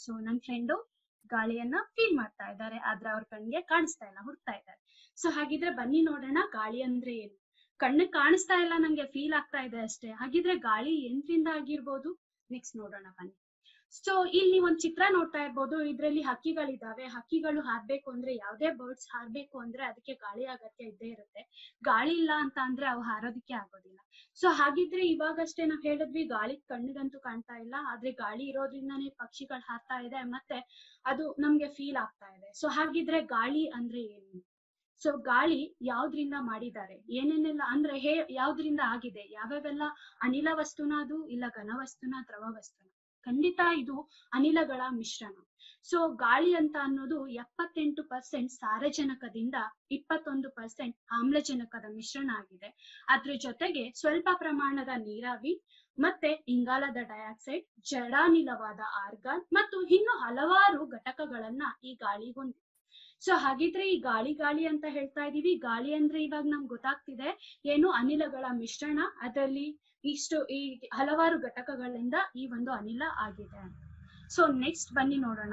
So ನನ್ friend ಗಾಳಿಯನ್ನ feel ಮಾಡ್ತಾ ಇದ್ದಾರೆ ಆದ್ರೆ ಅವ್ರ ಕಣ್ಣಿಗೆ ಕಾಣಿಸ್ತಾ ಇಲ್ಲ ಹುಡ್ತಾ ಇದ್ದಾರೆ ಸೊ ಹಾಗಿದ್ರೆ ಬನ್ನಿ ನೋಡೋಣ ಗಾಳಿ ಅಂದ್ರೆ ಏನು ಕಣ್ಣಿಗೆ ಕಾಣಿಸ್ತಾ ಇಲ್ಲ ನಂಗೆ ಫೀಲ್ ಆಗ್ತಾ ಇದೆ ಅಷ್ಟೇ ಹಾಗಿದ್ರೆ ಗಾಳಿ ಎಂದ್ರಿಂದ ಆಗಿರ್ಬೋದು ನೆಕ್ಸ್ಟ್ ನೋಡೋಣ ಬನ್ನಿ ಸೊ ಇಲ್ಲಿ ಒಂದ್ ಚಿತ್ರ ನೋಡ್ತಾ ಇರ್ಬೋದು ಇದ್ರಲ್ಲಿ ಹಕ್ಕಿಗಳಿದಾವೆ ಹಕ್ಕಿಗಳು ಹಾರ್ಬೇಕು ಅಂದ್ರೆ ಯಾವ್ದೇ ಬರ್ಡ್ಸ್ ಹಾರ್ಬೇಕು ಅಂದ್ರೆ ಅದಕ್ಕೆ ಗಾಳಿ ಅಗತ್ಯ ಇದ್ದೇ ಇರುತ್ತೆ ಗಾಳಿ ಇಲ್ಲ ಅಂತ ಅಂದ್ರೆ ಅವು ಹಾರೋದಿಕ್ಕೆ ಆಗೋದಿಲ್ಲ ಸೊ ಹಾಗಿದ್ರೆ ಇವಾಗಷ್ಟೇ ನಾವ್ ಹೇಳಿದ್ವಿ ಗಾಳಿ ಕಣ್ಣಿಗಂತೂ ಕಾಣ್ತಾ ಇಲ್ಲ ಆದ್ರೆ ಗಾಳಿ ಇರೋದ್ರಿಂದಾನೇ ಪಕ್ಷಿಗಳು ಹಾರ್ತಾ ಇದೆ ಮತ್ತೆ ಅದು ನಮ್ಗೆ ಫೀಲ್ ಆಗ್ತಾ ಇದೆ ಸೊ ಹಾಗಿದ್ರೆ ಗಾಳಿ ಅಂದ್ರೆ ಏನು ಸೊ ಗಾಳಿ ಯಾವ್ದ್ರಿಂದ ಮಾಡಿದ್ದಾರೆ ಏನೇನೆಲ್ಲ ಅಂದ್ರೆ ಹೇ ಯಾವ್ದ್ರಿಂದ ಆಗಿದೆ ಯಾವ್ಯಾವೆಲ್ಲ ಅನಿಲ ವಸ್ತುನ ಅದು ಇಲ್ಲ ಘನ ವಸ್ತುನ ದ್ರವ ವಸ್ತುನ ಖಂಡಿತ ಇದು ಅನಿಲಗಳ ಮಿಶ್ರಣ ಸೊ ಗಾಳಿ ಅಂತ ಅನ್ನೋದು ಎಪ್ಪತ್ತೆಂಟು ಪರ್ಸೆಂಟ್ ಸಾರಜನಕದಿಂದ ಇಪ್ಪತ್ತೊಂದು ಪರ್ಸೆಂಟ್ ಆಮ್ಲಜನಕದ ಮಿಶ್ರಣ ಆಗಿದೆ ಅದ್ರ ಜೊತೆಗೆ ಸ್ವಲ್ಪ ಪ್ರಮಾಣದ ನೀರಾವಿ ಮತ್ತೆ ಇಂಗಾಲದ ಡೈಆಕ್ಸೈಡ್ ಜಡಾನಿಲವಾದ ಆರ್ಗಾನ್ ಮತ್ತು ಇನ್ನು ಹಲವಾರು ಘಟಕಗಳನ್ನ ಈ ಗಾಳಿ ಹೊಂದಿದೆ ಸೊ ಹಾಗಿದ್ರೆ ಈ ಗಾಳಿ ಗಾಳಿ ಅಂತ ಹೇಳ್ತಾ ಇದೀವಿ ಗಾಳಿ ಅಂದ್ರೆ ಇವಾಗ ನಮ್ಗೆ ಗೊತ್ತಾಗ್ತಿದೆ ಏನು ಅನಿಲಗಳ ಮಿಶ್ರಣ ಅದರಲ್ಲಿ ಇಷ್ಟು ಈ ಹಲವಾರು ಘಟಕಗಳಿಂದ ಈ ಒಂದು ಅನಿಲ ಆಗಿದೆ ಸೊ ನೆಕ್ಸ್ಟ್ ಬನ್ನಿ ನೋಡೋಣ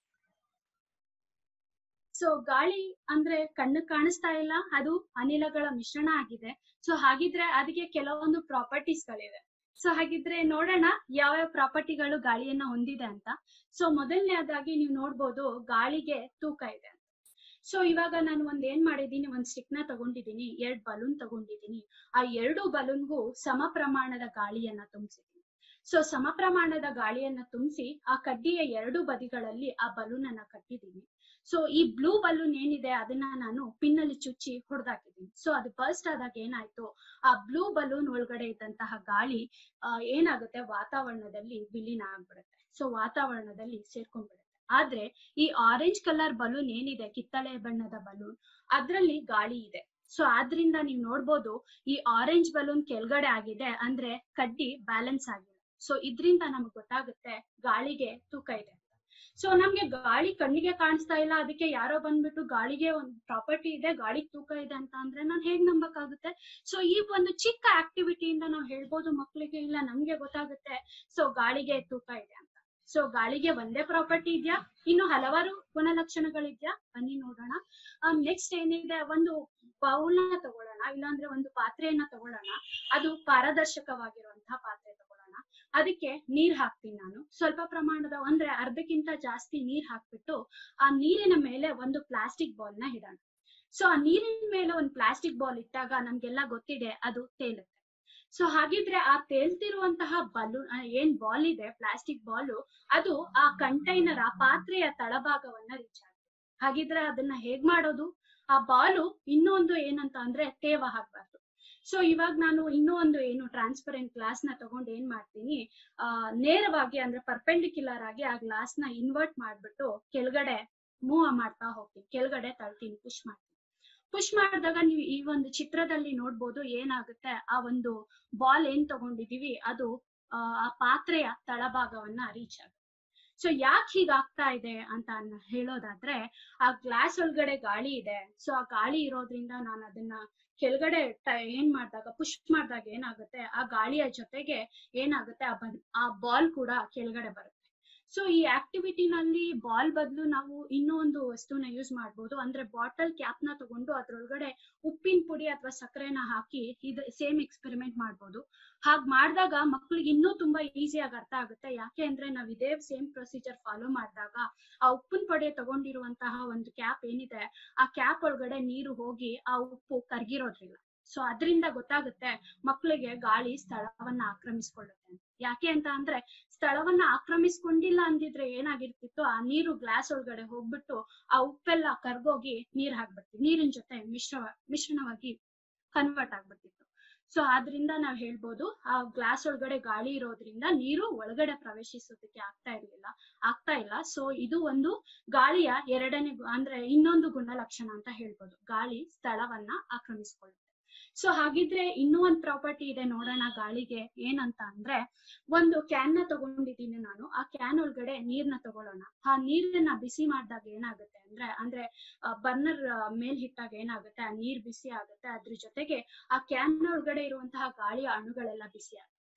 ಸೊ ಗಾಳಿ ಅಂದ್ರೆ ಕಣ್ಣು ಕಾಣಿಸ್ತಾ ಇಲ್ಲ ಅದು ಅನಿಲಗಳ ಮಿಶ್ರಣ ಆಗಿದೆ ಸೊ ಹಾಗಿದ್ರೆ ಅದಕ್ಕೆ ಕೆಲವೊಂದು ಪ್ರಾಪರ್ಟೀಸ್ ಗಳಿವೆ ಸೊ ಹಾಗಿದ್ರೆ ನೋಡೋಣ ಯಾವ್ಯಾವ ಪ್ರಾಪರ್ಟಿಗಳು ಗಾಳಿಯನ್ನ ಹೊಂದಿದೆ ಅಂತ ಸೊ ಮೊದಲನೇದಾಗಿ ನೀವು ನೋಡ್ಬೋದು ಗಾಳಿಗೆ ತೂಕ ಇದೆ ಅಂತ ಸೊ ಇವಾಗ ನಾನು ಒಂದ್ ಏನ್ ಮಾಡಿದೀನಿ ಒಂದ್ ಸ್ಟಿಕ್ ನ ತಗೊಂಡಿದೀನಿ ಎರಡ್ ಬಲೂನ್ ತಗೊಂಡಿದೀನಿ ಆ ಎರಡು ಬಲೂನ್ಗೂ ಸಮ ಪ್ರಮಾಣದ ಗಾಳಿಯನ್ನ ತುಂಬಿಸಿದೀನಿ ಸೊ ಸಮ ಪ್ರಮಾಣದ ಗಾಳಿಯನ್ನ ತುಂಬಿಸಿ ಆ ಕಡ್ಡಿಯ ಎರಡು ಬದಿಗಳಲ್ಲಿ ಆ ಬಲೂನ್ ಅನ್ನ ಕಟ್ಟಿದೀನಿ ಸೊ ಈ ಬ್ಲೂ ಬಲೂನ್ ಏನಿದೆ ಅದನ್ನ ನಾನು ಪಿನ್ನಲ್ಲಿ ಚುಚ್ಚಿ ಹೊಡೆದಾಕಿದ್ದೀನಿ ಸೊ ಅದು ಬರ್ಸ್ಟ್ ಆದಾಗ ಏನಾಯ್ತು ಆ ಬ್ಲೂ ಬಲೂನ್ ಒಳಗಡೆ ಇದ್ದಂತಹ ಗಾಳಿ ಆ, ಏನಾಗುತ್ತೆ ವಾತಾವರಣದಲ್ಲಿ ವಿಲೀನ ಆಗ್ಬಿಡುತ್ತೆ ಸೊ ವಾತಾವರಣದಲ್ಲಿ ಸೇರ್ಕೊಂಡ್ಬಿಡುತ್ತೆ ಆದ್ರೆ ಈ ಆರೆಂಜ್ ಕಲರ್ ಬಲೂನ್ ಏನಿದೆ ಕಿತ್ತಳೆ ಬಣ್ಣದ ಬಲೂನ್ ಅದ್ರಲ್ಲಿ ಗಾಳಿ ಇದೆ ಸೊ ಆದ್ರಿಂದ ನೀವು ನೋಡ್ಬೋದು ಈ ಆರೆಂಜ್ ಬಲೂನ್ ಕೆಳಗಡೆ ಆಗಿದೆ ಅಂದ್ರೆ ಕಡ್ಡಿ ಬ್ಯಾಲೆನ್ಸ್ ಆಗಿದೆ ಸೊ ಇದ್ರಿಂದ ನಮಗ್ ಗೊತ್ತಾಗುತ್ತೆ ಗಾಳಿಗೆ ತೂಕ ಇದೆ ಅಂತ ಸೊ ನಮ್ಗೆ ಗಾಳಿ ಕಣ್ಣಿಗೆ ಕಾಣಿಸ್ತಾ ಇಲ್ಲ ಅದಕ್ಕೆ ಯಾರೋ ಬಂದ್ಬಿಟ್ಟು ಗಾಳಿಗೆ ಒಂದು ಪ್ರಾಪರ್ಟಿ ಇದೆ ಗಾಳಿಗೆ ತೂಕ ಇದೆ ಅಂತ ಅಂದ್ರೆ ನಾನ್ ಹೇಗ್ ನಂಬಕ್ಕಾಗುತ್ತೆ ಸೊ ಈ ಒಂದು ಚಿಕ್ಕ ಆಕ್ಟಿವಿಟಿಯಿಂದ ನಾವು ಹೇಳ್ಬೋದು ಮಕ್ಳಿಗೆ ಇಲ್ಲ ನಮ್ಗೆ ಗೊತ್ತಾಗುತ್ತೆ ಸೊ ಗಾಳಿಗೆ ತೂಕ ಇದೆ ಅಂತ ಸೊ ಗಾಳಿಗೆ ಒಂದೇ ಪ್ರಾಪರ್ಟಿ ಇದೆಯಾ ಇನ್ನು ಹಲವಾರು ಗುಣಲಕ್ಷಣಗಳಿದ್ಯಾ ಬನ್ನಿ ನೋಡೋಣ ನೆಕ್ಸ್ಟ್ ಏನಿದೆ ಒಂದು ಬೌಲ್ನ ತಗೊಳ್ಳೋಣ ಇಲ್ಲಾಂದ್ರೆ ಒಂದು ಪಾತ್ರೆಯನ್ನ ತಗೊಳ್ಳೋಣ ಅದು ಪಾರದರ್ಶಕವಾಗಿರುವಂತಹ ಪಾತ್ರೆ ತಗೊಳ್ಳೋಣ ಅದಕ್ಕೆ ನೀರ್ ಹಾಕ್ತೀನಿ ನಾನು ಸ್ವಲ್ಪ ಪ್ರಮಾಣದ ಅಂದ್ರೆ ಅರ್ಧಕ್ಕಿಂತ ಜಾಸ್ತಿ ನೀರ್ ಹಾಕ್ಬಿಟ್ಟು ಆ ನೀರಿನ ಮೇಲೆ ಒಂದು ಪ್ಲಾಸ್ಟಿಕ್ ಬಾಲ್ ನ ಇಡೋಣ ಸೊ ಆ ನೀರಿನ ಮೇಲೆ ಒಂದು ಪ್ಲಾಸ್ಟಿಕ್ ಬಾಲ್ ಇಟ್ಟಾಗ ನಮ್ಗೆಲ್ಲ ಗೊತ್ತಿದೆ ಅದು ತೇಲುತ್ತೆ ಸೊ ಹಾಗಿದ್ರೆ ಆ ತೇಲ್ತಿರುವಂತಹ ಬಲೂನ್ ಏನ್ ಬಾಲ್ ಇದೆ ಪ್ಲಾಸ್ಟಿಕ್ ಬಾಲ್ ಅದು ಆ ಕಂಟೈನರ್ ಆ ಪಾತ್ರೆಯ ತಳಭಾಗವನ್ನ ರೀಚ್ ಆಗುತ್ತೆ ಹಾಗಿದ್ರೆ ಅದನ್ನ ಹೇಗ್ ಮಾಡೋದು ಆ ಬಾಲು ಇನ್ನೊಂದು ಏನಂತ ಅಂದ್ರೆ ತೇವ ಹಾಕ್ಬಾರ್ದು ಸೊ ಇವಾಗ ನಾನು ಇನ್ನೂ ಒಂದು ಏನು ಟ್ರಾನ್ಸ್ಪರೆಂಟ್ ಗ್ಲಾಸ್ ನ ತಗೊಂಡು ಏನ್ ಮಾಡ್ತೀನಿ ಆ ನೇರವಾಗಿ ಅಂದ್ರೆ ಪರ್ಪೆಂಡಿಕ್ಯುಲರ್ ಆಗಿ ಆ ಗ್ಲಾಸ್ ನ ಇನ್ವರ್ಟ್ ಮಾಡ್ಬಿಟ್ಟು ಕೆಳಗಡೆ ಮೂವ್ ಮಾಡ್ತಾ ಹೋಗ್ತೀನಿ ಕೆಳಗಡೆ ತಳ್ತೀನಿ ಪುಷ್ ಮಾಡ್ತೀನಿ ಪುಷ್ ಮಾಡಿದಾಗ ನೀವು ಈ ಒಂದು ಚಿತ್ರದಲ್ಲಿ ನೋಡ್ಬೋದು ಏನಾಗುತ್ತೆ ಆ ಒಂದು ಬಾಲ್ ಏನ್ ತಗೊಂಡಿದೀವಿ ಅದು ಆ ಆ ಪಾತ್ರೆಯ ತಳಭಾಗವನ್ನ ರೀಚ್ ಆಗುತ್ತೆ ಸೊ ಯಾಕೆ ಹೀಗಾಗ್ತಾ ಇದೆ ಅಂತ ಅನ್ನ- ಹೇಳೋದಾದ್ರೆ ಆ ಗ್ಲಾಸ್ ಒಳಗಡೆ ಗಾಳಿ ಇದೆ ಸೊ ಆ ಗಾಳಿ ಇರೋದ್ರಿಂದ ನಾನು ಅದನ್ನ ಕೆಳಗಡೆ ಟ- ಏನ್ ಮಾಡಿದಾಗ ಪುಷ್ ಮಾಡಿದಾಗ ಏನಾಗುತ್ತೆ ಆ ಗಾಳಿಯ ಜೊತೆಗೆ ಏನಾಗುತ್ತೆ ಆ ಬನ್ ಆ ಬಾಲ್ ಕೂಡ ಕೆಳಗಡೆ ಬರುತ್ತೆ ಸೊ ಈ ಆಕ್ಟಿವಿಟಿನಲ್ಲಿ ಬಾಲ್ ಬದಲು ನಾವು ಇನ್ನೂ ಒಂದು ವಸ್ತುನ ಯೂಸ್ ಮಾಡ್ಬೋದು ಅಂದ್ರೆ ಬಾಟಲ್ ಕ್ಯಾಪ್ ನ ತಗೊಂಡು ಅದ್ರೊಳಗಡೆ ಉಪ್ಪಿನ ಪುಡಿ ಅಥವಾ ಸಕ್ಕರೆನ ಹಾಕಿ ಇದು ಸೇಮ್ ಎಕ್ಸ್ಪೆರಿಮೆಂಟ್ ಮಾಡ್ಬೋದು ಹಾಗ್ ಮಾಡಿದಾಗ ಮಕ್ಳಿಗೆ ಇನ್ನೂ ತುಂಬಾ ಈಸಿಯಾಗಿ ಅರ್ಥ ಆಗುತ್ತೆ ಯಾಕೆ ಅಂದ್ರೆ ನಾವ್ ಇದೇ ಸೇಮ್ ಪ್ರೊಸೀಜರ್ ಫಾಲೋ ಮಾಡಿದಾಗ ಆ ಉಪ್ಪಿನ ಪೊಡಿ ತಗೊಂಡಿರುವಂತಹ ಒಂದು ಕ್ಯಾಪ್ ಏನಿದೆ ಆ ಕ್ಯಾಪ್ ಒಳಗಡೆ ನೀರು ಹೋಗಿ ಆ ಉಪ್ಪು ಕರ್ಗಿರೋದ್ರಿಲ್ಲ ಸೊ ಅದರಿಂದ ಗೊತ್ತಾಗುತ್ತೆ ಮಕ್ಕಳಿಗೆ ಗಾಳಿ ಸ್ಥಳವನ್ನ ಆಕ್ರಮಿಸ್ಕೊಳ್ಳುತ್ತೆ ಅಂತ. ಯಾಕೆ ಅಂತ ಅಂದ್ರೆ ಸ್ಥಳವನ್ನ ಆಕ್ರಮಿಸ್ಕೊಂಡಿಲ್ಲ ಅಂದಿದ್ರೆ ಏನಾಗಿರ್ತಿತ್ತು ಆ ನೀರು ಗ್ಲಾಸ್ ಒಳಗಡೆ ಹೋಗ್ಬಿಟ್ಟು ಆ ಉಪ್ಪೆಲ್ಲ ಕರ್ಗೋಗಿ ನೀರ್ ಹಾಕ್ಬಿಡ್ತೀವಿ ನೀರಿನ ಜೊತೆ ಮಿಶ್ರ ಮಿಶ್ರಣವಾಗಿ ಕನ್ವರ್ಟ್ ಆಗ್ಬಿಡ್ತಿತ್ತು ಸೊ ಆದ್ರಿಂದ ನಾವ್ ಹೇಳ್ಬೋದು ಆ ಗ್ಲಾಸ್ ಒಳಗಡೆ ಗಾಳಿ ಇರೋದ್ರಿಂದ ನೀರು ಒಳಗಡೆ ಪ್ರವೇಶಿಸೋದಕ್ಕೆ ಆಗ್ತಾ ಇರ್ಲಿಲ್ಲ ಆಗ್ತಾ ಇಲ್ಲ ಸೊ ಇದು ಒಂದು ಗಾಳಿಯ ಎರಡನೇ ಗು- ಅಂದ್ರೆ ಇನ್ನೊಂದು ಗುಣಲಕ್ಷಣ ಅಂತ ಹೇಳ್ಬೋದು ಗಾಳಿ ಸ್ಥಳವನ್ನ ಆಕ್ರಮಿಸ್ಕೊಳ್ಳುತ್ತೆ ಸೊ ಹಾಗಿದ್ರೆ ಇನ್ನೂ ಒಂದ್ ಪ್ರಾಪರ್ಟಿ ಇದೆ ನೋಡೋಣ ಗಾಳಿಗೆ ಏನಂತ ಅಂದ್ರೆ ಒಂದು ಕ್ಯಾನ್ ನ ತಗೊಂಡಿದ್ದೀನಿ ನಾನು ಆ ಕ್ಯಾನ್ ಒಳಗಡೆ ನೀರ್ನ ತಗೊಳ್ಳೋಣ ಆ ನೀರನ್ನ ಬಿಸಿ ಮಾಡಿದಾಗ ಏನಾಗುತ್ತೆ ಅಂದ್ರೆ ಅಂದ್ರೆ ಬರ್ನರ್ ಮೇಲ್ ಹಿಟ್ಟಾಗ ಏನಾಗುತ್ತೆ ಆ ನೀರ್ ಬಿಸಿ ಆಗುತ್ತೆ ಅದ್ರ ಜೊತೆಗೆ ಆ ಕ್ಯಾನ್ ಒಳಗಡೆ ಇರುವಂತಹ ಗಾಳಿಯ ಅಣುಗಳೆಲ್ಲ ಬಿಸಿ ಆಗುತ್ತೆ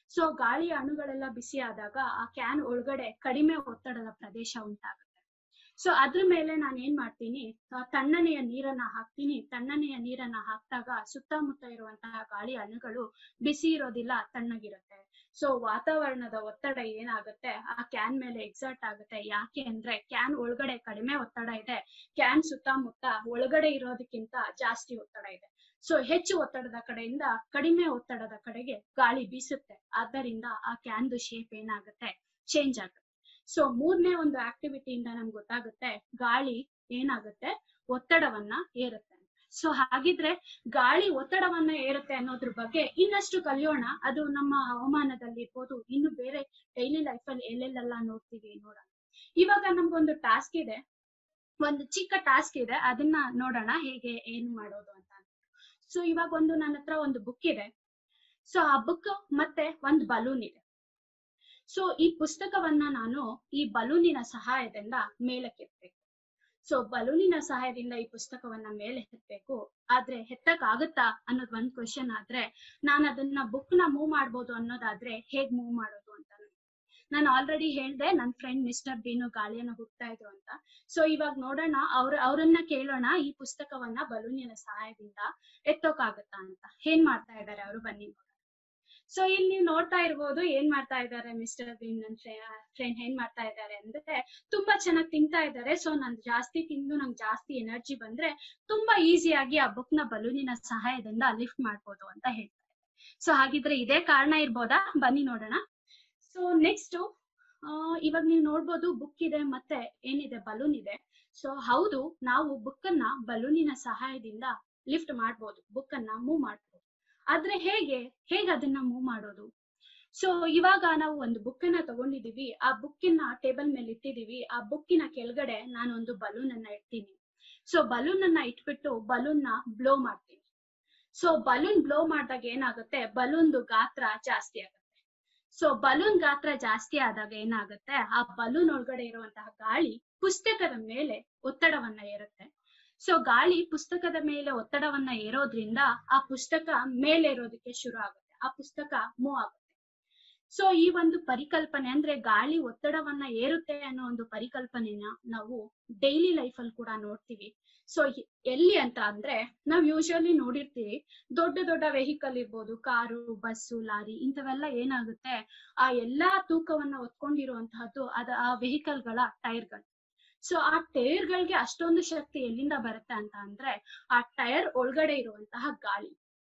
ಸೊ ಗಾಳಿಯ ಅಣುಗಳೆಲ್ಲ ಬಿಸಿ ಆದಾಗ ಆ ಕ್ಯಾನ್ ಒಳಗಡೆ ಕಡಿಮೆ ಒತ್ತಡದ ಪ್ರದೇಶ ಉಂಟಾಗುತ್ತೆ ಸೊ ಅದ್ರ ಮೇಲೆ ನಾನು ಏನ್ ಮಾಡ್ತೀನಿ ಆ, ತಣ್ಣನೆಯ ನೀರನ್ನ ಹಾಕ್ತೀನಿ ತಣ್ಣನೆಯ ನೀರನ್ನ ಹಾಕಿದಾಗ ಸುತ್ತಮುತ್ತ ಇರುವಂತಹ ಗಾಳಿ ಅಣುಗಳು ಬಿಸಿ ಇರೋದಿಲ್ಲ ತಣ್ಣಗಿರುತ್ತೆ ಸೊ ವಾತಾವರಣದ ಒತ್ತಡ ಏನಾಗುತ್ತೆ ಆ ಕ್ಯಾನ್ ಮೇಲೆ ಎಕ್ಸರ್ಟ್ ಆಗುತ್ತೆ ಯಾಕೆ ಅಂದ್ರೆ ಕ್ಯಾನ್ ಒಳಗಡೆ ಕಡಿಮೆ ಒತ್ತಡ ಇದೆ ಕ್ಯಾನ್ ಸುತ್ತಮುತ್ತ ಒಳಗಡೆ ಇರೋದಕ್ಕಿಂತ ಜಾಸ್ತಿ ಒತ್ತಡ ಇದೆ ಸೊ ಹೆಚ್ಚು ಒತ್ತಡದ ಕಡೆಯಿಂದ ಕಡಿಮೆ ಒತ್ತಡದ ಕಡೆಗೆ ಗಾಳಿ ಬೀಸುತ್ತೆ ಆದ್ದರಿಂದ ಆ ಕ್ಯಾನ್ದು ಶೇಪ್ ಏನಾಗುತ್ತೆ ಚೇಂಜ್ ಆಗುತ್ತೆ ಸೊ ಮೂರನೇ ಒಂದು ಆಕ್ಟಿವಿಟಿಯಿಂದ ನಮ್ಗೆ ಗೊತ್ತಾಗುತ್ತೆ ಗಾಳಿ ಏನಾಗುತ್ತೆ ಒತ್ತಡವನ್ನ ಏರುತ್ತೆ ಸೊ ಹಾಗಿದ್ರೆ ಗಾಳಿ ಒತ್ತಡವನ್ನ ಏರುತ್ತೆ ಅನ್ನೋದ್ರ ಬಗ್ಗೆ ಇನ್ನಷ್ಟು ಕಲಿಯೋಣ ಅದು ನಮ್ಮ ಹವಾಮಾನದಲ್ಲಿ ಇರ್ಬೋದು ಇನ್ನು ಬೇರೆ ಡೈಲಿ ಲೈಫ್ ಅಲ್ಲಿ ಎಲ್ಲೆಲ್ಲೆಲ್ಲ ನೋಡ್ತೀವಿ ನೋಡೋಣ ಇವಾಗ ನಮ್ಗೊಂದು ಟಾಸ್ಕ್ ಇದೆ ಒಂದು ಚಿಕ್ಕ ಟಾಸ್ಕ್ ಇದೆ ಅದನ್ನ ನೋಡೋಣ ಹೇಗೆ ಏನ್ ಮಾಡೋದು ಅಂತ ಸೊ ಇವಾಗ ಒಂದು ನನ್ನ ಹತ್ರ ಒಂದು ಬುಕ್ ಇದೆ ಸೊ ಆ ಬುಕ್ ಮತ್ತೆ ಒಂದು ಬಲೂನ್ ಇದೆ ಸೊ ಈ ಪುಸ್ತಕವನ್ನ ನಾನು ಈ ಬಲೂನಿನ ಸಹಾಯದಿಂದ ಮೇಲಕ್ಕೆ ಎತ್ತಬೇಕು ಸೊ ಬಲೂನಿನ ಸಹಾಯದಿಂದ ಈ ಪುಸ್ತಕವನ್ನ ಮೇಲೆ ಎತ್ತಬೇಕು ಆದ್ರೆ ಎತ್ತಕ್ ಆಗುತ್ತಾ ಅನ್ನೋದ್ ಒಂದ್ ಕ್ವಶನ್ ಆದ್ರೆ ನಾನು ಅದನ್ನ ಬುಕ್ ನ ಮೂವ್ ಮಾಡ್ಬೋದು ಅನ್ನೋದಾದ್ರೆ ಹೇಗ್ ಮೂವ್ ಮಾಡೋದು ಅಂತ ನಾನು ಆಲ್ರೆಡಿ ಹೇಳ್ದೆ ನನ್ ಫ್ರೆಂಡ್ ಮಿಸ್ಟರ್ ಬೀನು ಗಾಳಿಯನ್ನ ಹುಡ್ತಾ ಇದ್ರು ಅಂತ ಸೊ ಇವಾಗ ನೋಡೋಣ ಅವ್ರ ಅವ್ರನ್ನ ಕೇಳೋಣ ಈ ಪುಸ್ತಕವನ್ನ ಬಲೂನಿನ ಸಹಾಯದಿಂದ ಎತ್ತೋಕಾಗತ್ತಾ ಅಂತ ಏನ್ ಮಾಡ್ತಾ ಇದ್ದಾರೆ ಅವರು ಬನ್ನಿ ನೋಡೋಣ ಸೊ ಇಲ್ಲಿ ನೀವು ನೋಡ್ತಾ ಇರ್ಬೋದು ಏನ್ ಮಾಡ್ತಾ ಇದ್ದಾರೆ ಮಿಸ್ಟರ್ ಬೀನ್ ನನ್ ಫ್ರೆಂಡ್ ಏನ್ ಮಾಡ್ತಾ ಇದ್ದಾರೆ ಅಂದ್ರೆ ತುಂಬಾ ಚೆನ್ನಾಗಿ ತಿಂತಾ ಇದ್ದಾರೆ ಸೊ ನಾನ್ ಜಾಸ್ತಿ ತಿಂದು ನಂಗೆ ಜಾಸ್ತಿ ಎನರ್ಜಿ ಬಂದ್ರೆ ತುಂಬಾ ಈಸಿಯಾಗಿ ಆ ಬುಕ್ ನ ಬಲೂನಿನ ಸಹಾಯದಿಂದ ಲಿಫ್ಟ್ ಮಾಡ್ಬೋದು ಅಂತ ಹೇಳ್ತಾರೆ ಸೊ ಹಾಗಿದ್ರೆ ಇದೇ ಕಾರಣ ಇರ್ಬೋದಾ ಬನ್ನಿ ನೋಡೋಣ ಸೊ ನೆಕ್ಸ್ಟ್ ಇವಾಗ ನೀವು ನೋಡ್ಬೋದು ಬುಕ್ ಇದೆ ಮತ್ತೆ ಏನಿದೆ ಬಲೂನ್ ಇದೆ ಸೊ ಹೌದು ನಾವು ಬುಕ್ ಅನ್ನ ಬಲೂನಿನ ಸಹಾಯದಿಂದ ಲಿಫ್ಟ್ ಮಾಡ್ಬೋದು ಬುಕ್ ಅನ್ನ ಮೂವ್ ಮಾಡ್ಬೋದು ಆದ್ರೆ ಹೇಗೆ ಹೇಗೆ ಅದನ್ನ ಮೂವ್ ಮಾಡೋದು ಸೊ ಇವಾಗ ನಾವು ಒಂದು ಬುಕ್ ಅನ್ನ ತಗೊಂಡಿದೀವಿ ಆ ಬುಕ್ಕಿನ ಟೇಬಲ್ ಮೇಲೆ ಇಟ್ಟಿದೀವಿ ಆ ಬುಕ್ಕಿನ ಕೆಳಗಡೆ ನಾನು ಒಂದು ಬಲೂನ್ ಅನ್ನ ಇಡ್ತೀನಿ ಸೊ ಬಲೂನ್ ಅನ್ನ ಇಟ್ಬಿಟ್ಟು ಬಲೂನ್ ನ ಬ್ಲೋ ಮಾಡ್ತೀನಿ ಸೊ ಬಲೂನ್ ಬ್ಲೋ ಮಾಡಿದಾಗ ಏನಾಗುತ್ತೆ ಬಲೂನ್ದು ಗಾತ್ರ ಜಾಸ್ತಿ ಆಗುತ್ತೆ ಸೊ ಬಲೂನ್ ಗಾತ್ರ ಜಾಸ್ತಿ ಆದಾಗ ಏನಾಗುತ್ತೆ ಆ ಬಲೂನ್ ಒಳಗಡೆ ಇರುವಂತಹ ಗಾಳಿ ಪುಸ್ತಕದ ಮೇಲೆ ಒತ್ತಡವನ್ನ ಏರುತ್ತೆ ಸೊ ಗಾಳಿ ಪುಸ್ತಕದ ಮೇಲೆ ಒತ್ತಡವನ್ನ ಏರೋದ್ರಿಂದ ಆ ಪುಸ್ತಕ ಮೇಲೆ ಇರೋದಕ್ಕೆ ಶುರು ಆಗುತ್ತೆ ಆ ಪುಸ್ತಕ ಮೂವ್ ಆಗುತ್ತೆ ಸೊ ಈ ಒಂದು ಪರಿಕಲ್ಪನೆ ಅಂದ್ರೆ ಗಾಳಿ ಒತ್ತಡವನ್ನ ಏರುತ್ತೆ ಅನ್ನೋ ಒಂದು ಪರಿಕಲ್ಪನೆನ ನಾವು ಡೈಲಿ ಲೈಫ್ ಅಲ್ಲಿ ಕೂಡ ನೋಡ್ತೀವಿ ಸೊ ಎಲ್ಲಿ ಅಂತ ಅಂದ್ರೆ ನಾವ್ ಯೂಶಲಿ ನೋಡಿರ್ತೀವಿ ದೊಡ್ಡ ದೊಡ್ಡ ವೆಹಿಕಲ್ ಇರ್ಬೋದು ಕಾರು ಬಸ್ಸು ಲಾರಿ ಇಂಥವೆಲ್ಲ ಏನಾಗುತ್ತೆ ಆ ಎಲ್ಲಾ ತೂಕವನ್ನ ಹೊತ್ಕೊಂಡಿರುವಂತಹದ್ದು ಅದ ಆ ವೆಹಿಕಲ್ ಗಳ ಟೈರ್ಗಳು ಸೊ ಆ ಟೈರ್ ಗಳಿಗೆ ಅಷ್ಟೊಂದು ಶಕ್ತಿ ಎಲ್ಲಿಂದ ಬರುತ್ತೆ ಅಂತ ಅಂದ್ರೆ ಆ ಟೈರ್ ಒಳಗಡೆ ಇರುವಂತಹ ಗಾಳಿ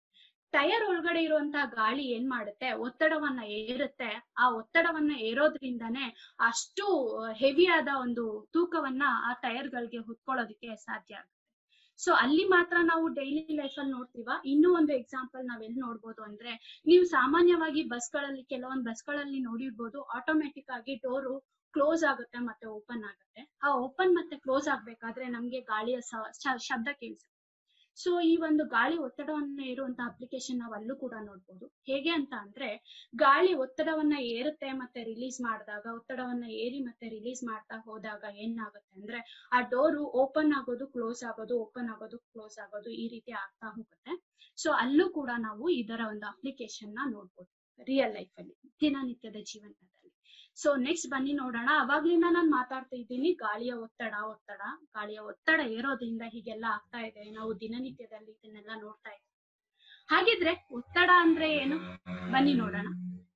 ಟೈರ್ ಒಳಗಡೆ ಇರುವಂತಹ ಗಾಳಿ ಏನ್ ಮಾಡುತ್ತೆ ಒತ್ತಡವನ್ನ ಏರುತ್ತೆ ಆ ಒತ್ತಡವನ್ನ ಏರೋದ್ರಿಂದಾನೇ ಅಷ್ಟು ಹೆವಿ ಆದ ಒಂದು ತೂಕವನ್ನ ಆ ಟೈರ್ ಗಳಿಗೆ ಹೊತ್ಕೊಳ್ಳೋದಕ್ಕೆ ಸಾಧ್ಯ ಆಗುತ್ತೆ ಸೊ ಅಲ್ಲಿ ಮಾತ್ರ ನಾವು ಡೈಲಿ ಲೈಫ್ ಅಲ್ಲಿ ನೋಡ್ತೀವ ಇನ್ನೂ ಒಂದು ಎಕ್ಸಾಂಪಲ್ ನಾವ್ ಎಲ್ಲಿ ನೋಡ್ಬೋದು ಅಂದ್ರೆ ನೀವು ಸಾಮಾನ್ಯವಾಗಿ ಬಸ್ಗಳಲ್ಲಿ ಕೆಲವೊಂದು ಬಸ್ಗಳಲ್ಲಿ ನೋಡಿರ್ಬೋದು ಆಟೋಮೆಟಿಕ್ ಆಗಿ ಡೋರು ಕ್ಲೋಸ್ ಆಗುತ್ತೆ ಮತ್ತೆ ಓಪನ್ ಆಗುತ್ತೆ ಆ ಓಪನ್ ಮತ್ತೆ ಕ್ಲೋಸ್ ಆಗ್ಬೇಕಾದ್ರೆ ನಮ್ಗೆ ಗಾಳಿಯ ಸ- ಶ- ಶಬ್ದ ಕೇಳಿಸುತ್ತೆ ಸೊ ಈ ಒಂದು ಗಾಳಿ ಒತ್ತಡವನ್ನ ಏರುವಂತ ಅಪ್ಲಿಕೇಶನ್ ನಾವು ಅಲ್ಲೂ ಕೂಡ ನೋಡ್ಬೋದು ಹೇಗೆ ಅಂತ ಅಂದ್ರೆ ಗಾಳಿ ಒತ್ತಡವನ್ನ ಏರುತ್ತೆ ಮತ್ತೆ ರಿಲೀಸ್ ಮಾಡಿದಾಗ ಒತ್ತಡವನ್ನ ಏರಿ ಮತ್ತೆ ರಿಲೀಸ್ ಮಾಡ್ತಾ ಹೋದಾಗ ಏನಾಗುತ್ತೆ ಅಂದ್ರೆ ಆ ಡೋರು ಓಪನ್ ಆಗೋದು ಕ್ಲೋಸ್ ಆಗೋದು ಓಪನ್ ಆಗೋದು ಕ್ಲೋಸ್ ಆಗೋದು ಈ ರೀತಿ ಆಗ್ತಾ ಹೋಗುತ್ತೆ ಸೊ ಅಲ್ಲೂ ಕೂಡ ನಾವು ಇದರ ಒಂದು ಅಪ್ಲಿಕೇಶನ್ ನ ನೋಡ್ಬೋದು ರಿಯಲ್ ಲೈಫ್ ಅಲ್ಲಿ ದಿನನಿತ್ಯದ ಜೀವನದಲ್ಲಿ ಸೊ ನೆಕ್ಸ್ಟ್ ಬನ್ನಿ ನೋಡೋಣ ಅವಾಗ್ಲಿಂದ ನಾನು ಮಾತಾಡ್ತಾ ಇದ್ದೀನಿ ಗಾಳಿಯ ಒತ್ತಡ ಒತ್ತಡ ಗಾಳಿಯ ಒತ್ತಡ ಏರೋದ್ರಿಂದ ಹೀಗೆಲ್ಲ ಆಗ್ತಾ ಇದೆ ನಾವು ದಿನನಿತ್ಯದಲ್ಲಿ ಇದನ್ನೆಲ್ಲ ನೋಡ್ತಾ ಇದ್ದೀವಿ ಹಾಗಿದ್ರೆ ಒತ್ತಡ ಅಂದ್ರೆ ಏನು ಬನ್ನಿ ನೋಡೋಣ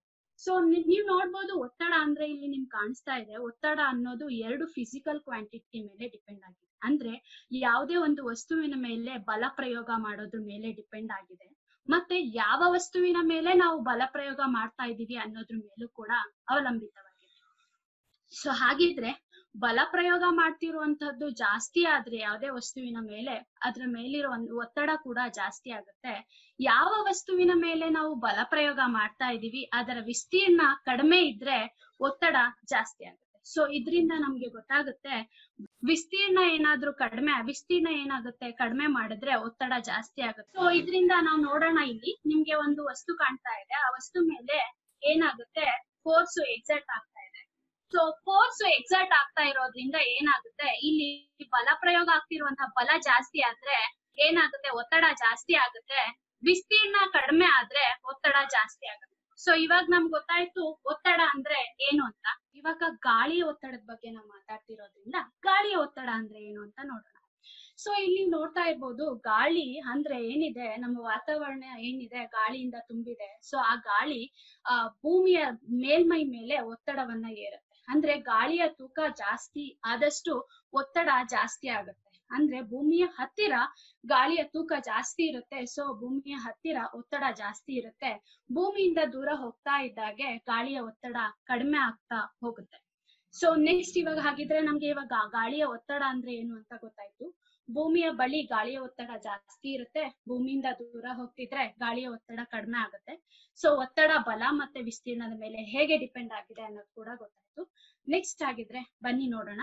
ಸೊ ನೀವ್ ನೋಡ್ಬೋದು ಒತ್ತಡ ಅಂದ್ರೆ ಇಲ್ಲಿ ನಿಮ್ ಕಾಣಿಸ್ತಾ ಇದೆ ಒತ್ತಡ ಅನ್ನೋದು ಎರಡು ಫಿಸಿಕಲ್ ಕ್ವಾಂಟಿಟಿ ಮೇಲೆ ಡಿಪೆಂಡ್ ಆಗಿದೆ ಅಂದ್ರೆ ಯಾವುದೇ ಒಂದು ವಸ್ತುವಿನ ಮೇಲೆ ಬಲ ಪ್ರಯೋಗ ಮಾಡೋದ್ರ ಮೇಲೆ ಡಿಪೆಂಡ್ ಆಗಿದೆ ಮತ್ತೆ ಯಾವ ವಸ್ತುವಿನ ಮೇಲೆ ನಾವು ಬಲ ಪ್ರಯೋಗ ಮಾಡ್ತಾ ಇದೀವಿ ಅನ್ನೋದ್ರ ಮೇಲೂ ಕೂಡ ಅವಲಂಬಿತವಾಗಿದೆ ಸೊ ಹಾಗಿದ್ರೆ ಬಲ ಪ್ರಯೋಗ ಮಾಡ್ತಿರುವಂತಹದ್ದು ಜಾಸ್ತಿ ಆದ್ರೆ ಯಾವುದೇ ವಸ್ತುವಿನ ಮೇಲೆ ಅದ್ರ ಮೇಲಿರೋ ಒಂದು ಒತ್ತಡ ಕೂಡ ಜಾಸ್ತಿ ಆಗುತ್ತೆ ಯಾವ ವಸ್ತುವಿನ ಮೇಲೆ ನಾವು ಬಲ ಪ್ರಯೋಗ ಮಾಡ್ತಾ ಇದೀವಿ ಅದರ ವಿಸ್ತೀರ್ಣ ಕಡಿಮೆ ಇದ್ರೆ ಒತ್ತಡ ಜಾಸ್ತಿ ಆಗುತ್ತೆ ಸೊ ಇದರಿಂದ ನಮ್ಗೆ ಗೊತ್ತಾಗುತ್ತೆ ವಿಸ್ತೀರ್ಣ ಏನಾದ್ರೂ ಕಡಿಮೆ ವಿಸ್ತೀರ್ಣ ಏನಾಗುತ್ತೆ ಕಡಿಮೆ ಮಾಡಿದ್ರೆ ಒತ್ತಡ ಜಾಸ್ತಿ ಆಗುತ್ತೆ ಸೊ ಇದರಿಂದ ನಾವು ನೋಡೋಣ ಇಲ್ಲಿ ನಿಮ್ಗೆ ಒಂದು ವಸ್ತು ಕಾಣ್ತಾ ಇದೆ ಆ ವಸ್ತು ಮೇಲೆ ಏನಾಗುತ್ತೆ ಫೋರ್ಸ್ ಎಕ್ಸರ್ಟ್ ಆಗ್ತಾ ಇದೆ ಸೊ ಫೋರ್ಸ್ ಎಕ್ಸರ್ಟ್ ಆಗ್ತಾ ಇರೋದ್ರಿಂದ ಏನಾಗುತ್ತೆ ಇಲ್ಲಿ ಬಲ ಪ್ರಯೋಗ ಆಗ್ತಿರುವಂತಹ ಬಲ ಜಾಸ್ತಿ ಆದ್ರೆ ಏನಾಗುತ್ತೆ ಒತ್ತಡ ಜಾಸ್ತಿ ಆಗುತ್ತೆ ವಿಸ್ತೀರ್ಣ ಕಡಿಮೆ ಆದ್ರೆ ಒತ್ತಡ ಜಾಸ್ತಿ ಆಗುತ್ತೆ ಸೊ ಇವಾಗ ನಮ್ಗೆ ಗೊತ್ತಾಯ್ತು ಒತ್ತಡ ಅಂದ್ರೆ ಏನು ಅಂತ ಇವಾಗ ಗಾಳಿಯ ಒತ್ತಡದ ಬಗ್ಗೆ ನಾವು ಮಾತಾಡ್ತಿರೋದ್ರಿಂದ ಗಾಳಿಯ ಒತ್ತಡ ಅಂದ್ರೆ ಏನು ಅಂತ ನೋಡೋಣ ಸೊ ಇಲ್ಲಿ ನೋಡ್ತಾ ಇರ್ಬೋದು ಗಾಳಿ ಅಂದ್ರೆ ಏನಿದೆ ನಮ್ಮ ವಾತಾವರಣ ಏನಿದೆ ಗಾಳಿಯಿಂದ ತುಂಬಿದೆ ಸೊ ಆ ಗಾಳಿ ಆ ಭೂಮಿಯ ಮೇಲ್ಮೈ ಮೇಲೆ ಒತ್ತಡವನ್ನ ಏರುತ್ತೆ ಅಂದ್ರೆ ಗಾಳಿಯ ತೂಕ ಜಾಸ್ತಿ ಆದಷ್ಟು ಒತ್ತಡ ಜಾಸ್ತಿ ಆಗುತ್ತೆ ಅಂದ್ರೆ ಭೂಮಿಯ ಹತ್ತಿರ ಗಾಳಿಯ ತೂಕ ಜಾಸ್ತಿ ಇರುತ್ತೆ ಸೊ ಭೂಮಿಯ ಹತ್ತಿರ ಒತ್ತಡ ಜಾಸ್ತಿ ಇರುತ್ತೆ ಭೂಮಿಯಿಂದ ದೂರ ಹೋಗ್ತಾ ಇದ್ದಾಗೆ ಗಾಳಿಯ ಒತ್ತಡ ಕಡಿಮೆ ಆಗ್ತಾ ಹೋಗುತ್ತೆ ಸೊ ನೆಕ್ಸ್ಟ್ ಇವಾಗ ಹಾಗಿದ್ರೆ ನಮ್ಗೆ ಇವಾಗ ಗಾಳಿಯ ಒತ್ತಡ ಅಂದ್ರೆ ಏನು ಅಂತ ಗೊತ್ತಾಯ್ತು ಭೂಮಿಯ ಬಳಿ ಗಾಳಿಯ ಒತ್ತಡ ಜಾಸ್ತಿ ಇರುತ್ತೆ ಭೂಮಿಯಿಂದ ದೂರ ಹೋಗ್ತಿದ್ರೆ ಗಾಳಿಯ ಒತ್ತಡ ಕಡಿಮೆ ಆಗುತ್ತೆ ಸೊ ಒತ್ತಡ ಬಲ ಮತ್ತೆ ವಿಸ್ತೀರ್ಣದ ಮೇಲೆ ಹೇಗೆ ಡಿಪೆಂಡ್ ಆಗಿದೆ ಅನ್ನೋದು ಕೂಡ ಗೊತ್ತಾಯ್ತು ನೆಕ್ಸ್ಟ್ ಆಗಿದ್ರೆ ಬನ್ನಿ ನೋಡೋಣ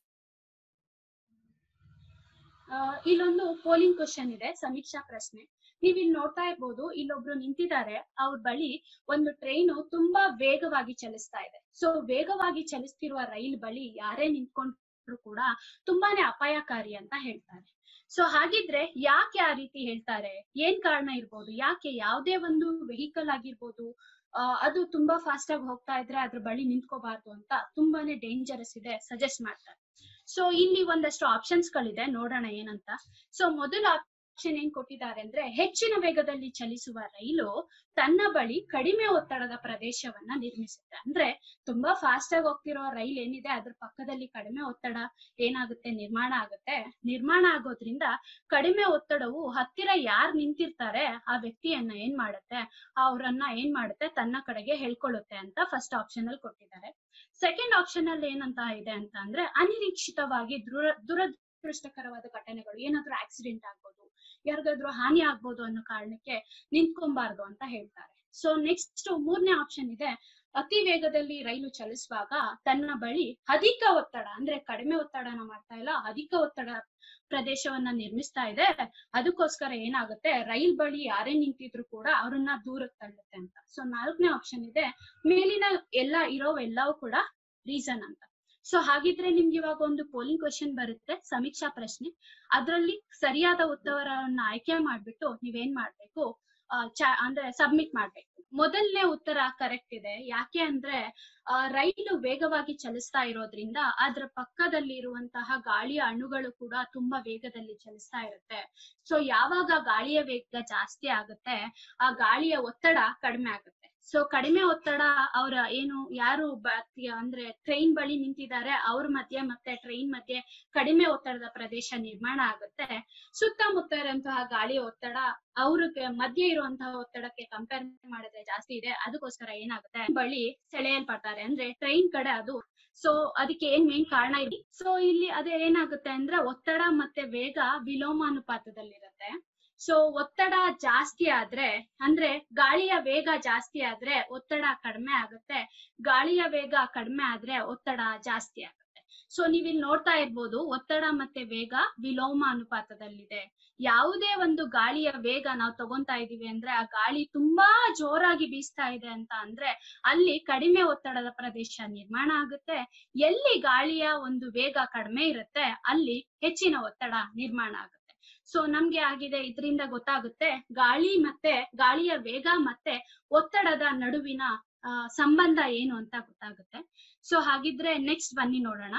ಆ, ಇಲ್ಲೊಂದು ಪೋಲಿಂಗ್ ಕ್ವಶನ್ ಇದೆ ಸಮೀಕ್ಷಾ ಪ್ರಶ್ನೆ ನೀವ್ ಇಲ್ಲಿ ನೋಡ್ತಾ ಇರ್ಬೋದು ಇಲ್ಲೊಬ್ರು ನಿಂತಿದ್ದಾರೆ ಅವ್ರ ಬಳಿ ಒಂದು ಟ್ರೈನು ತುಂಬಾ ವೇಗವಾಗಿ ಚಲಿಸ್ತಾ ಇದೆ ಸೊ ವೇಗವಾಗಿ ಚಲಿಸ್ತಿರುವ ರೈಲ್ ಬಳಿ ಯಾರೇ ನಿಂತ್ಕೊಂಡ್ರು ಕೂಡ ತುಂಬಾನೇ ಅಪಾಯಕಾರಿ ಅಂತ ಹೇಳ್ತಾರೆ ಸೊ ಹಾಗಿದ್ರೆ ಯಾಕೆ ಆ ರೀತಿ ಹೇಳ್ತಾರೆ ಏನ್ ಕಾರಣ ಇರ್ಬೋದು ಯಾಕೆ ಯಾವ್ದೇ ಒಂದು ವೆಹಿಕಲ್ ಆಗಿರ್ಬೋದು ಆ, ಅದು ತುಂಬಾ ಫಾಸ್ಟ್ ಆಗಿ ಹೋಗ್ತಾ ಇದ್ರೆ ಅದ್ರ ಬಳಿ ನಿಂತ್ಕೋಬಾರ್ದು ಅಂತ ತುಂಬಾನೇ ಡೇಂಜರಸ್ ಇದೆ ಸಜೆಸ್ಟ್ ಮಾಡ್ತಾರೆ ಸೊ ಇಲ್ಲಿ ಒಂದಷ್ಟು ಆಪ್ಷನ್ಸ್ ಗಳಿದೆ ನೋಡೋಣ ಏನಂತ ಸೊ ಮೊದಲ ಆಪ್ಷನ್ ಏನ್ ಕೊಟ್ಟಿದ್ದಾರೆ ಅಂದ್ರೆ ಹೆಚ್ಚಿನ ವೇಗದಲ್ಲಿ ಚಲಿಸುವ ರೈಲು ತನ್ನ ಬಳಿ ಕಡಿಮೆ ಒತ್ತಡದ ಪ್ರದೇಶವನ್ನ ನಿರ್ಮಿಸುತ್ತೆ ಅಂದ್ರೆ ತುಂಬಾ ಫಾಸ್ಟ್ ಆಗಿ ಹೋಗ್ತಿರೋ ರೈಲ್ ಏನಿದೆ ಅದ್ರ ಪಕ್ಕದಲ್ಲಿ ಕಡಿಮೆ ಒತ್ತಡ ಏನಾಗುತ್ತೆ ನಿರ್ಮಾಣ ಆಗುತ್ತೆ ನಿರ್ಮಾಣ ಆಗೋದ್ರಿಂದ ಕಡಿಮೆ ಒತ್ತಡವು ಹತ್ತಿರ ಯಾರ್ ನಿಂತಿರ್ತಾರೆ ಆ ವ್ಯಕ್ತಿಯನ್ನ ಏನ್ ಮಾಡುತ್ತೆ ಅವ್ರನ್ನ ಏನ್ ಮಾಡುತ್ತೆ ತನ್ನ ಕಡೆಗೆ ಹೇಳ್ಕೊಳ್ಳುತ್ತೆ ಅಂತ ಫಸ್ಟ್ ಆಪ್ಷನ್ ಅಲ್ಲಿ ಕೊಟ್ಟಿದ್ದಾರೆ ಸೆಕೆಂಡ್ ಆಪ್ಷನ್ ಅಲ್ಲಿ ಏನಂತ ಇದೆ ಅಂತ ಅಂದ್ರೆ ಅನಿರೀಕ್ಷಿತವಾಗಿ ದುರ ದುರದೃಷ್ಟಕರವಾದ ಘಟನೆಗಳು ಏನಾದ್ರೂ ಆಕ್ಸಿಡೆಂಟ್ ಆಗ್ಬೋದು ಯಾರಿಗಾದ್ರೂ ಹಾನಿ ಆಗ್ಬೋದು ಅನ್ನೋ ಕಾರಣಕ್ಕೆ ನಿಂತ್ಕೊಬಾರ್ದು ಅಂತ ಹೇಳ್ತಾರೆ ಸೊ ನೆಕ್ಸ್ಟ್ ಮೂರನೇ ಆಪ್ಷನ್ ಇದೆ ಅತಿ ವೇಗದಲ್ಲಿ ರೈಲು ಚಲಿಸುವಾಗ ತನ್ನ ಬಳಿ ಅಧಿಕ ಒತ್ತಡ ಅಂದ್ರೆ ಕಡಿಮೆ ಒತ್ತಡನ ಮಾಡ್ತಾ ಇಲ್ಲ ಅಧಿಕ ಒತ್ತಡ ಪ್ರದೇಶವನ್ನ ನಿರ್ಮಿಸ್ತಾ ಇದೆ ಅದಕ್ಕೋಸ್ಕರ ಏನಾಗುತ್ತೆ ರೈಲ್ ಬಳಿ ಯಾರೇ ನಿಂತಿದ್ರು ಕೂಡ ಅವ್ರನ್ನ ದೂರಕ್ಕೆ ತಳ್ಳುತ್ತೆ ಅಂತ ಸೊ ನಾಲ್ಕನೇ ಆಪ್ಷನ್ ಇದೆ ಮೇಲಿನ ಎಲ್ಲ ಇರೋ ಎಲ್ಲವೂ ಕೂಡ ರೀಸನ್ ಅಂತ ಸೊ ಹಾಗಿದ್ರೆ ನಿಮ್ಗೆ ಇವಾಗ ಒಂದು ಪೋಲಿಂಗ್ ಕ್ವಶನ್ ಬರುತ್ತೆ ಸಮೀಕ್ಷಾ ಪ್ರಶ್ನೆ ಅದರಲ್ಲಿ ಸರಿಯಾದ ಉತ್ತರವನ್ನ ಆಯ್ಕೆ ಮಾಡ್ಬಿಟ್ಟು ನೀವೇನ್ ಮಾಡ್ಬೇಕು ಆ, ಚ- ಅಂದ್ರೆ ಸಬ್ಮಿಟ್ ಮಾಡ್ಬೇಕು ಮೊದಲನೇ ಉತ್ತರ ಕರೆಕ್ಟ್ ಇದೆ ಯಾಕೆ ಅಂದ್ರೆ ಆ, ರೈಲು ವೇಗವಾಗಿ ಚಲಿಸ್ತಾ ಇರೋದ್ರಿಂದ ಅದ್ರ ಪಕ್ಕದಲ್ಲಿ ಇರುವಂತಹ ಗಾಳಿಯ ಅಣುಗಳು ಕೂಡ ತುಂಬಾ ವೇಗದಲ್ಲಿ ಚಲಿಸ್ತಾ ಇರುತ್ತೆ ಸೊ ಯಾವಾಗ ಗಾಳಿಯ ವೇಗ ಜಾಸ್ತಿ ಆಗುತ್ತೆ ಆ ಗಾಳಿಯ ಒತ್ತಡ ಕಡಿಮೆ ಆಗುತ್ತೆ ಸೊ ಕಡಿಮೆ ಒತ್ತಡ ಅವರ ಏನು ಯಾರು ಬ- ಅಂದ್ರೆ ಟ್ರೈನ್ ಬಳಿ ನಿಂತಿದ್ದಾರೆ ಅವ್ರ ಮಧ್ಯೆ ಮತ್ತೆ ಟ್ರೈನ್ ಮಧ್ಯೆ ಕಡಿಮೆ ಒತ್ತಡದ ಪ್ರದೇಶ ನಿರ್ಮಾಣ ಆಗುತ್ತೆ ಸುತ್ತಮುತ್ತ ಇರುವಂತಹ ಗಾಳಿಯ ಒತ್ತಡ ಅವ್ರಿಗೆ ಮಧ್ಯೆ ಇರುವಂತಹ ಒತ್ತಡಕ್ಕೆ ಕಂಪೇರ್ ಮಾಡಿದ್ರೆ ಜಾಸ್ತಿ ಇದೆ ಅದಕ್ಕೋಸ್ಕರ ಏನಾಗುತ್ತೆ ಬಳಿ ಸೆಳೆಯಲ್ಪಡ್ತಾರೆ ಅಂದ್ರೆ ಟ್ರೈನ್ ಕಡೆ ಅದು ಸೊ ಅದಕ್ಕೆ ಏನ್ ಮೇನ್ ಕಾರಣ ಇದೆ ಸೊ ಇಲ್ಲಿ ಅದೇ ಏನಾಗುತ್ತೆ ಅಂದ್ರೆ ಒತ್ತಡ ಮತ್ತೆ ವೇಗ ವಿಲೋಮಾನುಪಾತದಲ್ಲಿರುತ್ತೆ ಸೊ ಒತ್ತಡ ಜಾಸ್ತಿ ಆದ್ರೆ ಅಂದ್ರೆ ಗಾಳಿಯ ವೇಗ ಜಾಸ್ತಿ ಆದ್ರೆ ಒತ್ತಡ ಕಡಿಮೆ ಆಗುತ್ತೆ ಗಾಳಿಯ ವೇಗ ಕಡಿಮೆ ಆದ್ರೆ ಒತ್ತಡ ಜಾಸ್ತಿ ಆಗುತ್ತೆ ಸೊ ನೀವಿಲ್ಲಿ ನೋಡ್ತಾ ಇರ್ಬೋದು ಒತ್ತಡ ಮತ್ತೆ ವೇಗ ವಿಲೋಮ ಅನುಪಾತದಲ್ಲಿದೆ ಯಾವುದೇ ಒಂದು ಗಾಳಿಯ ವೇಗ ನಾವು ತಗೊಂತಾ ಇದೀವಿ ಅಂದ್ರೆ ಆ ಗಾಳಿ ತುಂಬಾ ಜೋರಾಗಿ ಬೀಸ್ತಾ ಇದೆ ಅಂತ ಅಂದ್ರೆ ಅಲ್ಲಿ ಕಡಿಮೆ ಒತ್ತಡದ ಪ್ರದೇಶ ನಿರ್ಮಾಣ ಆಗುತ್ತೆ ಎಲ್ಲಿ ಗಾಳಿಯ ಒಂದು ವೇಗ ಕಡಿಮೆ ಇರುತ್ತೆ ಅಲ್ಲಿ ಹೆಚ್ಚಿನ ಒತ್ತಡ ನಿರ್ಮಾಣ ಆಗುತ್ತೆ ಸೊ ನಮ್ಗೆ ಆಗಿದೆ ಇದರಿಂದ ಗೊತ್ತಾಗುತ್ತೆ ಗಾಳಿ ಮತ್ತೆ ಗಾಳಿಯ ವೇಗ ಮತ್ತೆ ಒತ್ತಡದ ನಡುವಿನ ಆ, ಸಂಬಂಧ ಏನು ಅಂತ ಗೊತ್ತಾಗುತ್ತೆ ಸೊ ಹಾಗಿದ್ರೆ ನೆಕ್ಸ್ಟ್ ಬನ್ನಿ ನೋಡೋಣ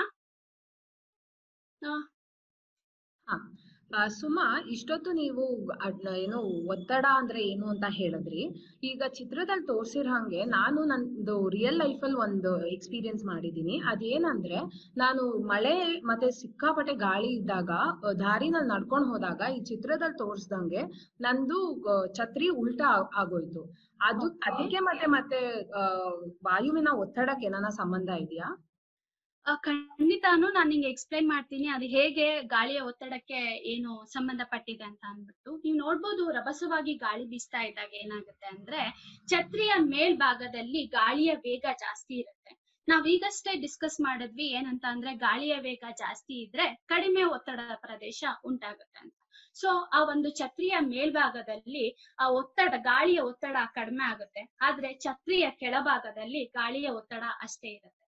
ಆ, ಹಾ ಆ, ಸುಮಾ ಇಷ್ಟೊತ್ತು ನೀವು ಅದ್ನ ಏನು ಒತ್ತಡ ಅಂದ್ರೆ ಏನು ಅಂತ ಹೇಳಿದ್ರಿ ಈಗ ಚಿತ್ರದಲ್ಲಿ ತೋರ್ಸಿರೋ ಹಂಗೆ ನಾನು ನಂದು ರಿಯಲ್ ಲೈಫಲ್ಲಿ ಒಂದು ಎಕ್ಸ್ಪೀರಿಯನ್ಸ್ ಮಾಡಿದ್ದೀನಿ ಅದೇನಂದ್ರೆ ನಾನು ಮಳೆ ಮತ್ತೆ ಸಿಕ್ಕಾಪಟ್ಟೆ ಗಾಳಿ ಇದ್ದಾಗ ಆ, ದಾರಿನಲ್ಲಿ ನಡ್ಕೊಂಡು ಹೋದಾಗ ಈ ಚಿತ್ರದಲ್ಲಿ ತೋರ್ಸ್ದಂಗೆ ನಂದು ಆ, ಛತ್ರಿ ಉಲ್ಟಾ ಆ- ಆಗೋಯ್ತು ಅದು Okay. ಅದಕ್ಕೆ ಮತ್ತೆ ಮತ್ತೆ ಆ, ವಾಯುವಿನ ಒತ್ತಡಕ್ಕೆ ಏನಾನ ಸಂಬಂಧ ಇದೆಯಾ ಆ, ಖಂಡಿತಾನು ನಾನು ನಿಂಗೆ ಎಕ್ಸ್ಪ್ಲೈನ್ ಮಾಡ್ತೀನಿ ಅದು ಹೇಗೆ ಗಾಳಿಯ ಒತ್ತಡಕ್ಕೆ ಏನು ಸಂಬಂಧಪಟ್ಟಿದೆ ಅಂತ ಅಂದ್ಬಿಟ್ಟು ನೀವು ನೋಡ್ಬೋದು ರಭಸವಾಗಿ ಗಾಳಿ ಬೀಸ್ತಾ ಇದ್ದಾಗ ಏನಾಗುತ್ತೆ ಅಂದ್ರೆ ಛತ್ರಿಯ ಮೇಲ್ಭಾಗದಲ್ಲಿ ಗಾಳಿಯ ವೇಗ ಜಾಸ್ತಿ ಇರುತ್ತೆ ನಾವ್ ಈಗಷ್ಟೇ ಡಿಸ್ಕಸ್ ಮಾಡಿದ್ವಿ ಏನಂತ ಅಂದ್ರೆ ಗಾಳಿಯ ವೇಗ ಜಾಸ್ತಿ ಇದ್ರೆ ಕಡಿಮೆ ಒತ್ತಡದ ಪ್ರದೇಶ ಉಂಟಾಗುತ್ತೆ ಅಂತ ಸೊ ಆ ಒಂದು ಛತ್ರಿಯ ಮೇಲ್ಭಾಗದಲ್ಲಿ ಆ ಒತ್ತಡ ಗಾಳಿಯ ಒತ್ತಡ ಕಡಿಮೆ ಆಗುತ್ತೆ ಆದ್ರೆ ಛತ್ರಿಯ ಕೆಳಭಾಗದಲ್ಲಿ ಗಾಳಿಯ ಒತ್ತಡ ಅಷ್ಟೇ ಇರುತ್ತೆ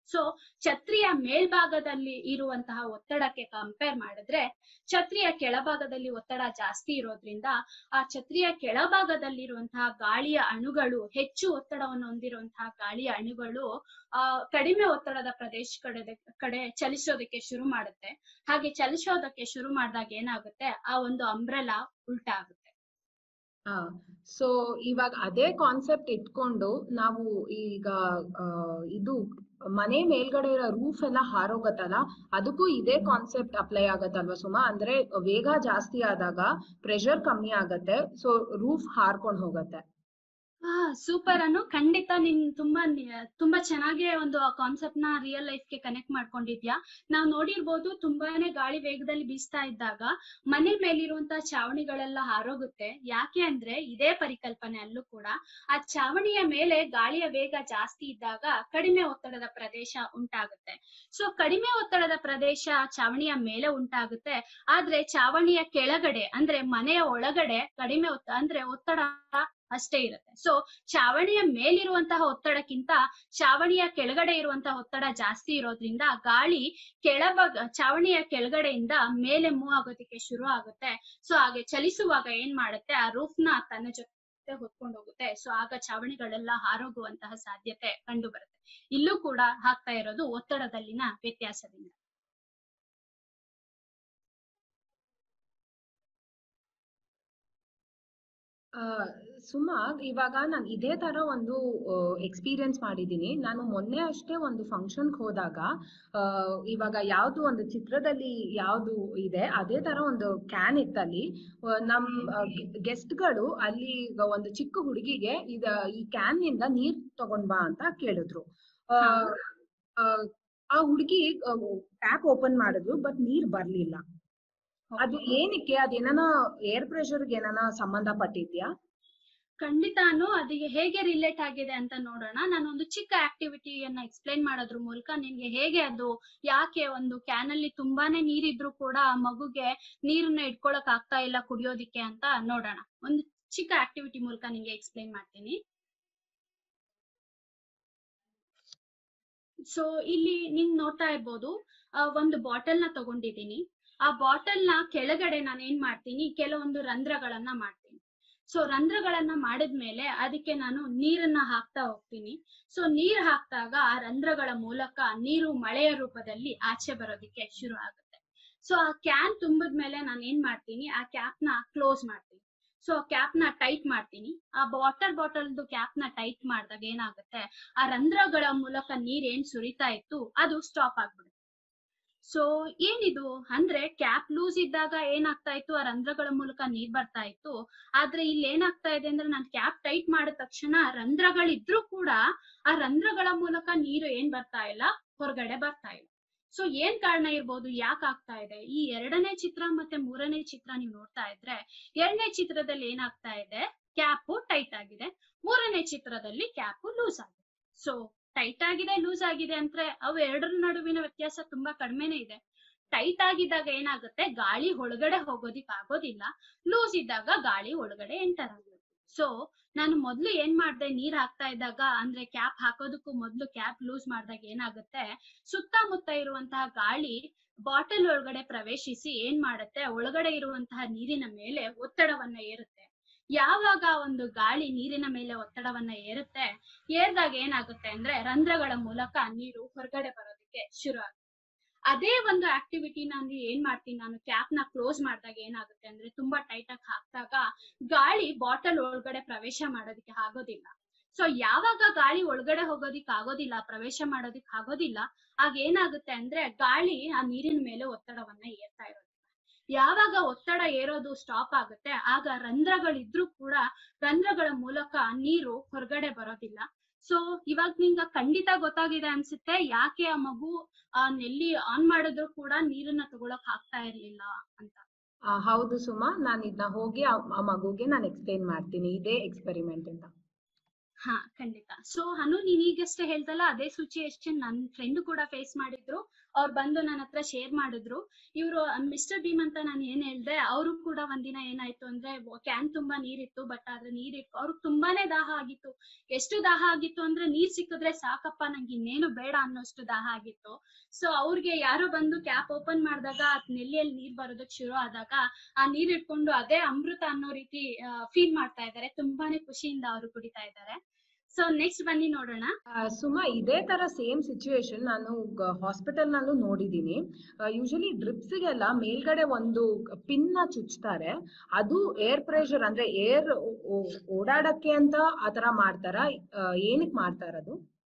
ಸೊ ಛತ್ರಿಯ ಮೇಲ್ಭಾಗದಲ್ಲಿ ಇರುವಂತಹ ಒತ್ತಡಕ್ಕೆ ಕಂಪೇರ್ ಮಾಡಿದ್ರೆ ಛತ್ರಿಯ ಕೆಳಭಾಗದಲ್ಲಿ ಒತ್ತಡ ಜಾಸ್ತಿ ಇರೋದ್ರಿಂದ ಆ ಛತ್ರಿಯ ಕೆಳಭಾಗದಲ್ಲಿರುವಂತಹ ಗಾಳಿಯ ಅಣುಗಳು ಹೆಚ್ಚು ಒತ್ತಡವನ್ನು ಹೊಂದಿರುವಂತಹ ಗಾಳಿಯ ಅಣುಗಳು ಆ ಕಡಿಮೆ ಒತ್ತಡದ ಪ್ರದೇಶ ಕಡೆ ಕಡೆ ಚಲಿಸೋದಕ್ಕೆ ಶುರು ಮಾಡುತ್ತೆ ಹಾಗೆ ಚಲಿಸೋದಕ್ಕೆ ಶುರು ಮಾಡಿದಾಗ ಏನಾಗುತ್ತೆ ಆ ಒಂದು ಅಂಬ್ರೆಲಾ ಉಲ್ಟಾ ಆಗುತ್ತೆ ಹಾ ಸೊ ಇವಾಗ ಅದೇ ಕಾನ್ಸೆಪ್ಟ್ ಇಟ್ಕೊಂಡು ನಾವು ಈಗ ಆ, ಇದು ಮನೆ ಮೇಲ್ಗಡೆ ಇರೋ ರೂಫ್ ಎಲ್ಲ ಹಾರೋಗತ್ತಲ್ಲ ಅದಕ್ಕೂ ಇದೇ ಕಾನ್ಸೆಪ್ಟ್ ಅಪ್ಲೈ ಆಗತ್ತಲ್ವಾ ಸುಮಾ ಅಂದ್ರೆ ವೇಗ ಜಾಸ್ತಿ ಆದಾಗ ಪ್ರೆಷರ್ ಕಮ್ಮಿ ಆಗತ್ತೆ ಸೊ ರೂಫ್ ಹಾರ್ಕೊಂಡ್ ಹೋಗತ್ತೆ ಆ ಸೂಪರ್ ಅನ್ನು ಖಂಡಿತ ನೀನ್ ತುಂಬಾ ನಿ- ತುಂಬಾ ಚೆನ್ನಾಗಿ ಒಂದು ಕಾನ್ಸೆಪ್ಟ್ ನ ರಿಯಲ್ ಲೈಫ್ ಗೆ ಕನೆಕ್ಟ್ ಮಾಡ್ಕೊಂಡಿದ್ಯಾ ನಾವ್ ನೋಡಿರ್ಬೋದು ತುಂಬಾನೇ ಗಾಳಿ ವೇಗದಲ್ಲಿ ಬೀಸ್ತಾ ಇದ್ದಾಗ ಮನೆ ಮೇಲಿರುವಂತಹ ಚಾವಣಿಗಳೆಲ್ಲ ಹಾರೋಗುತ್ತೆ ಯಾಕೆ ಅಂದ್ರೆ ಇದೇ ಪರಿಕಲ್ಪನೆ ಅಲ್ಲೂ ಕೂಡ ಆ ಚಾವಣಿಯ ಮೇಲೆ ಗಾಳಿಯ ವೇಗ ಜಾಸ್ತಿ ಇದ್ದಾಗ ಕಡಿಮೆ ಒತ್ತಡದ ಪ್ರದೇಶ ಉಂಟಾಗುತ್ತೆ ಸೊ ಕಡಿಮೆ ಒತ್ತಡದ ಪ್ರದೇಶ ಚಾವಣಿಯ ಮೇಲೆ ಉಂಟಾಗುತ್ತೆ ಆದ್ರೆ ಚಾವಣಿಯ ಕೆಳಗಡೆ ಅಂದ್ರೆ ಮನೆಯ ಒಳಗಡೆ ಕಡಿಮೆ ಒತ್ತ ಅಂದ್ರೆ ಒತ್ತಡ ಅಷ್ಟೇ ಇರುತ್ತೆ ಸೊ ಚಾವಣಿಯ ಮೇಲಿರುವಂತಹ ಒತ್ತಡಕ್ಕಿಂತ ಚಾವಣಿಯ ಕೆಳಗಡೆ ಇರುವಂತಹ ಒತ್ತಡ ಜಾಸ್ತಿ ಇರೋದ್ರಿಂದ ಗಾಳಿ ಕೆಳಭಾಗ ಚಾವಣಿಯ ಕೆಳಗಡೆಯಿಂದ ಮೇಲೆ ಮೂವ್ ಆಗೋದಕ್ಕೆ ಶುರು ಆಗುತ್ತೆ ಸೊ ಹಾಗೆ ಚಲಿಸುವಾಗ ಏನ್ ಮಾಡುತ್ತೆ ಆ ರೂಫ್ ನ ತನ್ನ ಜೊತೆ ಹೊತ್ಕೊಂಡು ಹೋಗುತ್ತೆ ಸೊ ಆಗ ಚಾವಣಿಗಳೆಲ್ಲ ಹಾರೋಗುವಂತಹ ಸಾಧ್ಯತೆ ಕಂಡು ಬರುತ್ತೆ ಇಲ್ಲೂ ಕೂಡ ಆಗ್ತಾ ಇರೋದು ಒತ್ತಡದಲ್ಲಿನ ವ್ಯತ್ಯಾಸದಿಂದ ಆ, ಸುಮಾ ಇವಾಗ ನಾನು ಇದೇ ತರ ಒಂದು ಎಕ್ಸ್ಪೀರಿಯನ್ಸ್ ಮಾಡಿದ್ದೀನಿ ನಾನು ಮೊನ್ನೆ ಅಷ್ಟೇ ಒಂದು ಫಂಕ್ಷನ್ಗೆ ಹೋದಾಗ ಆ, ಇವಾಗ ಯಾವ್ದು ಒಂದು ಚಿತ್ರದಲ್ಲಿ ಯಾವ್ದು ಇದೆ ಅದೇ ತರ ಒಂದು ಕ್ಯಾನ್ ಇತ್ತಲ್ಲಿ ಆ, ನಮ್ ಗೆಸ್ಟ್ಗಳು ಅಲ್ಲಿ ಈಗ ಒಂದು ಚಿಕ್ಕ ಹುಡುಗಿಗೆ ಇದ ಈ ಕ್ಯಾನ್ ನಿಂದ ನೀರ್ ತಗೊಂಡ್ ಬಾ ಅಂತ ಕೇಳಿದ್ರು ಆ, ಆ, ಆ ಹುಡುಗಿ ಟ್ಯಾಪ್ ಓಪನ್ ಮಾಡಿದ್ರು ಬಟ್ ನೀರ್ ಬರ್ಲಿಲ್ಲ ಅದು ಏನಕ್ಕೆ ಅದೇನಾನ ಏರ್ ಪ್ರೆಷರ್ಗೆ ಏನಾನ ಸಂಬಂಧ ಪಟ್ಟಿದ್ಯಾ ಖಂಡಿತಾನು ಅದಕ್ಕೆ ಹೇಗೆ ರಿಲೇಟ್ ಆಗಿದೆ ಅಂತ ನೋಡೋಣ ನಾನೊಂದು ಚಿಕ್ಕ ಆಕ್ಟಿವಿಟಿಯನ್ನ ಎಕ್ಸ್ಪ್ಲೈನ್ ಮಾಡೋದ್ರ ಮೂಲಕ ನಿನ್ಗೆ ಹೇಗೆ ಅದು ಯಾಕೆ ಒಂದು ಕ್ಯಾನ್ ಅಲ್ಲಿ ತುಂಬಾನೇ ನೀರಿದ್ರು ಕೂಡ ಆ ಮಗುಗೆ ನೀರನ್ನ ಇಟ್ಕೊಳಕ್ ಆಗ್ತಾ ಇಲ್ಲ ಕುಡಿಯೋದಿಕ್ಕೆ ಅಂತ ನೋಡೋಣ ಒಂದು ಚಿಕ್ಕ ಆಕ್ಟಿವಿಟಿ ಮೂಲಕ ನಿಂಗೆ ಎಕ್ಸ್ಪ್ಲೈನ್ ಮಾಡ್ತೀನಿ ಸೊ ಇಲ್ಲಿ ನೀನ್ ನೋಡ್ತಾ ಇರ್ಬೋದು ಆ, ಒಂದು ಬಾಟಲ್ ನ ತಗೊಂಡಿದ್ದೀನಿ ಆ ಬಾಟಲ್ ನ ಕೆಳಗಡೆ ನಾನು ಏನ್ ಮಾಡ್ತೀನಿ ಕೆಲವೊಂದು ರಂಧ್ರಗಳನ್ನ ಮಾಡ್ತೀನಿ ಸೊ ರಂಧ್ರಗಳನ್ನ ಮಾಡಿದ್ಮೇಲೆ ಅದಕ್ಕೆ ನಾನು ನೀರನ್ನ ಹಾಕ್ತಾ ಹೋಗ್ತೀನಿ ಸೊ ನೀರ್ ಹಾಕ್ದಾಗ ಆ ರಂಧ್ರಗಳ ಮೂಲಕ ನೀರು ಮಳೆಯ ರೂಪದಲ್ಲಿ ಆಚೆ ಬರೋದಿಕ್ಕೆ ಶುರು ಆಗುತ್ತೆ ಸೊ ಆ ಕ್ಯಾನ್ ತುಂಬಿದ್ಮೇಲೆ ನಾನು ಏನ್ ಮಾಡ್ತೀನಿ ಆ ಕ್ಯಾಪ್ ನ ಕ್ಲೋಸ್ ಮಾಡ್ತೀನಿ ಸೊ ಕ್ಯಾಪ್ ನ ಟೈಟ್ ಮಾಡ್ತೀನಿ ಆ ವಾಟರ್ ಬಾಟಲ್ದು ಕ್ಯಾಪ್ ನ ಟೈಟ್ ಮಾಡಿದಾಗ ಏನಾಗುತ್ತೆ ಆ ರಂಧ್ರಗಳ ಮೂಲಕ ನೀರ್ ಏನ್ ಸುರಿತಾ ಇತ್ತು ಅದು ಸ್ಟಾಪ್ ಆಗ್ಬಿಡುತ್ತೆ ಸೊ ಏನಿದು ಅಂದ್ರೆ ಕ್ಯಾಪ್ ಲೂಸ್ ಇದ್ದಾಗ ಏನಾಗ್ತಾ ಇತ್ತು ಆ ರಂಧ್ರಗಳ ಮೂಲಕ ನೀರ್ ಬರ್ತಾ ಇತ್ತು ಆದ್ರೆ ಇಲ್ಲಿ ಏನಾಗ್ತಾ ಇದೆ ಅಂದ್ರೆ ನಾನು ಕ್ಯಾಪ್ ಟೈಟ್ ಮಾಡಿದ ತಕ್ಷಣ ರಂಧ್ರಗಳಿದ್ರು ಕೂಡ ಆ ರಂಧ್ರಗಳ ಮೂಲಕ ನೀರು ಏನ್ ಬರ್ತಾ ಇಲ್ಲ ಹೊರಗಡೆ ಬರ್ತಾ ಇಲ್ಲ ಸೊ ಏನ್ ಕಾರಣ ಇರ್ಬೋದು ಯಾಕೆ ಆಗ್ತಾ ಇದೆ ಈ ಎರಡನೇ ಚಿತ್ರ ಮತ್ತೆ ಮೂರನೇ ಚಿತ್ರ ನೀವು ನೋಡ್ತಾ ಇದ್ರೆ ಎರಡನೇ ಚಿತ್ರದಲ್ಲಿ ಏನಾಗ್ತಾ ಇದೆ ಕ್ಯಾಪ್ ಟೈಟ್ ಆಗಿದೆ ಮೂರನೇ ಚಿತ್ರದಲ್ಲಿ ಕ್ಯಾಪ್ ಲೂಸ್ ಆಗಿದೆ ಸೊ ಟೈಟ್ ಆಗಿದೆ ಲೂಸ್ ಆಗಿದೆ ಅಂದ್ರೆ ಅವು ಎರಡರ ನಡುವಿನ ವ್ಯತ್ಯಾಸ ತುಂಬಾ ಕಡಿಮೆನೇ ಇದೆ ಟೈಟ್ ಆಗಿದ್ದಾಗ ಏನಾಗುತ್ತೆ ಗಾಳಿ ಒಳಗಡೆ ಹೋಗೋದಿಕ್ ಆಗೋದಿಲ್ಲ ಲೂಸ್ ಇದ್ದಾಗ ಗಾಳಿ ಒಳಗಡೆ ಎಂಟರ್ ಆಗುತ್ತೆ ಸೊ ನಾನು ಮೊದ್ಲು ಏನ್ ಮಾಡ್ದೆ ನೀರ್ ಹಾಕ್ತಾ ಇದ್ದಾಗ ಅಂದ್ರೆ ಕ್ಯಾಪ್ ಹಾಕೋದಕ್ಕೂ ಮೊದ್ಲು ಕ್ಯಾಪ್ ಲೂಸ್ ಮಾಡಿದಾಗ ಏನಾಗುತ್ತೆ ಸುತ್ತಮುತ್ತ ಇರುವಂತಹ ಗಾಳಿ ಬಾಟಲ್ ಒಳಗಡೆ ಪ್ರವೇಶಿಸಿ ಏನ್ ಮಾಡುತ್ತೆ ಒಳಗಡೆ ಇರುವಂತಹ ನೀರಿನ ಮೇಲೆ ಒತ್ತಡವನ್ನ ಏರುತ್ತೆ ಯಾವಾಗ ಒಂದು ಗಾಳಿ ನೀರಿನ ಮೇಲೆ ಒತ್ತಡವನ್ನ ಏರುತ್ತೆ ಏರ್ದಾಗ ಏನಾಗುತ್ತೆ ಅಂದ್ರೆ ರಂಧ್ರಗಳ ಮೂಲಕ ನೀರು ಹೊರಗಡೆ ಬರೋದಕ್ಕೆ ಶುರು ಆಗುತ್ತೆ ಅದೇ ಒಂದು ಆಕ್ಟಿವಿಟಿ ನಾನು ಏನ್ ಮಾಡ್ತೀನಿ ನಾನು ಕ್ಯಾಪ್ ನ ಕ್ಲೋಸ್ ಮಾಡಿದಾಗ ಏನಾಗುತ್ತೆ ಅಂದ್ರೆ ತುಂಬಾ ಟೈಟ್ ಆಗಿ ಹಾಕಿದಾಗ ಗಾಳಿ ಬಾಟಲ್ ಒಳಗಡೆ ಪ್ರವೇಶ ಮಾಡೋದಕ್ಕೆ ಆಗೋದಿಲ್ಲ ಸೊ ಯಾವಾಗ ಗಾಳಿ ಒಳಗಡೆ ಹೋಗೋದಿಕ್ ಆಗೋದಿಲ್ಲ ಪ್ರವೇಶ ಮಾಡೋದಿಕ್ ಆಗೋದಿಲ್ಲ ಆಗ ಏನಾಗುತ್ತೆ ಅಂದ್ರೆ ಗಾಳಿ ಆ ನೀರಿನ ಮೇಲೆ ಒತ್ತಡವನ್ನ ಏರ್ತಾ ಇರೋದಿಲ್ಲ ಯಾವಾಗ ಒತ್ತಡ ಏರೋದು ಸ್ಟಾಪ್ ಆಗುತ್ತೆ ಆಗ ರಂಧ್ರಗಳಿದ್ರು ಕೂಡ ರಂಧ್ರಗಳ ಮೂಲಕ ನೀರು ಹೊರಗಡೆ ಬರೋದಿಲ್ಲ ಸೊ ಇವಾಗ ನಿಂಗ ಖಂಡಿತ ಗೊತ್ತಾಗಿದೆ ಅನ್ಸುತ್ತೆ ಯಾಕೆ ಆ ಮಗು ಆ ನೆಲ್ಲಿ ಆನ್ ಮಾಡಿದ್ರು ಕೂಡ ನೀರನ್ನ ತಗೊಳಕ್ ಆಗ್ತಾ ಇರ್ಲಿಲ್ಲ ಅಂತ ಆ, ಹೌದು ಸುಮಾ ನಾನು ಇದನ್ನ ಹೋಗಿ ಆ ಆ ಮಗುಗೆ ನಾನು ಎಕ್ಸ್ಪ್ಲೇನ್ ಮಾಡ್ತೀನಿ ಇದೇ ಎಕ್ಸ್ಪೆರಿಮೆಂಟ್ ಅಂತ ಹಾ ಖಂಡಿತ ಸೊ ಹನು ನೀನ್ ಈಗಷ್ಟೇ ಹೇಳ್ದಲ್ಲ ಅದೇ ಸಿಚುಯೇಷನ್ ನನ್ ಫ್ರೆಂಡ್ ಕೂಡ ಫೇಸ್ ಮಾಡಿದ್ರು ಅವ್ರು ಬಂದು ನನ್ನ ಹತ್ರ ಶೇರ್ ಮಾಡಿದ್ರು ಇವರು ಮಿಸ್ಟರ್ ಭೀಮ್ ಅಂತ ನಾನು ಏನ್ ಹೇಳ್ದೆ ಅವರು ಕೂಡ ಒಂದಿನ ಏನಾಯ್ತು ಅಂದ್ರೆ ಕ್ಯಾನ್ ತುಂಬಾ ನೀರಿತ್ತು ಬಟ್ ಆದ್ರೆ ನೀರಿತ್ತು ಅವ್ರಿಗೆ ತುಂಬಾನೇ ದಾಹ ಆಗಿತ್ತು ಎಷ್ಟು ದಾಹ ಆಗಿತ್ತು ಅಂದ್ರೆ ನೀರ್ ಸಿಕ್ಕಿದ್ರೆ ಸಾಕಪ್ಪ ನಂಗೆ ಇನ್ನೇನು ಬೇಡ ಅನ್ನೋಷ್ಟು ದಾಹ ಆಗಿತ್ತು ಸೊ ಅವ್ರಿಗೆ ಯಾರೋ ಬಂದು ಕ್ಯಾಪ್ ಓಪನ್ ಮಾಡಿದಾಗ ನೆಲ್ಲಿಯಲ್ಲಿ ನೀರ್ ಬರೋದಕ್ ಶುರು ಆದಾಗ ಆ ನೀರ್ ಇಟ್ಕೊಂಡು ಅದೇ ಅಮೃತ ಅನ್ನೋ ರೀತಿ ಫೀಲ್ ಮಾಡ್ತಾ ಇದ್ದಾರೆ ತುಂಬಾನೇ ಖುಷಿಯಿಂದ ಅವರು ಕುಡಿತಾ ಇದ್ದಾರೆ ಸೊ ನೆಕ್ಸ್ಟ್ ಬನ್ನಿ ನೋಡೋಣ ಆ, ಸುಮಾ ಇದೇ ತರ ಸೇಮ್ ಸಿಚುವೇಶನ್ ನಾನು ಹಾಸ್ಪಿಟಲ್ ನಲ್ಲೂ ನೋಡಿದೀನಿ ಯೂಶಲಿ ಡ್ರಿಪ್ಸ್ಗೆಲ್ಲ ಮೇಲ್ಗಡೆ ಒಂದು ಪಿನ್ ನ ಚುಚ್ತಾರೆ ಅದು ಏರ್ ಪ್ರೆಷರ್ ಅಂದ್ರೆ ಏರ್ ಓಡಾಡಕ್ಕೆ ಅಂತ ಆತರ ಮಾಡ್ತಾರ ಏನಕ್ ಮಾಡ್ತಾರದು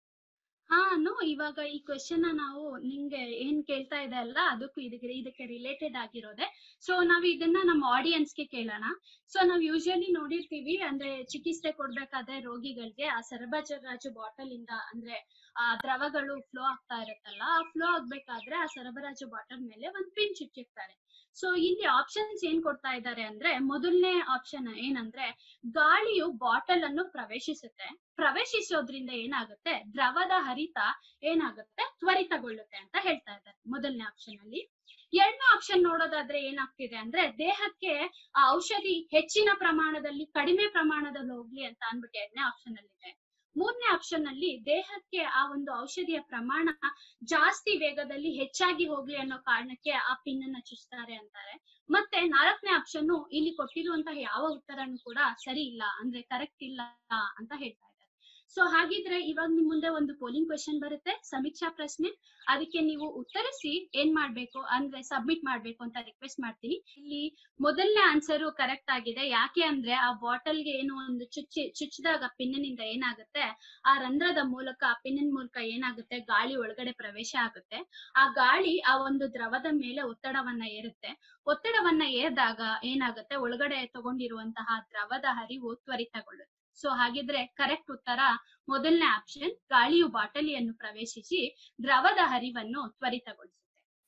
ಹಾ ನೋ ಇವಾಗ ಈ ಕ್ವೆಶನ್ ನಾವು ನಿಂಗೆ ಏನ್ ಕೇಳ್ತಾ ಇದೆ ಅಲ್ಲ ಅದಕ್ಕೂ ಇದಕ್ಕೆ ಇದಕ್ಕೆ ರಿಲೇಟೆಡ್ ಆಗಿರೋದೆ ಸೊ ನಾವ್ ಇದನ್ನ ನಮ್ಮ audience ಗೆ ಕೇಳೋಣ ಸೊ ನಾವ್ ಯೂಶಲಿ ನೋಡಿರ್ತೀವಿ ಅಂದ್ರೆ ಚಿಕಿತ್ಸೆ ಕೊಡ್ಬೇಕಾದ್ರೆ ರೋಗಿಗಳಿಗೆ ಆ ಸರಬರಾಜು ಬಾಟಲ್ ಇಂದ ಅಂದ್ರೆ ಆ ದ್ರವಗಳು ಫ್ಲೋ ಆಗ್ತಾ ಇರುತ್ತಲ್ಲ ಆ ಫ್ಲೋ ಆಗ್ಬೇಕಾದ್ರೆ ಆ ಸರಬರಾಜು ಬಾಟಲ್ ಮೇಲೆ ಒಂದ್ ಪಿನ್ ಚುಚ್ಚಿರ್ತಾರೆ ಸೊ ಇಲ್ಲಿ ಆಪ್ಷನ್ಸ್ ಏನ್ ಕೊಡ್ತಾ ಇದ್ದಾರೆ ಅಂದ್ರೆ ಮೊದಲನೇ ಆಪ್ಷನ್ ಏನಂದ್ರೆ ಗಾಳಿಯು ಬಾಟಲ್ ಅನ್ನು ಪ್ರವೇಶಿಸುತ್ತೆ ಪ್ರವೇಶಿಸೋದ್ರಿಂದ ಏನಾಗುತ್ತೆ ದ್ರವದ ಹರಿತ ಏನಾಗುತ್ತೆ ತ್ವರಿತಗೊಳ್ಳುತ್ತೆ ಅಂತ ಹೇಳ್ತಾ ಇದ್ದಾರೆ ಮೊದಲನೇ ಆಪ್ಷನ್ ಅಲ್ಲಿ ಎರಡನೇ ಆಪ್ಷನ್ ನೋಡೋದಾದ್ರೆ ಏನಾಗ್ತಿದೆ ಅಂದ್ರೆ ದೇಹಕ್ಕೆ ಆ ಔಷಧಿ ಹೆಚ್ಚಿನ ಪ್ರಮಾಣದಲ್ಲಿ ಕಡಿಮೆ ಪ್ರಮಾಣದಲ್ಲಿ ಹೋಗ್ಲಿ ಅಂತ ಅನ್ಬಿಟ್ಟು ಎರಡನೇ ಆಪ್ಷನ್ ಅಲ್ಲಿ ಇದೆ ಮೂರನೇ ಆಪ್ಷನ್ ಅಲ್ಲಿ ದೇಹಕ್ಕೆ ಆ ಒಂದು ಔಷಧಿಯ ಪ್ರಮಾಣ ಜಾಸ್ತಿ ವೇಗದಲ್ಲಿ ಹೆಚ್ಚಾಗಿ ಹೋಗ್ಲಿ ಅನ್ನೋ ಕಾರಣಕ್ಕೆ ಆ ಪಿನ್ ಅನ್ನ ಚುಚ್ತಾರೆ ಅಂತಾರೆ ಮತ್ತೆ ನಾಲ್ಕನೇ ಆಪ್ಷನ್ ಇಲ್ಲಿ ಕೊಟ್ಟಿರುವಂತಹ ಯಾವ ಉತ್ತರನು ಕೂಡ ಸರಿ ಇಲ್ಲ ಅಂದ್ರೆ ಕರೆಕ್ಟ್ ಇಲ್ಲ ಅಂತ ಹೇಳ್ತಾ ಇದ್ದಾರೆ ಸೊ ಹಾಗಿದ್ರೆ ಇವಾಗ ನಿಮ್ ಮುಂದೆ ಒಂದು ಪೋಲಿಂಗ್ ಕ್ವೆಶನ್ ಬರುತ್ತೆ ಸಮೀಕ್ಷಾ ಪ್ರಶ್ನೆ ಅದಕ್ಕೆ ನೀವು ಉತ್ತರಿಸಿ ಏನ್ ಮಾಡ್ಬೇಕು ಅಂದ್ರೆ ಸಬ್ಮಿಟ್ ಮಾಡ್ಬೇಕು ಅಂತ ರಿಕ್ವೆಸ್ಟ್ ಮಾಡ್ತೀನಿ ಇಲ್ಲಿ ಮೊದಲನೇ ಆನ್ಸರ್ ಕರೆಕ್ಟ್ ಆಗಿದೆ ಯಾಕೆ ಅಂದ್ರೆ ಆ ಬಾಟಲ್ಗೆ ಏನು ಒಂದು ಚುಚ್ಚಿ ಚುಚ್ಚಿದಾಗ ಪಿನ್ನಿನಿಂದ ಏನಾಗುತ್ತೆ ಆ ರಂಧ್ರದ ಮೂಲಕ ಆ ಪಿನ್ನಿನ ಮೂಲಕ ಏನಾಗುತ್ತೆ ಗಾಳಿ ಒಳಗಡೆ ಪ್ರವೇಶ ಆಗುತ್ತೆ ಆ ಗಾಳಿ ಆ ಒಂದು ದ್ರವದ ಮೇಲೆ ಒತ್ತಡವನ್ನ ಏರುತ್ತೆ ಒತ್ತಡವನ್ನ ಏರಿದಾಗ ಏನಾಗುತ್ತೆ ಒಳಗಡೆ ತಗೊಂಡಿರುವಂತಹ ದ್ರವದ ಹರಿವು ತ್ವರಿತಗೊಳ್ಳುತ್ತೆ ಸೊ ಹಾಗಿದ್ರೆ ಕರೆಕ್ಟ್ ಉತ್ತರ ಮೊದಲನೇ ಆಪ್ಷನ್ ಗಾಳಿಯು ಬಾಟಲಿಯನ್ನು ಪ್ರವೇಶಿಸಿ ದ್ರವದ ಹರಿವನ್ನು ತ್ವರಿತಗೊಳಿಸುತ್ತೆ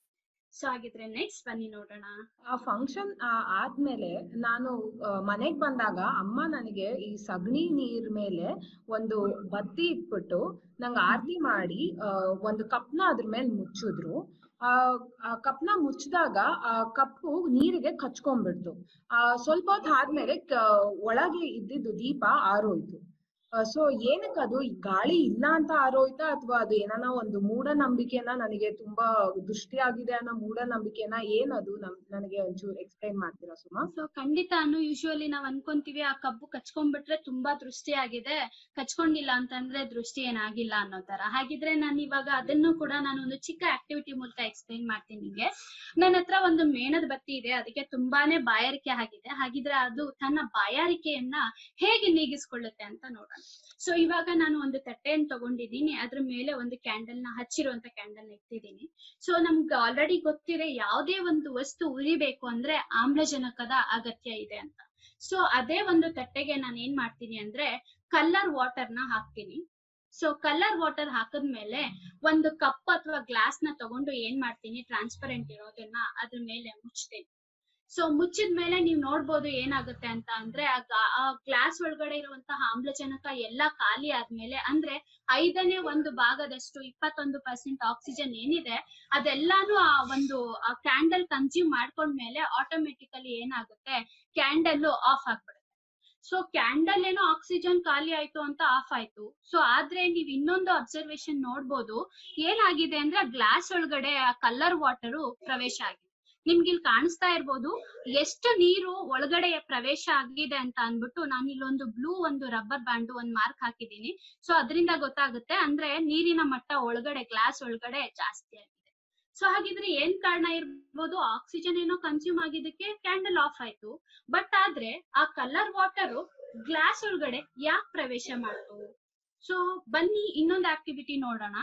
ಸೊ ಹಾಗಿದ್ರೆ ನೆಕ್ಸ್ಟ್ ಬನ್ನಿ ನೋಡೋಣ ಆ ಫಂಕ್ಷನ್ ಆದ್ಮೇಲೆ ನಾನು ಮನೆಗ್ ಬಂದಾಗ ಅಮ್ಮ ನನಗೆ ಈ ಸಗಣಿ ನೀರ್ ಮೇಲೆ ಒಂದು ಬತ್ತಿ ಇಟ್ಬಿಟ್ಟು ನಂಗೆ ಆರತಿ ಮಾಡಿ ಆ, ಒಂದು ಕಪ್ನ ಅದ್ರ ಮೇಲೆ ಮುಚ್ಚಿದ್ರು ಆ ಆ ಕಪ್ನ ಮುಚ್ಚಿದಾಗ ಆ ಕಪ್ಪು ನೀರಿಗೆ ಕಚ್ಕೊಂಡ್ಬಿಡ್ತು ಆ ಸ್ವಲ್ಪ ಹೊತ್ತು ಆದ್ಮೇಲೆ ಕ- ಒಳಗೆ ಇದ್ದಿದ್ದು ದೀಪ ಆರೋಯ್ತು ಸೊ ಏನಕ್ಕೆ ಅದು ಈ ಗಾಳಿ ಇಲ್ಲ ಅಂತ ಆರೋಯ್ತಾ ಅಥವಾ ಅದು ಏನಾನ ಒಂದು ಮೂಢನಂಬಿಕೆನ ನನಗೆ ತುಂಬಾ ದೃಷ್ಟಿ ಆಗಿದೆ ಅನ್ನೋ ಮೂಢನಂಬಿಕೆನ ಏನದು ನಮ್ ನನಗೆ ಒಂಚೂರು ಎಕ್ಸ್ಪ್ಲೈನ್ ಮಾಡ್ತೀರಾ ಸುಮಾ ಸೊ ಖಂಡಿತಾನು ಯೂಶುವಲಿ ನಾವ್ ಅನ್ಕೊಂತೀವಿ ಆ ಕಬ್ಬು ಕಚ್ಕೊಂಡ್ಬಿಟ್ರೆ ತುಂಬಾ ದೃಷ್ಟಿ ಆಗಿದೆ ಕಚ್ಕೊಂಡಿಲ್ಲ ಅಂತಂದ್ರೆ ದೃಷ್ಟಿ ಏನಾಗಿಲ್ಲ ಅನ್ನೋ ತರ ಹಾಗಿದ್ರೆ ನಾನು ಇವಾಗ ಅದನ್ನು ಕೂಡ ನಾನು ಒಂದು ಚಿಕ್ಕ ಆಕ್ಟಿವಿಟಿ ಮೂಲಕ ಎಕ್ಸ್ಪ್ಲೈನ್ ಮಾಡ್ತೀನಿ ನಿಮ್ಗೆ ನನ್ನ ಹತ್ರ ಒಂದು ಮೇಣದ ಬತ್ತಿ ಇದೆ ಅದಕ್ಕೆ ತುಂಬಾನೇ ಬಾಯಾರಿಕೆ ಆಗಿದೆ ಹಾಗಿದ್ರೆ ಅದು ತನ್ನ ಬಾಯಾರಿಕೆಯನ್ನ ಹೇಗೆ ನೀಗಿಸ್ಕೊಳ್ಳುತ್ತೆ ಅಂತ ನೋಡೋಣ ಸೊ ಇವಾಗ ನಾನು ಒಂದು ತಟ್ಟೆಯನ್ನು ತಗೊಂಡಿದ್ದೀನಿ ಅದ್ರ ಮೇಲೆ ಒಂದು ಕ್ಯಾಂಡಲ್ ನ ಹಚ್ಚಿರುವಂತ ಕ್ಯಾಂಡಲ್ ನ ಇಟ್ಟಿದ್ದೀನಿ ಸೊ ನಮ್ಗೆ ಆಲ್ರೆಡಿ ಗೊತ್ತಿದೆ ಯಾವುದೇ ಒಂದು ವಸ್ತು ಉರಿಬೇಕು ಅಂದ್ರೆ ಆಮ್ಲಜನಕದ ಅಗತ್ಯ ಇದೆ ಅಂತ ಸೊ ಅದೇ ಒಂದು ತಟ್ಟೆಗೆ ನಾನು ಏನ್ ಮಾಡ್ತೀನಿ ಅಂದ್ರೆ ಕಲರ್ ವಾಟರ್ ನ ಹಾಕ್ತೀನಿ ಸೊ ಕಲರ್ ವಾಟರ್ ಹಾಕದ್ಮೇಲೆ ಒಂದು ಕಪ್ ಅಥವಾ ಗ್ಲಾಸ್ ನ ತಗೊಂಡು ಏನ್ ಮಾಡ್ತೀನಿ ಟ್ರಾನ್ಸ್ಪರೆಂಟ್ ಇರೋದನ್ನ ಅದ್ರ ಮೇಲೆ ಮುಚ್ತೀನಿ ಸೊ ಮುಚ್ಚಿದ ಮೇಲೆ ನೀವು ನೋಡ್ಬೋದು ಏನಾಗುತ್ತೆ ಅಂತ ಅಂದ್ರೆ ಆ ಗಾ- ಆ ಗ್ಲಾಸ್ ಒಳಗಡೆ ಇರುವಂತಹ ಆಮ್ಲಜನಕ ಎಲ್ಲಾ ಖಾಲಿ ಆದ್ಮೇಲೆ ಅಂದ್ರೆ ಐದನೇ ಒಂದು ಭಾಗದಷ್ಟು ಇಪ್ಪತ್ತೊಂದು ಪರ್ಸೆಂಟ್ ಆಕ್ಸಿಜನ್ ಏನಿದೆ ಅದೆಲ್ಲಾನು ಆ ಒಂದು ಕ್ಯಾಂಡಲ್ ಕನ್ಸ್ಯೂಮ್ ಮಾಡ್ಕೊಂಡ್ಮೇಲೆ ಆಟೋಮೆಟಿಕಲಿ ಏನಾಗುತ್ತೆ ಕ್ಯಾಂಡಲ್ ಆಫ್ ಆಗ್ಬಿಡುತ್ತೆ ಸೊ ಕ್ಯಾಂಡಲ್ ಏನೋ ಆಕ್ಸಿಜನ್ ಖಾಲಿ ಆಯ್ತು ಅಂತ ಆಫ್ ಆಯ್ತು ಸೊ ಆದ್ರೆ ನೀವ್ ಇನ್ನೊಂದು ಅಬ್ಸರ್ವೇಶನ್ ನೋಡ್ಬೋದು ಏನಾಗಿದೆ ಅಂದ್ರೆ ಗ್ಲಾಸ್ ಒಳಗಡೆ ಆ ಕಲರ್ ವಾಟರು ಪ್ರವೇಶ ಆಗಿದೆ ನಿಮ್ಗೆ ಇಲ್ಲಿ ಕಾಣಿಸ್ತಾ ಇರ್ಬೋದು ಎಷ್ಟು ನೀರು ಒಳಗಡೆ ಪ್ರವೇಶ ಆಗಿದೆ ಅಂತ ಅನ್ಬಿಟ್ಟು ನಾನು ಇಲ್ಲೊಂದು ಬ್ಲೂ ಒಂದು ರಬ್ಬರ್ ಬ್ಯಾಂಡ್ ಒಂದ್ ಮಾರ್ಕ್ ಹಾಕಿದೀನಿ ಸೊ ಅದರಿಂದ ಗೊತ್ತಾಗುತ್ತೆ ಅಂದ್ರೆ ನೀರಿನ ಮಟ್ಟ ಒಳಗಡೆ ಗ್ಲಾಸ್ ಒಳಗಡೆ ಜಾಸ್ತಿ ಆಗಿದೆ ಸೊ ಹಾಗಿದ್ರೆ ಏನ್ ಕಾರಣ ಇರ್ಬೋದು ಆಕ್ಸಿಜನ್ ಏನೋ ಕನ್ಸ್ಯೂಮ್ ಆಗಿದ್ದಕ್ಕೆ ಕ್ಯಾಂಡಲ್ ಆಫ್ ಆಯ್ತು ಬಟ್ ಆದ್ರೆ ಆ ಕಲರ್ ವಾಟರ್ ಗ್ಲಾಸ್ ಒಳಗಡೆ ಯಾಕೆ ಪ್ರವೇಶ ಮಾಡ್ತು ಸೊ ಬನ್ನಿ ಇನ್ನೊಂದು ಆಕ್ಟಿವಿಟಿ ನೋಡೋಣ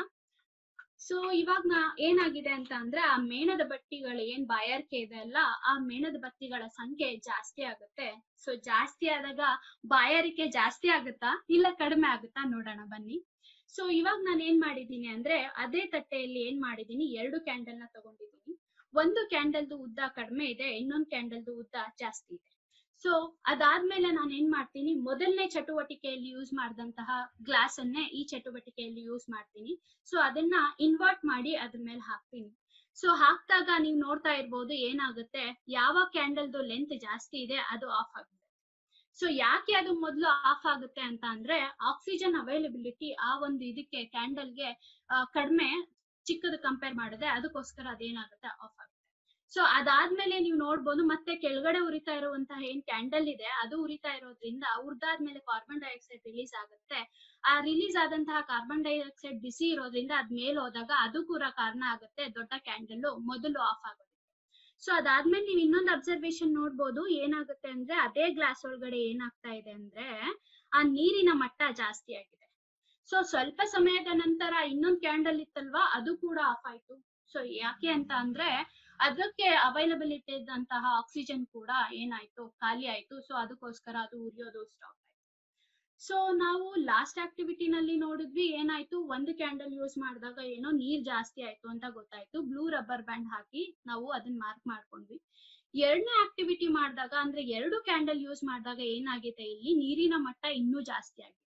ಸೊ ಇವಾಗ ನಾ ಏನಾಗಿದೆ ಅಂತ ಅಂದ್ರೆ ಆ ಮೇಣದ ಬತ್ತಿಗಳು ಏನ್ ಬಾಯಾರಿಕೆ ಇದೆ ಅಲ್ಲ ಆ ಮೇಣದ ಬತ್ತಿಗಳ ಸಂಖ್ಯೆ ಜಾಸ್ತಿ ಆಗುತ್ತೆ ಸೊ ಜಾಸ್ತಿ ಆದಾಗ ಬಾಯಾರಿಕೆ ಜಾಸ್ತಿ ಆಗುತ್ತಾ ಇಲ್ಲ ಕಡಿಮೆ ಆಗುತ್ತಾ ನೋಡೋಣ ಬನ್ನಿ ಸೊ ಇವಾಗ ನಾನು ಏನ್ ಮಾಡಿದೀನಿ ಅಂದ್ರೆ ಅದೇ ತಟ್ಟೆಯಲ್ಲಿ ಏನ್ ಮಾಡಿದೀನಿ ಎರಡು ಕ್ಯಾಂಡಲ್ ನ ತಗೊಂಡಿದೀನಿ ಒಂದು ಕ್ಯಾಂಡಲ್ದು ಉದ್ದ ಕಡಿಮೆ ಇದೆ ಇನ್ನೊಂದು ಕ್ಯಾಂಡಲ್ದು ಉದ್ದ ಜಾಸ್ತಿ ಇದೆ ಸೊ ಅದಾದ್ಮೇಲೆ ನಾನು ಏನ್ ಮಾಡ್ತೀನಿ ಮೊದಲನೇ ಚಟುವಟಿಕೆಯಲ್ಲಿ ಯೂಸ್ ಮಾಡಿದಂತಹ ಗ್ಲಾಸ್ ಅನ್ನೇ ಈ ಚಟುವಟಿಕೆಯಲ್ಲಿ ಯೂಸ್ ಮಾಡ್ತೀನಿ ಸೊ ಅದನ್ನ ಇನ್ವರ್ಟ್ ಮಾಡಿ ಅದ್ರ ಮೇಲೆ ಹಾಕ್ತೀನಿ ಸೊ ಹಾಕ್ದಾಗ ನೀವು ನೋಡ್ತಾ ಇರ್ಬೋದು ಏನಾಗುತ್ತೆ ಯಾವ ಕ್ಯಾಂಡಲ್ದು ಲೆಂತ್ ಜಾಸ್ತಿ ಇದೆ ಅದು ಆಫ್ ಆಗುತ್ತೆ ಸೊ ಯಾಕೆ ಅದು ಮೊದಲು ಆಫ್ ಆಗುತ್ತೆ ಅಂತ ಅಂದ್ರೆ ಆಕ್ಸಿಜನ್ ಅವೈಲಬಿಲಿಟಿ ಆ ಒಂದು ಇದಕ್ಕೆ ಕ್ಯಾಂಡಲ್ಗೆ ಕಡಿಮೆ ಚಿಕ್ಕದು ಕಂಪೇರ್ ಮಾಡಿದ್ರೆ ಅದಕ್ಕೋಸ್ಕರ ಅದೇನಾಗುತ್ತೆ ಆಫ್ ಆಗುತ್ತೆ ಸೊ ಅದಾದ್ಮೇಲೆ ನೀವು ನೋಡ್ಬೋದು ಮತ್ತೆ ಕೆಳಗಡೆ ಉರಿತಾ ಇರುವಂತಹ ಏನ್ ಕ್ಯಾಂಡಲ್ ಇದೆ ಅದು ಉರಿತಾ ಇರೋದ್ರಿಂದ ಉರ್ದಾದ್ಮೇಲೆ ಕಾರ್ಬನ್ ಡೈಆಕ್ಸೈಡ್ ರಿಲೀಸ್ ಆಗುತ್ತೆ ಆ ರಿಲೀಸ್ ಆದಂತಹ ಕಾರ್ಬನ್ ಡೈಆಕ್ಸೈಡ್ ಬಿಸಿ ಇರೋದ್ರಿಂದ ಅದ್ ಮೇಲ್ ಹೋದಾಗ ಅದು ಕೂಡ ಕಾರಣ ಆಗುತ್ತೆ ದೊಡ್ಡ ಕ್ಯಾಂಡಲ್ ಮೊದಲು ಆಫ್ ಆಗೋದಕ್ಕೆ ಸೊ ಅದಾದ್ಮೇಲೆ ನೀವು ಇನ್ನೊಂದು ಅಬ್ಸರ್ವೇಶನ್ ನೋಡ್ಬೋದು ಏನಾಗುತ್ತೆ ಅಂದ್ರೆ ಅದೇ ಗ್ಲಾಸ್ ಒಳಗಡೆ ಏನಾಗ್ತಾ ಇದೆ ಅಂದ್ರೆ ಆ ನೀರಿನ ಮಟ್ಟ ಜಾಸ್ತಿ ಆಗಿದೆ ಸೊ ಸ್ವಲ್ಪ ಸಮಯದ ನಂತರ ಇನ್ನೊಂದು ಕ್ಯಾಂಡಲ್ ಇತ್ತಲ್ವಾ ಅದು ಕೂಡ ಆಫ್ ಆಯ್ತು ಸೊ ಯಾಕೆ ಅಂತ ಅಂದ್ರೆ ಅದಕ್ಕೆ ಅವೈಲಬಿಲಿಟಿ ಇದ್ದಂತಹ ಆಕ್ಸಿಜನ್ ಕೂಡ ಏನಾಯ್ತು ಖಾಲಿ ಆಯ್ತು ಸೊ ಅದಕ್ಕೋಸ್ಕರ ಅದು ಉರಿಯೋದು ಸ್ಟಾಪ್ ಆಯ್ತು ಸೊ ನಾವು ಲಾಸ್ಟ್ ಆಕ್ಟಿವಿಟಿನಲ್ಲಿ ನೋಡಿದ್ವಿ ಏನಾಯ್ತು ಒಂದು ಕ್ಯಾಂಡಲ್ ಯೂಸ್ ಮಾಡಿದಾಗ ಏನೋ ನೀರ್ ಜಾಸ್ತಿ ಆಯ್ತು ಅಂತ ಗೊತ್ತಾಯ್ತು ಬ್ಲೂ ರಬ್ಬರ್ ಬ್ಯಾಂಡ್ ಹಾಕಿ ನಾವು ಅದನ್ನ ಮಾರ್ಕ್ ಮಾಡ್ಕೊಂಡ್ವಿ ಎರಡನೇ ಆಕ್ಟಿವಿಟಿ ಮಾಡಿದಾಗ ಅಂದ್ರೆ ಎರಡು ಕ್ಯಾಂಡಲ್ ಯೂಸ್ ಮಾಡಿದಾಗ ಏನಾಗಿದೆ ಇಲ್ಲಿ ನೀರಿನ ಮಟ್ಟ ಇನ್ನೂ ಜಾಸ್ತಿ ಆಗಿದೆ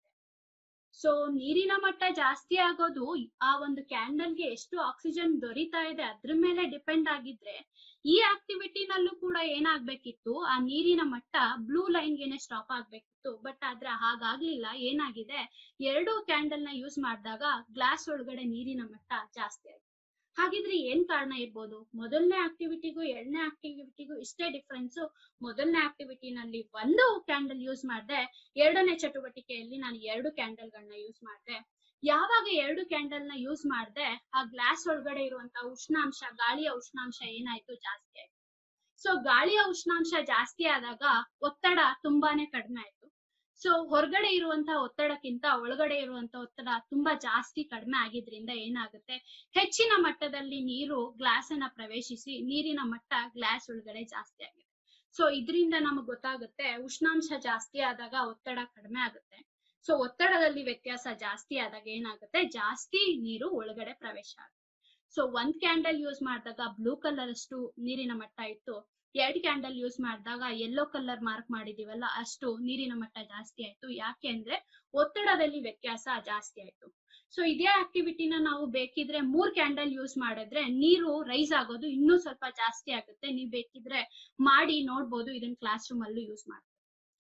ಸೊ ನೀರಿನ ಮಟ್ಟ ಜಾಸ್ತಿ ಆಗೋದು ಆ ಒಂದು ಕ್ಯಾಂಡಲ್ಗೆ ಎಷ್ಟು ಆಕ್ಸಿಜನ್ ದೊರೀತಾ ಇದೆ ಅದ್ರ ಮೇಲೆ ಡಿಪೆಂಡ್ ಆಗಿದ್ರೆ ಈ ಆಕ್ಟಿವಿಟಿನಲ್ಲೂ ಕೂಡ ಏನಾಗ್ಬೇಕಿತ್ತು ಆ ನೀರಿನ ಮಟ್ಟ ಬ್ಲೂ ಲೈನ್ಗೆನೆ ಸ್ಟಾಪ್ ಆಗ್ಬೇಕಿತ್ತು ಬಟ್ ಆದ್ರೆ ಹಾಗಾಗ್ಲಿಲ್ಲ ಏನಾಗಿದೆ ಎರಡು ಕ್ಯಾಂಡಲ್ ನ ಯೂಸ್ ಮಾಡಿದಾಗ ಗ್ಲಾಸ್ ಒಳಗಡೆ ನೀರಿನ ಮಟ್ಟ ಜಾಸ್ತಿ ಆಗಿದೆ ಹಾಗಿದ್ರೆ ಏನ್ ಕಾರಣ ಇರ್ಬೋದು ಮೊದಲನೇ ಆಕ್ಟಿವಿಟಿಗೂ ಎರಡನೇ ಆಕ್ಟಿವಿಟಿಗೂ ಇಷ್ಟೇ ಡಿಫ್ರೆನ್ಸ್ ಮೊದಲನೇ ಆಕ್ಟಿವಿಟಿನಲ್ಲಿ ಒಂದು ಕ್ಯಾಂಡಲ್ ಯೂಸ್ ಮಾಡಿದೆ ಎರಡನೇ ಚಟುವಟಿಕೆಯಲ್ಲಿ ನಾನು ಎರಡು ಕ್ಯಾಂಡಲ್ ಗಳನ್ನ ಯೂಸ್ ಮಾಡಿದೆ ಯಾವಾಗ ಎರಡು ಕ್ಯಾಂಡಲ್ ನ ಯೂಸ್ ಮಾಡಿದೆ ಆ ಗ್ಲಾಸ್ ಒಳಗಡೆ ಇರುವಂತ ಉಷ್ಣಾಂಶ ಗಾಳಿಯ ಉಷ್ಣಾಂಶ ಏನಾಯ್ತು ಜಾಸ್ತಿ ಆಯ್ತು ಸೊ ಗಾಳಿಯ ಉಷ್ಣಾಂಶ ಜಾಸ್ತಿ ಆದಾಗ ಒತ್ತಡ ತುಂಬಾನೇ ಕಡಿಮೆ ಆಯ್ತು ಸೊ ಹೊರಗಡೆ ಇರುವಂತಹ ಒತ್ತಡಕ್ಕಿಂತ ಒಳಗಡೆ ಇರುವಂತ ಒತ್ತಡ ತುಂಬಾ ಜಾಸ್ತಿ ಕಡಿಮೆ ಆಗಿದ್ರಿಂದ ಏನಾಗುತ್ತೆ ಹೆಚ್ಚಿನ ಮಟ್ಟದಲ್ಲಿ ನೀರು ಗ್ಲಾಸ್ ಅನ್ನ ಪ್ರವೇಶಿಸಿ ನೀರಿನ ಮಟ್ಟ ಗ್ಲಾಸ್ ಒಳಗಡೆ ಜಾಸ್ತಿ ಆಗಿದೆ ಸೊ ಇದರಿಂದ ನಮಗ್ ಗೊತ್ತಾಗುತ್ತೆ ಉಷ್ಣಾಂಶ ಜಾಸ್ತಿ ಆದಾಗ ಒತ್ತಡ ಕಡಿಮೆ ಆಗುತ್ತೆ ಸೊ ಒತ್ತಡದಲ್ಲಿ ವ್ಯತ್ಯಾಸ ಜಾಸ್ತಿ ಆದಾಗ ಏನಾಗುತ್ತೆ ಜಾಸ್ತಿ ನೀರು ಒಳಗಡೆ ಪ್ರವೇಶ ಆಗುತ್ತೆ ಸೊ ಒಂದ್ ಕ್ಯಾಂಡಲ್ ಯೂಸ್ ಮಾಡಿದಾಗ ಬ್ಲೂ ಕಲರ್ ಅಷ್ಟು ನೀರಿನ ಮಟ್ಟ ಇತ್ತು ಎರಡ್ ಕ್ಯಾಂಡಲ್ ಯೂಸ್ ಮಾಡಿದಾಗ ಯೆಲ್ಲೋ ಕಲರ್ ಮಾರ್ಕ್ ಮಾಡಿದೀವಲ್ಲ ಅಷ್ಟು ನೀರಿನ ಮಟ್ಟ ಜಾಸ್ತಿ ಆಯ್ತು ಯಾಕೆ ಅಂದ್ರೆ ಒತ್ತಡದಲ್ಲಿ ವ್ಯತ್ಯಾಸ ಜಾಸ್ತಿ ಆಯ್ತು ಸೊ ಇದೇ ಆಕ್ಟಿವಿಟಿನ ನಾವು ಬೇಕಿದ್ರೆ ಮೂರ್ ಕ್ಯಾಂಡಲ್ ಯೂಸ್ ಮಾಡಿದ್ರೆ ನೀರು ರೈಸ್ ಆಗೋದು ಇನ್ನೂ ಸ್ವಲ್ಪ ಜಾಸ್ತಿ ಆಗುತ್ತೆ ನೀವು ಬೇಕಿದ್ರೆ ಮಾಡಿ ನೋಡ್ಬೋದು ಇದನ್ನ ಕ್ಲಾಸ್ ರೂಮ್ ಅಲ್ಲೂ ಯೂಸ್ ಮಾಡ್ಬೋದು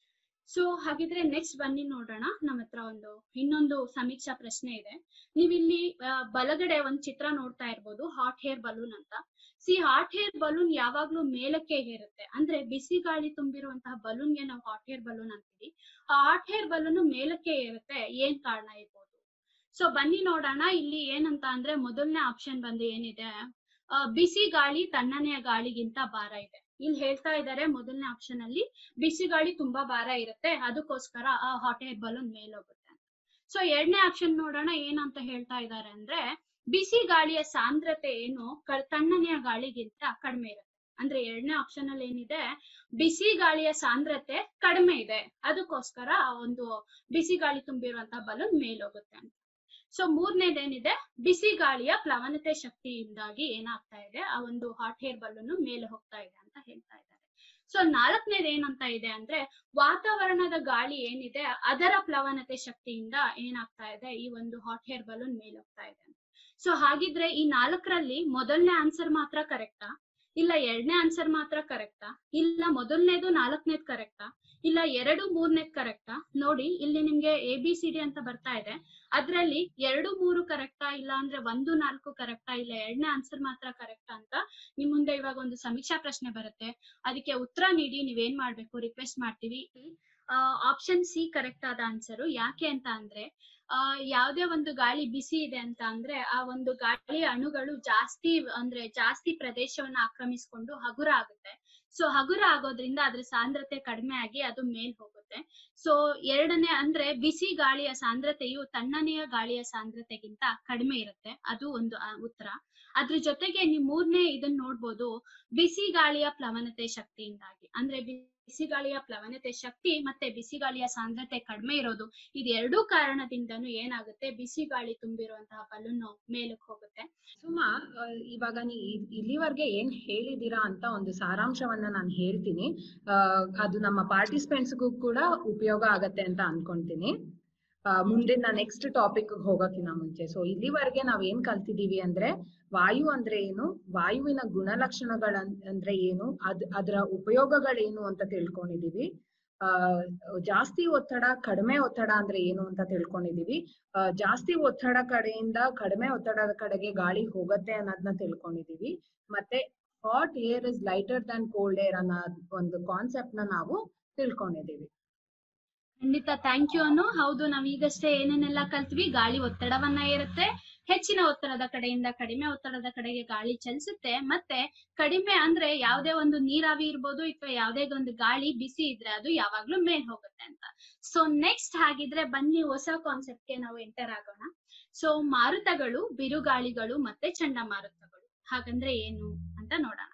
ಸೊ ಹಾಗಿದ್ರೆ ನೆಕ್ಸ್ಟ್ ಬನ್ನಿ ನೋಡೋಣ ನಮ್ಮ ಹತ್ರ ಒಂದು ಇನ್ನೊಂದು ಸಮೀಕ್ಷಾ ಪ್ರಶ್ನೆ ಇದೆ ನೀವಿಲ್ಲಿ ಆ, ಬಲಗಡೆ ಒಂದ್ ಚಿತ್ರ ನೋಡ್ತಾ ಇರ್ಬೋದು ಹಾಟ್ ಹೇರ್ ಬಲೂನ್ ಅಂತ ಸಿ ಹಾಟ್ ಹೇರ್ ಬಲೂನ್ ಯಾವಾಗ್ಲೂ ಮೇಲಕ್ಕೆ ಏರುತ್ತೆ ಅಂದ್ರೆ ಬಿಸಿ ಗಾಳಿ ತುಂಬಿರುವಂತಹ ಬಲೂನ್ಗೆ ನಾವು ಹಾಟ್ ಹೇರ್ ಬಲೂನ್ ಅಂತೀವಿ ಆ ಹಾಟ್ ಹೇರ್ ಬಲೂನ್ ಮೇಲಕ್ಕೆ ಏರುತ್ತೆ ಏನ್ ಕಾರಣ ಇರ್ಬೋದು ಸೊ ಬನ್ನಿ ನೋಡೋಣ ಇಲ್ಲಿ ಏನಂತ ಅಂದ್ರೆ ಮೊದಲನೇ ಆಪ್ಷನ್ ಬಂದು ಏನಿದೆ ಆ, ಬಿಸಿ ಗಾಳಿ ತಣ್ಣನೆಯ ಗಾಳಿಗಿಂತ ಭಾರ ಇದೆ ಇಲ್ಲಿ ಹೇಳ್ತಾ ಇದ್ದಾರೆ ಮೊದಲನೇ ಆಪ್ಷನ್ ಅಲ್ಲಿ ಬಿಸಿ ಗಾಳಿ ತುಂಬಾ ಭಾರ ಇರುತ್ತೆ ಅದಕ್ಕೋಸ್ಕರ ಆ ಹಾಟ್ ಏರ್ ಬಲೂನ್ ಮೇಲೋಗುತ್ತೆ ಅಂತ ಸೊ ಎರಡನೇ ಆಪ್ಷನ್ ನೋಡೋಣ ಏನಂತ ಹೇಳ್ತಾ ಇದ್ದಾರೆ ಅಂದ್ರೆ ಬಿಸಿ ಗಾಳಿಯ ಸಾಂದ್ರತೆ ಏನು ಕ- ತಣ್ಣನೆಯ ಗಾಳಿಗಿಂತ ಕಡಿಮೆ ಇರುತ್ತೆ ಅಂದ್ರೆ ಎರಡನೇ ಆಪ್ಷನ್ ಅಲ್ಲಿ ಏನಿದೆ ಬಿಸಿ ಗಾಳಿಯ ಸಾಂದ್ರತೆ ಕಡಿಮೆ ಇದೆ ಅದಕ್ಕೋಸ್ಕರ ಆ ಒಂದು ಬಿಸಿ ಗಾಳಿ ತುಂಬಿರುವಂತಹ ಬಲೂನ್ ಮೇಲೋಗುತ್ತೆ ಅಂತ ಸೊ ಮೂರನೇದೇನಿದೆ ಬಿಸಿ ಗಾಳಿಯ ಪ್ಲವನತೆ ಶಕ್ತಿಯಿಂದಾಗಿ ಏನಾಗ್ತಾ ಇದೆ ಆ ಒಂದು ಹಾಟ್ ಹೇರ್ ಬಲೂನ್ ಮೇಲೆ ಹೋಗ್ತಾ ಇದೆ ಅಂತ ಹೇಳ್ತಾ ಇದ್ದಾರೆ ಸೊ ನಾಲ್ಕನೇದು ಏನಂತ ಇದೆ ಅಂದ್ರೆ ವಾತಾವರಣದ ಗಾಳಿ ಏನಿದೆ ಅದರ ಪ್ಲವನತೆ ಶಕ್ತಿಯಿಂದ ಏನಾಗ್ತಾ ಇದೆ ಈ ಒಂದು ಹಾಟ್ ಹೇರ್ ಬಲೂನ್ ಮೇಲೆ ಹೋಗ್ತಾ ಇದೆ ಅಂತ ಸೊ ಹಾಗಿದ್ರೆ ಈ ನಾಲ್ಕರಲ್ಲಿ ಮೊದಲನೇ ಆನ್ಸರ್ ಮಾತ್ರ ಕರೆಕ್ಟಾ ಇಲ್ಲ ಎರಡನೇ ಆನ್ಸರ್ ಮಾತ್ರ ಕರೆಕ್ಟಾ ಇಲ್ಲ ಮೊದಲನೇದು ನಾಲ್ಕನೇದು ಕರೆಕ್ಟಾ ಇಲ್ಲ ಎರಡು ಮೂರನೇದು ಕರೆಕ್ಟಾ ನೋಡಿ ಇಲ್ಲಿ ನಿಮ್ಗೆ ಎ ಬಿ ಸಿ ಡಿ ಅಂತ ಬರ್ತಾ ಇದೆ ಅದ್ರಲ್ಲಿ ಎರಡು ಮೂರು ಕರೆಕ್ಟಾ ಇಲ್ಲ ಅಂದ್ರೆ ಒಂದು ನಾಲ್ಕು ಕರೆಕ್ಟಾ ಇಲ್ಲ ಎರಡನೇ ಆನ್ಸರ್ ಮಾತ್ರ ಕರೆಕ್ಟಾ ಅಂತ ನಿಮ್ ಮುಂದೆ ಇವಾಗ ಒಂದು ಸಮೀಕ್ಷಾ ಪ್ರಶ್ನೆ ಬರುತ್ತೆ ಅದಕ್ಕೆ ಉತ್ತರ ನೀಡಿ ನೀವೇನ್ ಮಾಡ್ಬೇಕು ರಿಕ್ವೆಸ್ಟ್ ಮಾಡ್ತೀವಿ ಆಪ್ಷನ್ ಸಿ ಕರೆಕ್ಟ್ ಆದ ಆನ್ಸರು ಯಾಕೆ ಅಂತ ಅಂದ್ರೆ ಆ ಯಾವ್ದೇ ಒಂದು ಗಾಳಿ ಬಿಸಿ ಇದೆ ಅಂತ ಅಂದ್ರೆ ಆ ಒಂದು ಗಾಳಿಯ ಅಣುಗಳು ಜಾಸ್ತಿ ಅಂದ್ರೆ ಜಾಸ್ತಿ ಪ್ರದೇಶವನ್ನ ಆಕ್ರಮಿಸ್ಕೊಂಡು ಹಗುರ ಆಗುತ್ತೆ ಸೊ ಹಗುರ ಆಗೋದ್ರಿಂದ ಅದ್ರ ಸಾಂದ್ರತೆ ಕಡಿಮೆ ಆಗಿ ಅದು ಮೇಲ್ ಹೋಗುತ್ತೆ ಸೊ ಎರಡನೇ ಅಂದ್ರೆ ಬಿಸಿ ಗಾಳಿಯ ಸಾಂದ್ರತೆಯು ತಣ್ಣನೆಯ ಗಾಳಿಯ ಸಾಂದ್ರತೆಗಿಂತ ಕಡಿಮೆ ಇರುತ್ತೆ ಅದು ಒಂದು ಆ, ಉತ್ತರ ಅದ್ರ ಜೊತೆಗೆ ನೀವು ಮೂರನೇ ಇದನ್ನ ನೋಡ್ಬೋದು ಬಿಸಿ ಗಾಳಿಯ ಪ್ಲವನತೆ ಶಕ್ತಿಯಿಂದಾಗಿ ಅಂದ್ರೆ ಬಿಸಿಗಾಳಿಯ ಪ್ಲವನತೆ ಶಕ್ತಿ ಮತ್ತೆ ಬಿಸಿಗಾಳಿಯ ಸಾಂದ್ರತೆ ಕಡಿಮೆ ಇರೋದು ಇದೆರಡೂ ಕಾರಣದಿಂದನೂ ಏನಾಗುತ್ತೆ ಬಿಸಿಗಾಳಿ ತುಂಬಿರುವಂತಹ ಬಲೂನ್ ಮೇಲಕ್ಕೆ ಹೋಗುತ್ತೆ ಸುಮಾ ಆ, ಇವಾಗ ನೀ ಇ- ಇಲ್ಲಿವರೆಗೆ ಏನ್ ಹೇಳಿದೀರಾ ಅಂತ ಒಂದು ಸಾರಾಂಶವನ್ನ ನಾನು ಹೇಳ್ತೀನಿ ಆ, ಅದು ನಮ್ಮ ಪಾರ್ಟಿಸಿಪೆಂಟ್ಸ್ಗೂ ಕೂಡ ಉಪಯೋಗ ಆಗತ್ತೆ ಅಂತ ಅನ್ಕೊಂತೀನಿ ಆ, ಮುಂದಿನ ನೆಕ್ಸ್ಟ್ ಟಾಪಿಕ್ ಹೋಗೋಕ್ಕಿಂತ ಮುಂಚೆ ಸೊ ಇಲ್ಲಿವರೆಗೆ ನಾವ್ ಏನ್ ಕಲ್ತಿದೀವಿ ಅಂದ್ರೆ ವಾಯು ಅಂದ್ರೆ ಏನು ವಾಯುವಿನ ಗುಣಲಕ್ಷಣಗಳ ಅಂದ್ರೆ ಏನು ಅದ್ ಅದರ ಉಪಯೋಗಗಳೇನು ಅಂತ ತಿಳ್ಕೊಂಡಿದೀವಿ ಆ ಜಾಸ್ತಿ ಒತ್ತಡ ಕಡಿಮೆ ಒತ್ತಡ ಅಂದ್ರೆ ಏನು ಅಂತ ತಿಳ್ಕೊಂಡಿದೀವಿ ಆ, ಜಾಸ್ತಿ ಒತ್ತಡ ಕಡೆಯಿಂದ ಕಡಿಮೆ ಒತ್ತಡದ ಕಡೆಗೆ ಗಾಳಿ ಹೋಗತ್ತೆ ಅನ್ನೋದನ್ನ ತಿಳ್ಕೊಂಡಿದೀವಿ ಮತ್ತೆ hot air is lighter than cold air ಅನ್ನೋ ಒಂದು ಕಾನ್ಸೆಪ್ಟ್ ನ ನಾವು ತಿಳ್ಕೊಂಡಿದೀವಿ ಖಂಡಿತ ಥ್ಯಾಂಕ್ ಯು ಅನ್ನು ಹೌದು ನಾವ್ ಈಗಷ್ಟೇ ಏನೇನೆಲ್ಲ ಕಲ್ತ್ವಿ ಗಾಳಿ ಒತ್ತಡವನ್ನ ಇರುತ್ತೆ ಹೆಚ್ಚಿನ ಒತ್ತಡದ ಕಡೆಯಿಂದ ಕಡಿಮೆ ಒತ್ತಡದ ಕಡೆಗೆ ಗಾಳಿ ಚಲಿಸುತ್ತೆ ಮತ್ತೆ ಕಡಿಮೆ ಅಂದ್ರೆ ಯಾವ್ದೇ ಒಂದು ನೀರಾವಿ ಇರ್ಬೋದು ಅಥವಾ ಯಾವ್ದೇ ಒಂದು ಗಾಳಿ ಬಿಸಿ ಇದ್ರೆ ಅದು ಯಾವಾಗ್ಲೂ ಮೇಲ್ ಹೋಗುತ್ತೆ ಅಂತ ಸೊ ನೆಕ್ಸ್ಟ್ ಹಾಗಿದ್ರೆ ಬನ್ನಿ ಹೊಸ ಕಾನ್ಸೆಪ್ಟ್ ಗೆ ನಾವು ಎಂಟರ್ ಆಗೋಣ ಸೊ ಮಾರುತಗಳು ಬಿರುಗಾಳಿಗಳು ಮತ್ತೆ ಚಂಡಮಾರುತಗಳು ಹಾಗಂದ್ರೆ ಏನು ಅಂತ ನೋಡೋಣ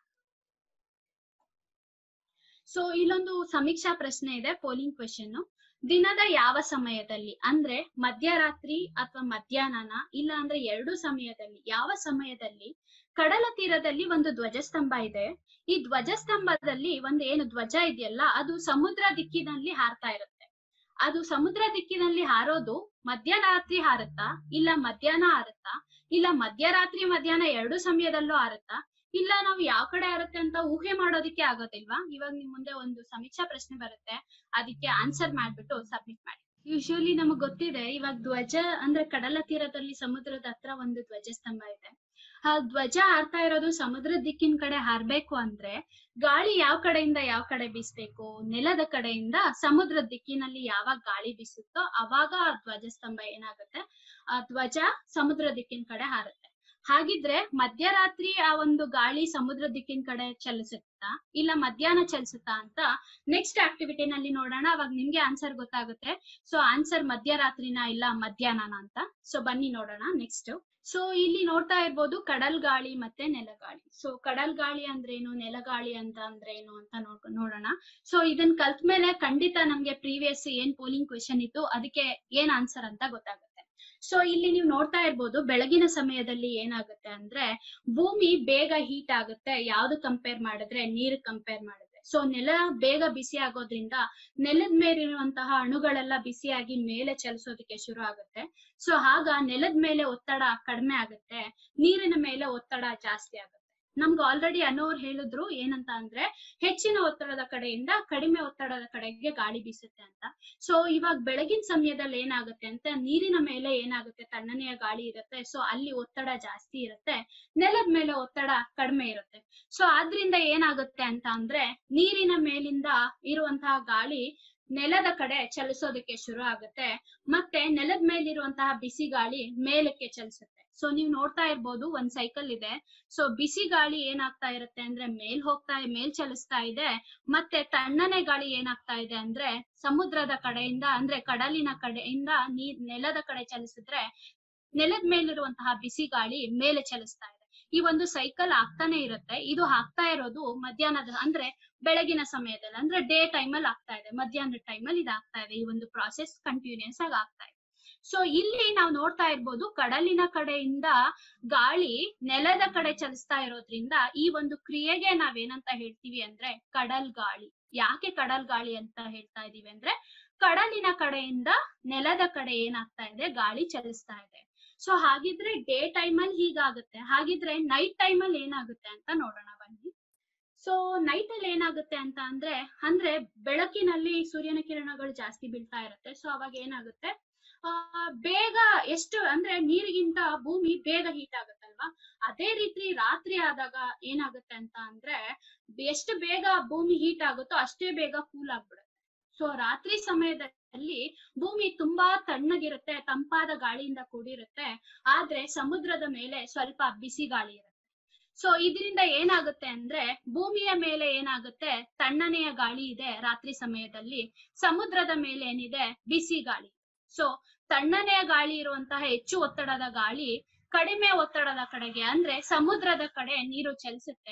ಸೊ ಇಲ್ಲೊಂದು ಸಮೀಕ್ಷಾ ಪ್ರಶ್ನೆ ಇದೆ ಪೋಲಿಂಗ್ ಕ್ವೆಶನ್ ದಿನದ ಯಾವ ಸಮಯದಲ್ಲಿ ಅಂದ್ರೆ ಮಧ್ಯರಾತ್ರಿ ಅಥವಾ ಮಧ್ಯಾಹ್ನನ ಇಲ್ಲ ಅಂದ್ರೆ ಎರಡು ಸಮಯದಲ್ಲಿ ಯಾವ ಸಮಯದಲ್ಲಿ ಕಡಲ ತೀರದಲ್ಲಿ ಒಂದು ಧ್ವಜಸ್ತಂಭ ಇದೆ ಈ ಧ್ವಜಸ್ತಂಭದಲ್ಲಿ ಒಂದು ಏನು ಧ್ವಜ ಇದೆಯಲ್ಲ ಅದು ಸಮುದ್ರ ದಿಕ್ಕಿನಲ್ಲಿ ಹಾರ್ತಾ ಇರುತ್ತೆ ಅದು ಸಮುದ್ರ ದಿಕ್ಕಿನಲ್ಲಿ ಹಾರೋದು ಮಧ್ಯರಾತ್ರಿ ಹಾರುತ್ತಾ ಇಲ್ಲ ಮಧ್ಯಾಹ್ನ ಹಾರುತ್ತಾ ಇಲ್ಲ ಮಧ್ಯರಾತ್ರಿ ಮಧ್ಯಾಹ್ನ ಎರಡು ಸಮಯದಲ್ಲೂ ಹಾರುತ್ತಾ ಇಲ್ಲ ನಾವು ಯಾವ ಕಡೆ ಇರುತ್ತೆ ಅಂತ ಊಹೆ ಮಾಡೋದಿಕ್ಕೆ ಆಗೋದಿಲ್ವಾ ಇವಾಗ ನಿಮ್ ಮುಂದೆ ಒಂದು ಸಮೀಕ್ಷಾ ಪ್ರಶ್ನೆ ಬರುತ್ತೆ ಅದಕ್ಕೆ ಆನ್ಸರ್ ಮಾಡ್ಬಿಟ್ಟು ಸಬ್ಮಿಟ್ ಮಾಡಿ ಯೂಶುವಲಿ ನಮಗ್ ಗೊತ್ತಿದೆ ಇವಾಗ ಧ್ವಜ ಅಂದ್ರೆ ಕಡಲ ತೀರದಲ್ಲಿ ಸಮುದ್ರದ ಹತ್ರ ಒಂದು ಧ್ವಜಸ್ತಂಭ ಇದೆ ಆ ಧ್ವಜ ಹಾರ್ತಾ ಇರೋದು ಸಮುದ್ರದ ದಿಕ್ಕಿನ ಕಡೆ ಹಾರ್ಬೇಕು ಅಂದ್ರೆ ಗಾಳಿ ಯಾವ ಕಡೆಯಿಂದ ಯಾವ ಕಡೆ ಬೀಸ್ಬೇಕು ನೆಲದ ಕಡೆಯಿಂದ ಸಮುದ್ರದ ದಿಕ್ಕಿನಲ್ಲಿ ಯಾವಾಗ ಗಾಳಿ ಬೀಸುತ್ತೋ ಅವಾಗ ಆ ಧ್ವಜಸ್ತಂಭ ಏನಾಗುತ್ತೆ ಆ ಧ್ವಜ ಸಮುದ್ರ ದಿಕ್ಕಿನ ಕಡೆ ಹಾರುತ್ತೆ ಹಾಗಿದ್ರೆ ಮಧ್ಯರಾತ್ರಿ ಆ ಒಂದು ಗಾಳಿ ಸಮುದ್ರ ದಿಕ್ಕಿನ ಕಡೆ ಚಲಿಸುತ್ತಾ ಇಲ್ಲ ಮಧ್ಯಾಹ್ನ ಚಲಿಸುತ್ತಾ ಅಂತ ನೆಕ್ಸ್ಟ್ ಆಕ್ಟಿವಿಟಿನಲ್ಲಿ ನೋಡೋಣ ಅವಾಗ ನಿಮ್ಗೆ ಆನ್ಸರ್ ಗೊತ್ತಾಗುತ್ತೆ ಸೊ ಆನ್ಸರ್ ಮಧ್ಯರಾತ್ರಿನ ಇಲ್ಲ ಮಧ್ಯಾಹ್ನನ ಅಂತ ಸೊ ಬನ್ನಿ ನೋಡೋಣ ನೆಕ್ಸ್ಟ್ ಸೊ ಇಲ್ಲಿ ನೋಡ್ತಾ ಇರ್ಬೋದು ಕಡಲ್ ಗಾಳಿ ಮತ್ತೆ ನೆಲಗಾಳಿ ಸೊ ಕಡಲ್ ಗಾಳಿ ಅಂದ್ರೇನು ನೆಲಗಾಳಿ ಅಂತ ಅಂದ್ರೇನು ಅಂತ ನೋಡ್ ನೋಡೋಣ ಸೊ ಇದನ್ ಕಲ್ತ್ ಮೇಲೆ ಖಂಡಿತ ನಮ್ಗೆ ಪ್ರೀವಿಯಸ್ ಏನ್ ಪೋಲಿಂಗ್ ಕ್ವೆಶನ್ ಇತ್ತು ಅದಕ್ಕೆ ಏನ್ ಆನ್ಸರ್ ಅಂತ ಗೊತ್ತಾಗುತ್ತೆ ಸೊ ಇಲ್ಲಿ ನೀವು ನೋಡ್ತಾ ಇರ್ಬೋದು ಬೆಳಗಿನ ಸಮಯದಲ್ಲಿ ಏನಾಗುತ್ತೆ ಅಂದ್ರೆ ಭೂಮಿ ಬೇಗ ಹೀಟ್ ಆಗುತ್ತೆ ಯಾವ್ದು ಕಂಪೇರ್ ಮಾಡಿದ್ರೆ ನೀರು ಕಂಪೇರ್ ಮಾಡಿದ್ರೆ ಸೊ ನೆಲ ಬೇಗ ಬಿಸಿ ಆಗೋದ್ರಿಂದ ನೆಲದ ಮೇಲಿರುವಂತಹ ಅಣುಗಳೆಲ್ಲ ಬಿಸಿಯಾಗಿ ಮೇಲೆ ಚಲಿಸೋದಕ್ಕೆ ಶುರು ಆಗುತ್ತೆ ಸೊ ಆಗ ನೆಲದ ಮೇಲೆ ಒತ್ತಡ ಕಡಿಮೆ ಆಗುತ್ತೆ ನೀರಿನ ಮೇಲೆ ಒತ್ತಡ ಜಾಸ್ತಿ ಆಗುತ್ತೆ ನಮ್ಗೆ ಆಲ್ರೆಡಿ ಅನ್ನೋರು ಹೇಳಿದ್ರು ಏನಂತ ಅಂದ್ರೆ ಹೆಚ್ಚಿನ ಒತ್ತಡದ ಕಡೆಯಿಂದ ಕಡಿಮೆ ಒತ್ತಡದ ಕಡೆಗೆ ಗಾಳಿ ಬೀಸುತ್ತೆ ಅಂತ ಸೊ ಇವಾಗ ಬೆಳಗಿನ ಸಮಯದಲ್ಲಿ ಏನಾಗುತ್ತೆ ಅಂತ ನೀರಿನ ಮೇಲೆ ಏನಾಗುತ್ತೆ ತಣ್ಣನೆಯ ಗಾಳಿ ಇರುತ್ತೆ ಸೊ ಅಲ್ಲಿ ಒತ್ತಡ ಜಾಸ್ತಿ ಇರುತ್ತೆ ನೆಲದ ಮೇಲೆ ಒತ್ತಡ ಕಡಿಮೆ ಇರುತ್ತೆ ಸೊ ಆದ್ರಿಂದ ಏನಾಗುತ್ತೆ ಅಂತ ಅಂದ್ರೆ ನೀರಿನ ಮೇಲಿಂದ ಇರುವಂತಹ ಗಾಳಿ ನೆಲದ ಕಡೆ ಚಲಿಸೋದಕ್ಕೆ ಶುರು ಆಗುತ್ತೆ ಮತ್ತೆ ನೆಲದ ಮೇಲಿರುವಂತಹ ಬಿಸಿ ಗಾಳಿ ಮೇಲಕ್ಕೆ ಚಲಿಸುತ್ತೆ ಸೊ ನೀವು ನೋಡ್ತಾ ಇರ್ಬೋದು ಒಂದ್ ಸೈಕಲ್ ಇದೆ ಸೊ ಬಿಸಿ ಗಾಳಿ ಏನಾಗ್ತಾ ಇರುತ್ತೆ ಅಂದ್ರೆ ಮೇಲ್ ಹೋಗ್ತಾ ಮೇಲ್ ಚಲಿಸ್ತಾ ಇದೆ ಮತ್ತೆ ತಣ್ಣನೆ ಗಾಳಿ ಏನಾಗ್ತಾ ಇದೆ ಅಂದ್ರೆ ಸಮುದ್ರದ ಕಡೆಯಿಂದ ಅಂದ್ರೆ ಕಡಲಿನ ಕಡೆಯಿಂದ ನೀರ್ ನೆಲದ ಕಡೆ ಚಲಿಸಿದ್ರೆ ನೆಲದ ಮೇಲಿರುವಂತಹ ಬಿಸಿ ಗಾಳಿ ಮೇಲೆ ಚಲಿಸ್ತಾ ಇದೆ ಈ ಒಂದು ಸೈಕಲ್ ಆಗ್ತಾನೆ ಇರುತ್ತೆ ಇದು ಆಗ್ತಾ ಇರೋದು ಮಧ್ಯಾಹ್ನದ ಅಂದ್ರೆ ಬೆಳಗಿನ ಸಮಯದಲ್ಲಿ ಅಂದ್ರೆ ಡೇ ಟೈಮ್ ಅಲ್ಲಿ ಆಗ್ತಾ ಇದೆ ಮಧ್ಯಾಹ್ನದ ಟೈಮ್ ಅಲ್ಲಿ ಇದಾಗ್ತಾ ಇದೆ ಈ ಒಂದು ಪ್ರಾಸೆಸ್ ಕಂಟಿನ್ಯೂಸ್ ಆಗಿ ಆಗ್ತಾ ಇದೆ ಸೊ ಇಲ್ಲಿ ನಾವು ನೋಡ್ತಾ ಇರ್ಬೋದು ಕಡಲಿನ ಕಡೆಯಿಂದ ಗಾಳಿ ನೆಲದ ಕಡೆ ಚಲಿಸ್ತಾ ಇರೋದ್ರಿಂದ ಈ ಒಂದು ಕ್ರಿಯೆಗೆ ನಾವೇನಂತ ಹೇಳ್ತೀವಿ ಅಂದ್ರೆ ಕಡಲ್ ಗಾಳಿ ಯಾಕೆ ಕಡಲ್ ಗಾಳಿ ಅಂತ ಹೇಳ್ತಾ ಇದೀವಿ ಅಂದ್ರೆ ಕಡಲಿನ ಕಡೆಯಿಂದ ನೆಲದ ಕಡೆ ಏನಾಗ್ತಾ ಇದೆ ಗಾಳಿ ಚಲಿಸ್ತಾ ಇದೆ ಸೊ ಹಾಗಿದ್ರೆ ಡೇ ಟೈಮ್ ಅಲ್ಲಿ ಹೀಗಾಗುತ್ತೆ ಹಾಗಿದ್ರೆ ನೈಟ್ ಟೈಮ್ ಅಲ್ಲಿ ಏನಾಗುತ್ತೆ ಅಂತ ನೋಡೋಣ ಬನ್ನಿ ಸೊ ನೈಟ್ ಅಲ್ಲಿ ಏನಾಗುತ್ತೆ ಅಂತ ಅಂದ್ರೆ ಅಂದ್ರೆ ಬೆಳಕಿನಲ್ಲಿ ಸೂರ್ಯನ ಕಿರಣಗಳು ಜಾಸ್ತಿ ಬೀಳ್ತಾ ಇರುತ್ತೆ ಸೊ ಅವಾಗ ಏನಾಗುತ್ತೆ ಆ ಬೇಗ ಎಷ್ಟು ಅಂದ್ರೆ ನೀರಿಗಿಂತ ಭೂಮಿ ಬೇಗ ಹೀಟ್ ಆಗುತ್ತಲ್ವಾ ಅದೇ ರೀತಿ ರಾತ್ರಿ ಆದಾಗ ಏನಾಗುತ್ತೆ ಅಂತ ಅಂದ್ರೆ ಎಷ್ಟು ಬೇಗ ಭೂಮಿ ಹೀಟ್ ಆಗುತ್ತೋ ಅಷ್ಟೇ ಬೇಗ ಕೂಲ್ ಆಗ್ಬಿಡುತ್ತೆ ಸೊ ರಾತ್ರಿ ಸಮಯದಲ್ಲಿ ಭೂಮಿ ತುಂಬಾ ತಣ್ಣಗಿರುತ್ತೆ ತಂಪಾದ ಗಾಳಿಯಿಂದ ಕೂಡಿರುತ್ತೆ ಆದ್ರೆ ಸಮುದ್ರದ ಮೇಲೆ ಸ್ವಲ್ಪ ಬಿಸಿ ಗಾಳಿ ಇರುತ್ತೆ ಸೊ ಇದರಿಂದ ಏನಾಗುತ್ತೆ ಅಂದ್ರೆ ಭೂಮಿಯ ಮೇಲೆ ಏನಾಗುತ್ತೆ ತಣ್ಣನೆಯ ಗಾಳಿ ಇದೆ ರಾತ್ರಿ ಸಮಯದಲ್ಲಿ ಸಮುದ್ರದ ಮೇಲೆ ಏನಿದೆ ಬಿಸಿ ಗಾಳಿ ಸೊ ತಣ್ಣನೆಯ ಗಾಳಿ ಇರುವಂತಹ ಹೆಚ್ಚು ಒತ್ತಡದ ಗಾಳಿ ಕಡಿಮೆ ಒತ್ತಡದ ಕಡೆಗೆ ಅಂದ್ರೆ ಸಮುದ್ರದ ಕಡೆ ನೀರು ಚಲಿಸುತ್ತೆ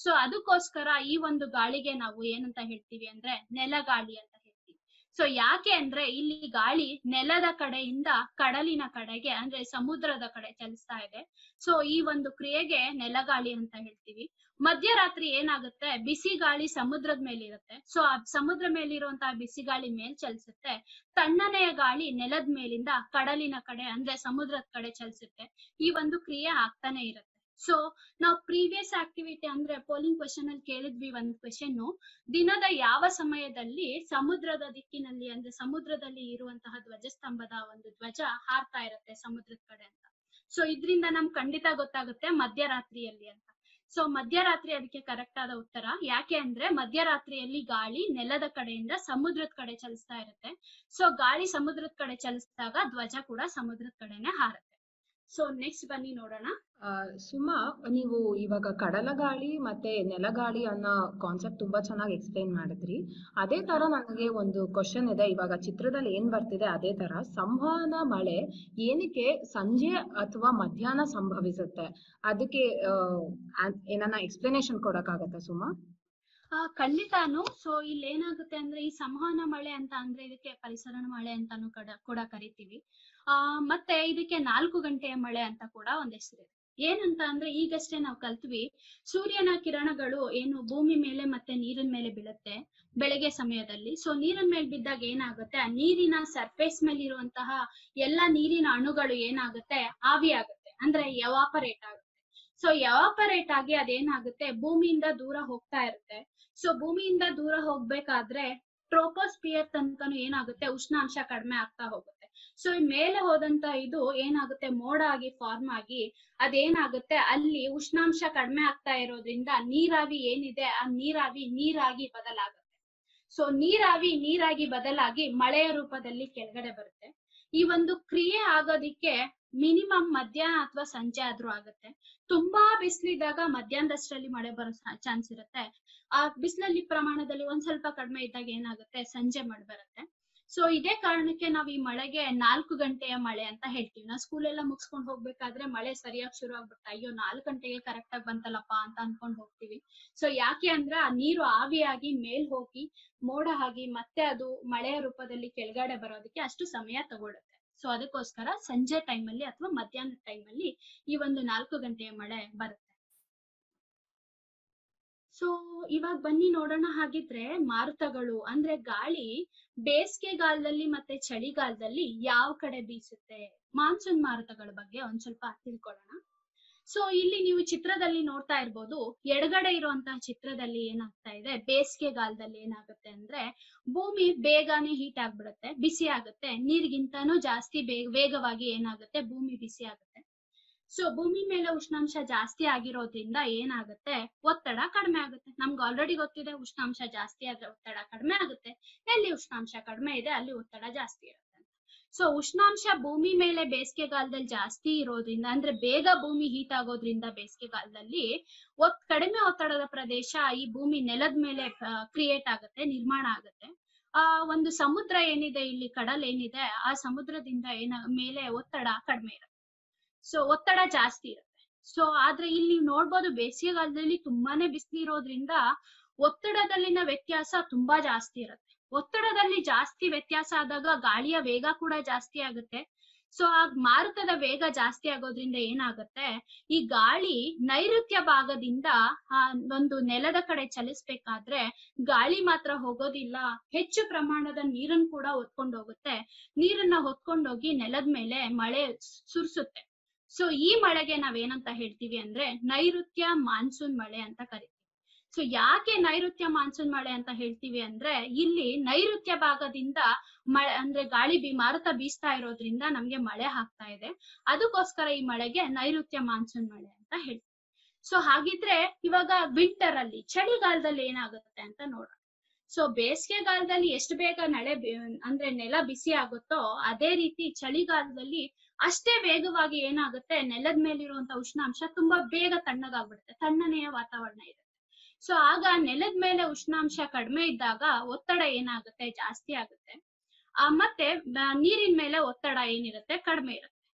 ಸೊ ಅದಕ್ಕೋಸ್ಕರ ಈ ಒಂದು ಗಾಳಿಗೆ ನಾವು ಏನಂತ ಹೇಳ್ತೀವಿ ಅಂದ್ರೆ ನೆಲಗಾಳಿ ಅಂತ ಹೇಳ್ತೀವಿ ಸೊ ಯಾಕೆ ಅಂದ್ರೆ ಇಲ್ಲಿ ಗಾಳಿ ನೆಲದ ಕಡೆಯಿಂದ ಕಡಲಿನ ಕಡೆಗೆ ಅಂದ್ರೆ ಸಮುದ್ರದ ಕಡೆ ಚಲಿಸ್ತಾ ಇದೆ ಸೊ ಈ ಒಂದು ಕ್ರಿಯೆಗೆ ನೆಲಗಾಳಿ ಅಂತ ಹೇಳ್ತೀವಿ ಮಧ್ಯರಾತ್ರಿ ಏನಾಗುತ್ತೆ ಬಿಸಿ ಗಾಳಿ ಸಮುದ್ರದ ಮೇಲೆ ಇರುತ್ತೆ ಸೊ ಆ ಸಮುದ್ರ ಮೇಲಿರುವಂತಹ ಬಿಸಿ ಗಾಳಿ ಮೇಲ್ ಚಲಿಸುತ್ತೆ ತಣ್ಣನೆಯ ಗಾಳಿ ನೆಲದ ಮೇಲಿಂದ ಕಡಲಿನ ಕಡೆ ಅಂದ್ರೆ ಸಮುದ್ರದ ಕಡೆ ಚಲಿಸುತ್ತೆ ಈ ಒಂದು ಕ್ರಿಯೆ ಆಗ್ತಾನೆ ಇರುತ್ತೆ ಸೊ ನಾವು ಪ್ರೀವಿಯಸ್ ಆಕ್ಟಿವಿಟಿ ಅಂದ್ರೆ ಪೋಲಿಂಗ್ ಕ್ವೆಶನ್ ಅಲ್ಲಿ ಕೇಳಿದ್ವಿ ಒಂದ್ ಕ್ವೆಶನ್ ದಿನದ ಯಾವ ಸಮಯದಲ್ಲಿ ಸಮುದ್ರದ ದಿಕ್ಕಿನಲ್ಲಿ ಅಂದ್ರೆ ಸಮುದ್ರದಲ್ಲಿ ಇರುವಂತಹ ಧ್ವಜಸ್ತಂಭದ ಒಂದು ಧ್ವಜ ಹಾರ್ತಾ ಇರುತ್ತೆ ಸಮುದ್ರದ ಕಡೆ ಅಂತ ಸೊ ಇದ್ರಿಂದ ನಮ್ಗೆ ಖಂಡಿತ ಗೊತ್ತಾಗುತ್ತೆ ಮಧ್ಯರಾತ್ರಿಯಲ್ಲಿ ಅಂತ ಸೊ ಮಧ್ಯರಾತ್ರಿ ಅದಕ್ಕೆ ಕರೆಕ್ಟ್ ಆದ ಉತ್ತರ ಯಾಕೆ ಅಂದ್ರೆ ಮಧ್ಯರಾತ್ರಿಯಲ್ಲಿ ಗಾಳಿ ನೆಲದ ಕಡೆಯಿಂದ ಸಮುದ್ರದ ಕಡೆ ಚಲಿಸ್ತಾ ಇರುತ್ತೆ ಸೊ ಗಾಳಿ ಸಮುದ್ರದ ಕಡೆ ಚಲಿಸಿದಾಗ ಧ್ವಜ ಕೂಡ ಸಮುದ್ರದ ಕಡೆನೆ ಹಾರುತ್ತೆ ಸೊ ನೆಕ್ಸ್ಟ್ ಬನ್ನಿ ನೋಡೋಣ ಆ, ಸುಮಾ ನೀವು ಇವಾಗ ಕಡಲಗಾಳಿ ಮತ್ತೆ ನೆಲಗಾಳಿ ಅನ್ನೋ ಕಾನ್ಸೆಪ್ಟ್ ತುಂಬಾ ಚೆನ್ನಾಗಿ ಎಕ್ಸ್ಪ್ಲೈನ್ ಮಾಡಿದ್ರಿ ಅದೇ ತರ ನನಗೆ ಒಂದು ಕ್ವಶನ್ ಇದೆ ಇವಾಗ ಚಿತ್ರದಲ್ಲಿ ಏನ್ ಬರ್ತಿದೆ ಅದೇ ತರ ಸಂವಹನ ಮಳೆ ಏನಕ್ಕೆ ಸಂಜೆ ಅಥವಾ ಮಧ್ಯಾಹ್ನ ಸಂಭವಿಸುತ್ತೆ ಅದಕ್ಕೆ ಆ, ಆ- ಏನನ್ನ ಎಕ್ಸ್ಪ್ಲನೇಷನ್ ಕೊಡಕ್ಕಾಗತ್ತಾ ಸುಮಾ ಆ, ಖಂಡಿತಾನು ಸೊ ಇಲ್ಲಿ ಏನಾಗುತ್ತೆ ಅಂದ್ರೆ ಈ ಸಂವಹನ ಮಳೆ ಅಂತ ಅಂದ್ರೆ ಇದಕ್ಕೆ ಪರಿಸರಣ ಮಳೆ ಅಂತಾನು ಕಡ ಕೂಡ ಕರಿತೀವಿ ಆ ಮತ್ತೆ ಇದಕ್ಕೆ ನಾಲ್ಕು ಗಂಟೆಯ ಮಳೆ ಅಂತ ಕೂಡ ಒಂದ್ ಹೆಸರಿದೆ ಏನಂತ ಅಂದ್ರೆ ಈಗಷ್ಟೇ ನಾವು ಕಲ್ತ್ವಿ ಸೂರ್ಯನ ಕಿರಣಗಳು ಏನು ಭೂಮಿ ಮೇಲೆ ಮತ್ತೆ ನೀರಿನ ಮೇಲೆ ಬೀಳುತ್ತೆ ಬೆಳಗ್ಗೆ ಸಮಯದಲ್ಲಿ ಸೊ ನೀರಿನ ಮೇಲೆ ಬಿದ್ದಾಗ ಏನಾಗುತ್ತೆ ಆ ನೀರಿನ ಸರ್ಫೇಸ್ ಮೇಲೆ ಇರುವಂತಹ ಎಲ್ಲಾ ನೀರಿನ ಅಣುಗಳು ಏನಾಗುತ್ತೆ ಆವಿ ಆಗುತ್ತೆ ಅಂದ್ರೆ ಎವಾಪರೇಟ್ ಆಗುತ್ತೆ ಸೊ ಎವಾಪರೇಟ್ ಆಗಿ ಅದೇನಾಗುತ್ತೆ ಭೂಮಿಯಿಂದ ದೂರ ಹೋಗ್ತಾ ಇರುತ್ತೆ ಸೊ ಭೂಮಿಯಿಂದ ದೂರ ಹೋಗ್ಬೇಕಾದ್ರೆ ಟ್ರೋಪೋಸ್ಪಿಯರ್ ತನಕನು ಏನಾಗುತ್ತೆ ಉಷ್ಣಾಂಶ ಕಡಿಮೆ ಆಗ್ತಾ ಹೋಗುತ್ತೆ ಸೊ ಈ ಮೇಲೆ ಹೋದಂತ ಇದು ಏನಾಗುತ್ತೆ ಮೋಡ ಆಗಿ ಫಾರ್ಮ್ ಆಗಿ ಅದೇನಾಗುತ್ತೆ ಅಲ್ಲಿ ಉಷ್ಣಾಂಶ ಕಡಿಮೆ ಆಗ್ತಾ ಇರೋದ್ರಿಂದ ನೀರಾವಿ ಏನಿದೆ ಆ ನೀರಾವಿ ನೀರಾಗಿ ಬದಲಾಗುತ್ತೆ ಸೊ ನೀರಾವಿ ನೀರಾಗಿ ಬದಲಾಗಿ ಮಳೆಯ ರೂಪದಲ್ಲಿ ಕೆಳಗಡೆ ಬರುತ್ತೆ ಈ ಒಂದು ಕ್ರಿಯೆ ಆಗೋದಿಕ್ಕೆ ಮಿನಿಮಮ್ ಮಧ್ಯಾಹ್ನ ಅಥವಾ ಸಂಜೆ ಆದ್ರೂ ಆಗುತ್ತೆ ತುಂಬಾ ಬಿಸಿಲಿದ್ದಾಗ ಮಧ್ಯಾಹ್ನದಷ್ಟರಲ್ಲಿ ಮಳೆ ಬರೋ ಚಾನ್ಸ್ ಇರುತ್ತೆ ಆ ಬಿಸಿಲಲ್ಲಿ ಪ್ರಮಾಣದಲ್ಲಿ ಒಂದ್ ಸ್ವಲ್ಪ ಕಡಿಮೆ ಇದ್ದಾಗ ಏನಾಗುತ್ತೆ ಸಂಜೆ ಮಳೆ ಬರುತ್ತೆ ಸೊ ಇದೇ ಕಾರಣಕ್ಕೆ ನಾವ್ ಈ ಮಳೆಗೆ ನಾಲ್ಕು ಗಂಟೆಯ ಮಳೆ ಅಂತ ಹೇಳ್ತೀವಿ ನಾವು ಸ್ಕೂಲ್ ಎಲ್ಲ ಮುಗಿಸ್ಕೊಂಡ್ ಹೋಗ್ಬೇಕಾದ್ರೆ ಮಳೆ ಸರಿಯಾಗಿ ಶುರು ಆಗ್ಬಿಡುತ್ತೆ ಅಯ್ಯೋ ನಾಲ್ಕು ಗಂಟೆಗೆ ಕರೆಕ್ಟ್ ಆಗಿ ಬಂತಲ್ಲಪ್ಪ ಅಂತ ಅನ್ಕೊಂಡ್ ಹೋಗ್ತೀವಿ ಸೊ ಯಾಕೆ ಅಂದ್ರೆ ಆ ನೀರು ಆವಿಯಾಗಿ ಮೇಲ್ ಹೋಗಿ ಮೋಡ ಆಗಿ ಮತ್ತೆ ಅದು ಮಳೆಯ ರೂಪದಲ್ಲಿ ಕೆಳಗಡೆ ಬರೋದಕ್ಕೆ ಅಷ್ಟು ಸಮಯ ತಗೊಳುತ್ತೆ ಸೊ ಅದಕ್ಕೋಸ್ಕರ ಸಂಜೆ ಟೈಮಲ್ಲಿ ಅಥವಾ ಮಧ್ಯಾಹ್ನದ ಟೈಮಲ್ಲಿ ಈ ಒಂದು ನಾಲ್ಕು ಗಂಟೆಯ ಮಳೆ ಬರುತ್ತೆ ಸೊ ಇವಾಗ ಬನ್ನಿ ನೋಡೋಣ ಹಾಗಿದ್ರೆ ಮಾರುತಗಳು ಅಂದ್ರೆ ಗಾಳಿ ಬೇಸಿಗೆಗಾಲದಲ್ಲಿ ಮತ್ತೆ ಚಳಿಗಾಲದಲ್ಲಿ ಯಾವ ಕಡೆ ಬೀಸುತ್ತೆ ಮಾನ್ಸೂನ್ ಮಾರುತಗಳ ಬಗ್ಗೆ ಒಂದ್ ಸ್ವಲ್ಪ ತಿಳ್ಕೊಳ್ಳೋಣ ಸೊ ಇಲ್ಲಿ ನೀವು ಚಿತ್ರದಲ್ಲಿ ನೋಡ್ತಾ ಇರ್ಬೋದು ಎಡಗಡೆ ಇರುವಂತಹ ಚಿತ್ರದಲ್ಲಿ ಏನಾಗ್ತಾ ಇದೆ ಬೇಸಿಗೆಗಾಲದಲ್ಲಿ ಏನಾಗುತ್ತೆ ಅಂದ್ರೆ ಭೂಮಿ ಬೇಗನೆ ಹೀಟ್ ಆಗ್ಬಿಡುತ್ತೆ ಬಿಸಿ ಆಗುತ್ತೆ ನೀರಿಗಿಂತಾನು ಜಾಸ್ತಿ ಬೇಗ ವೇಗವಾಗಿ ಏನಾಗುತ್ತೆ ಭೂಮಿ ಬಿಸಿ ಆಗುತ್ತೆ ಸೊ ಭೂಮಿ ಮೇಲೆ ಉಷ್ಣಾಂಶ ಜಾಸ್ತಿ ಆಗಿರೋದ್ರಿಂದ ಏನಾಗುತ್ತೆ ಒತ್ತಡ ಕಡಿಮೆ ಆಗುತ್ತೆ ನಮ್ಗೆ ಆಲ್ರೆಡಿ ಗೊತ್ತಿದೆ ಉಷ್ಣಾಂಶ ಜಾಸ್ತಿ ಆದ್ರೆ ಒತ್ತಡ ಕಡಿಮೆ ಆಗುತ್ತೆ ಎಲ್ಲಿ ಉಷ್ಣಾಂಶ ಕಡಿಮೆ ಇದೆ ಅಲ್ಲಿ ಒತ್ತಡ ಜಾಸ್ತಿ ಇರುತ್ತೆ ಸೊ ಉಷ್ಣಾಂಶ ಭೂಮಿ ಮೇಲೆ ಬೇಸಿಗೆಗಾಲದಲ್ಲಿ ಜಾಸ್ತಿ ಇರೋದ್ರಿಂದ ಅಂದ್ರೆ ಬೇಗ ಭೂಮಿ ಹೀಟ್ ಆಗೋದ್ರಿಂದ ಬೇಸಿಗೆಗಾಲದಲ್ಲಿ ಒತ್ ಕಡಿಮೆ ಒತ್ತಡದ ಪ್ರದೇಶ ಈ ಭೂಮಿ ನೆಲದ ಮೇಲೆ ಕ್ರಿಯೇಟ್ ಆಗುತ್ತೆ ನಿರ್ಮಾಣ ಆಗುತ್ತೆ ಆ ಒಂದು ಸಮುದ್ರ ಏನಿದೆ ಇಲ್ಲಿ ಕಡಲ್ ಏನಿದೆ ಆ ಸಮುದ್ರದಿಂದ ಏನ ಮೇಲೆ ಒತ್ತಡ ಕಡಿಮೆ ಇರುತ್ತೆ ಸೊ ಒತ್ತಡ ಜಾಸ್ತಿ ಇರುತ್ತೆ ಸೊ ಆದ್ರೆ ಇಲ್ಲಿ ನೋಡ್ಬೋದು ಬೇಸಿಗೆಗಾಲದಲ್ಲಿ ತುಂಬಾನೇ ಬಿಸಿಲು ಇರೋದ್ರಿಂದ ಒತ್ತಡದಲ್ಲಿನ ವ್ಯತ್ಯಾಸ ತುಂಬಾ ಜಾಸ್ತಿ ಇರುತ್ತೆ ಒತ್ತಡದಲ್ಲಿ ಜಾಸ್ತಿ ವ್ಯತ್ಯಾಸ ಆದಾಗ ಗಾಳಿಯ ವೇಗ ಕೂಡ ಜಾಸ್ತಿ ಆಗುತ್ತೆ ಸೊ ಆ ಮಾರುತದ ವೇಗ ಜಾಸ್ತಿ ಆಗೋದ್ರಿಂದ ಏನಾಗುತ್ತೆ ಈ ಗಾಳಿ ನೈಋತ್ಯ ಭಾಗದಿಂದ ಆ ಒಂದು ನೆಲದ ಕಡೆ ಚಲಿಸ್ಬೇಕಾದ್ರೆ ಗಾಳಿ ಮಾತ್ರ ಹೋಗೋದಿಲ್ಲ ಹೆಚ್ಚು ಪ್ರಮಾಣದ ನೀರನ್ನು ಕೂಡ ಹೊತ್ಕೊಂಡು ಹೋಗುತ್ತೆ ನೀರನ್ನ ಹೊತ್ಕೊಂಡೋಗಿ ನೆಲದ ಮೇಲೆ ಮಳೆ ಸುರಿಸುತ್ತೆ ಸೊ ಈ ಮಳೆಗೆ ನಾವೇನಂತ ಹೇಳ್ತೀವಿ ಅಂದ್ರೆ ನೈಋತ್ಯ ಮಾನ್ಸೂನ್ ಮಳೆ ಅಂತ ಕರಿತೀವಿ ಸೊ ಯಾಕೆ ನೈಋತ್ಯ ಮಾನ್ಸೂನ್ ಮಳೆ ಅಂತ ಹೇಳ್ತೀವಿ ಅಂದ್ರೆ ಇಲ್ಲಿ ನೈಋತ್ಯ ಭಾಗದಿಂದ ಮಳೆ ಅಂದ್ರೆ ಗಾಳಿ ಬಿ ಮಾರುತ ಬೀಸ್ತಾ ಇರೋದ್ರಿಂದ ನಮ್ಗೆ ಮಳೆ ಆಗ್ತಾ ಇದೆ ಅದಕ್ಕೋಸ್ಕರ ಈ ಮಳೆಗೆ ನೈಋತ್ಯ ಮಾನ್ಸೂನ್ ಮಳೆ ಅಂತ ಹೇಳ್ತೀವಿ ಸೊ ಹಾಗಿದ್ರೆ ಇವಾಗ ವಿಂಟರ್ ಅಲ್ಲಿ ಚಳಿಗಾಲದಲ್ಲಿ ಏನಾಗುತ್ತೆ ಅಂತ ನೋಡೋಣ ಸೊ ಬೇಸಿಗೆಗಾಲದಲ್ಲಿ ಎಷ್ಟು ಬೇಗ ನಳೆ ಬಿ- ಅಂದ್ರೆ ನೆಲ ಬಿಸಿ ಆಗುತ್ತೋ ಅದೇ ರೀತಿ ಚಳಿಗಾಲದಲ್ಲಿ ಅಷ್ಟೇ ವೇಗವಾಗಿ ಏನಾಗುತ್ತೆ ನೆಲದ ಮೇಲಿರುವಂತ ಉಷ್ಣಾಂಶ ತುಂಬಾ ಬೇಗ ತಣ್ಣಗಾಗ್ಬಿಡುತ್ತೆ ತಣ್ಣನೆಯ ವಾತಾವರಣ ಇರುತ್ತೆ ಸೊ ಆಗ ನೆಲದ ಮೇಲೆ ಉಷ್ಣಾಂಶ ಕಡಿಮೆ ಇದ್ದಾಗ ಒತ್ತಡ ಏನಾಗುತ್ತೆ ಜಾಸ್ತಿ ಆಗುತ್ತೆ ಆ ಮತ್ತೆ ಬ- ನೀರಿನ ಮೇಲೆ ಒತ್ತಡ ಏನಿರುತ್ತೆ ಕಡಿಮೆ ಇರುತ್ತೆ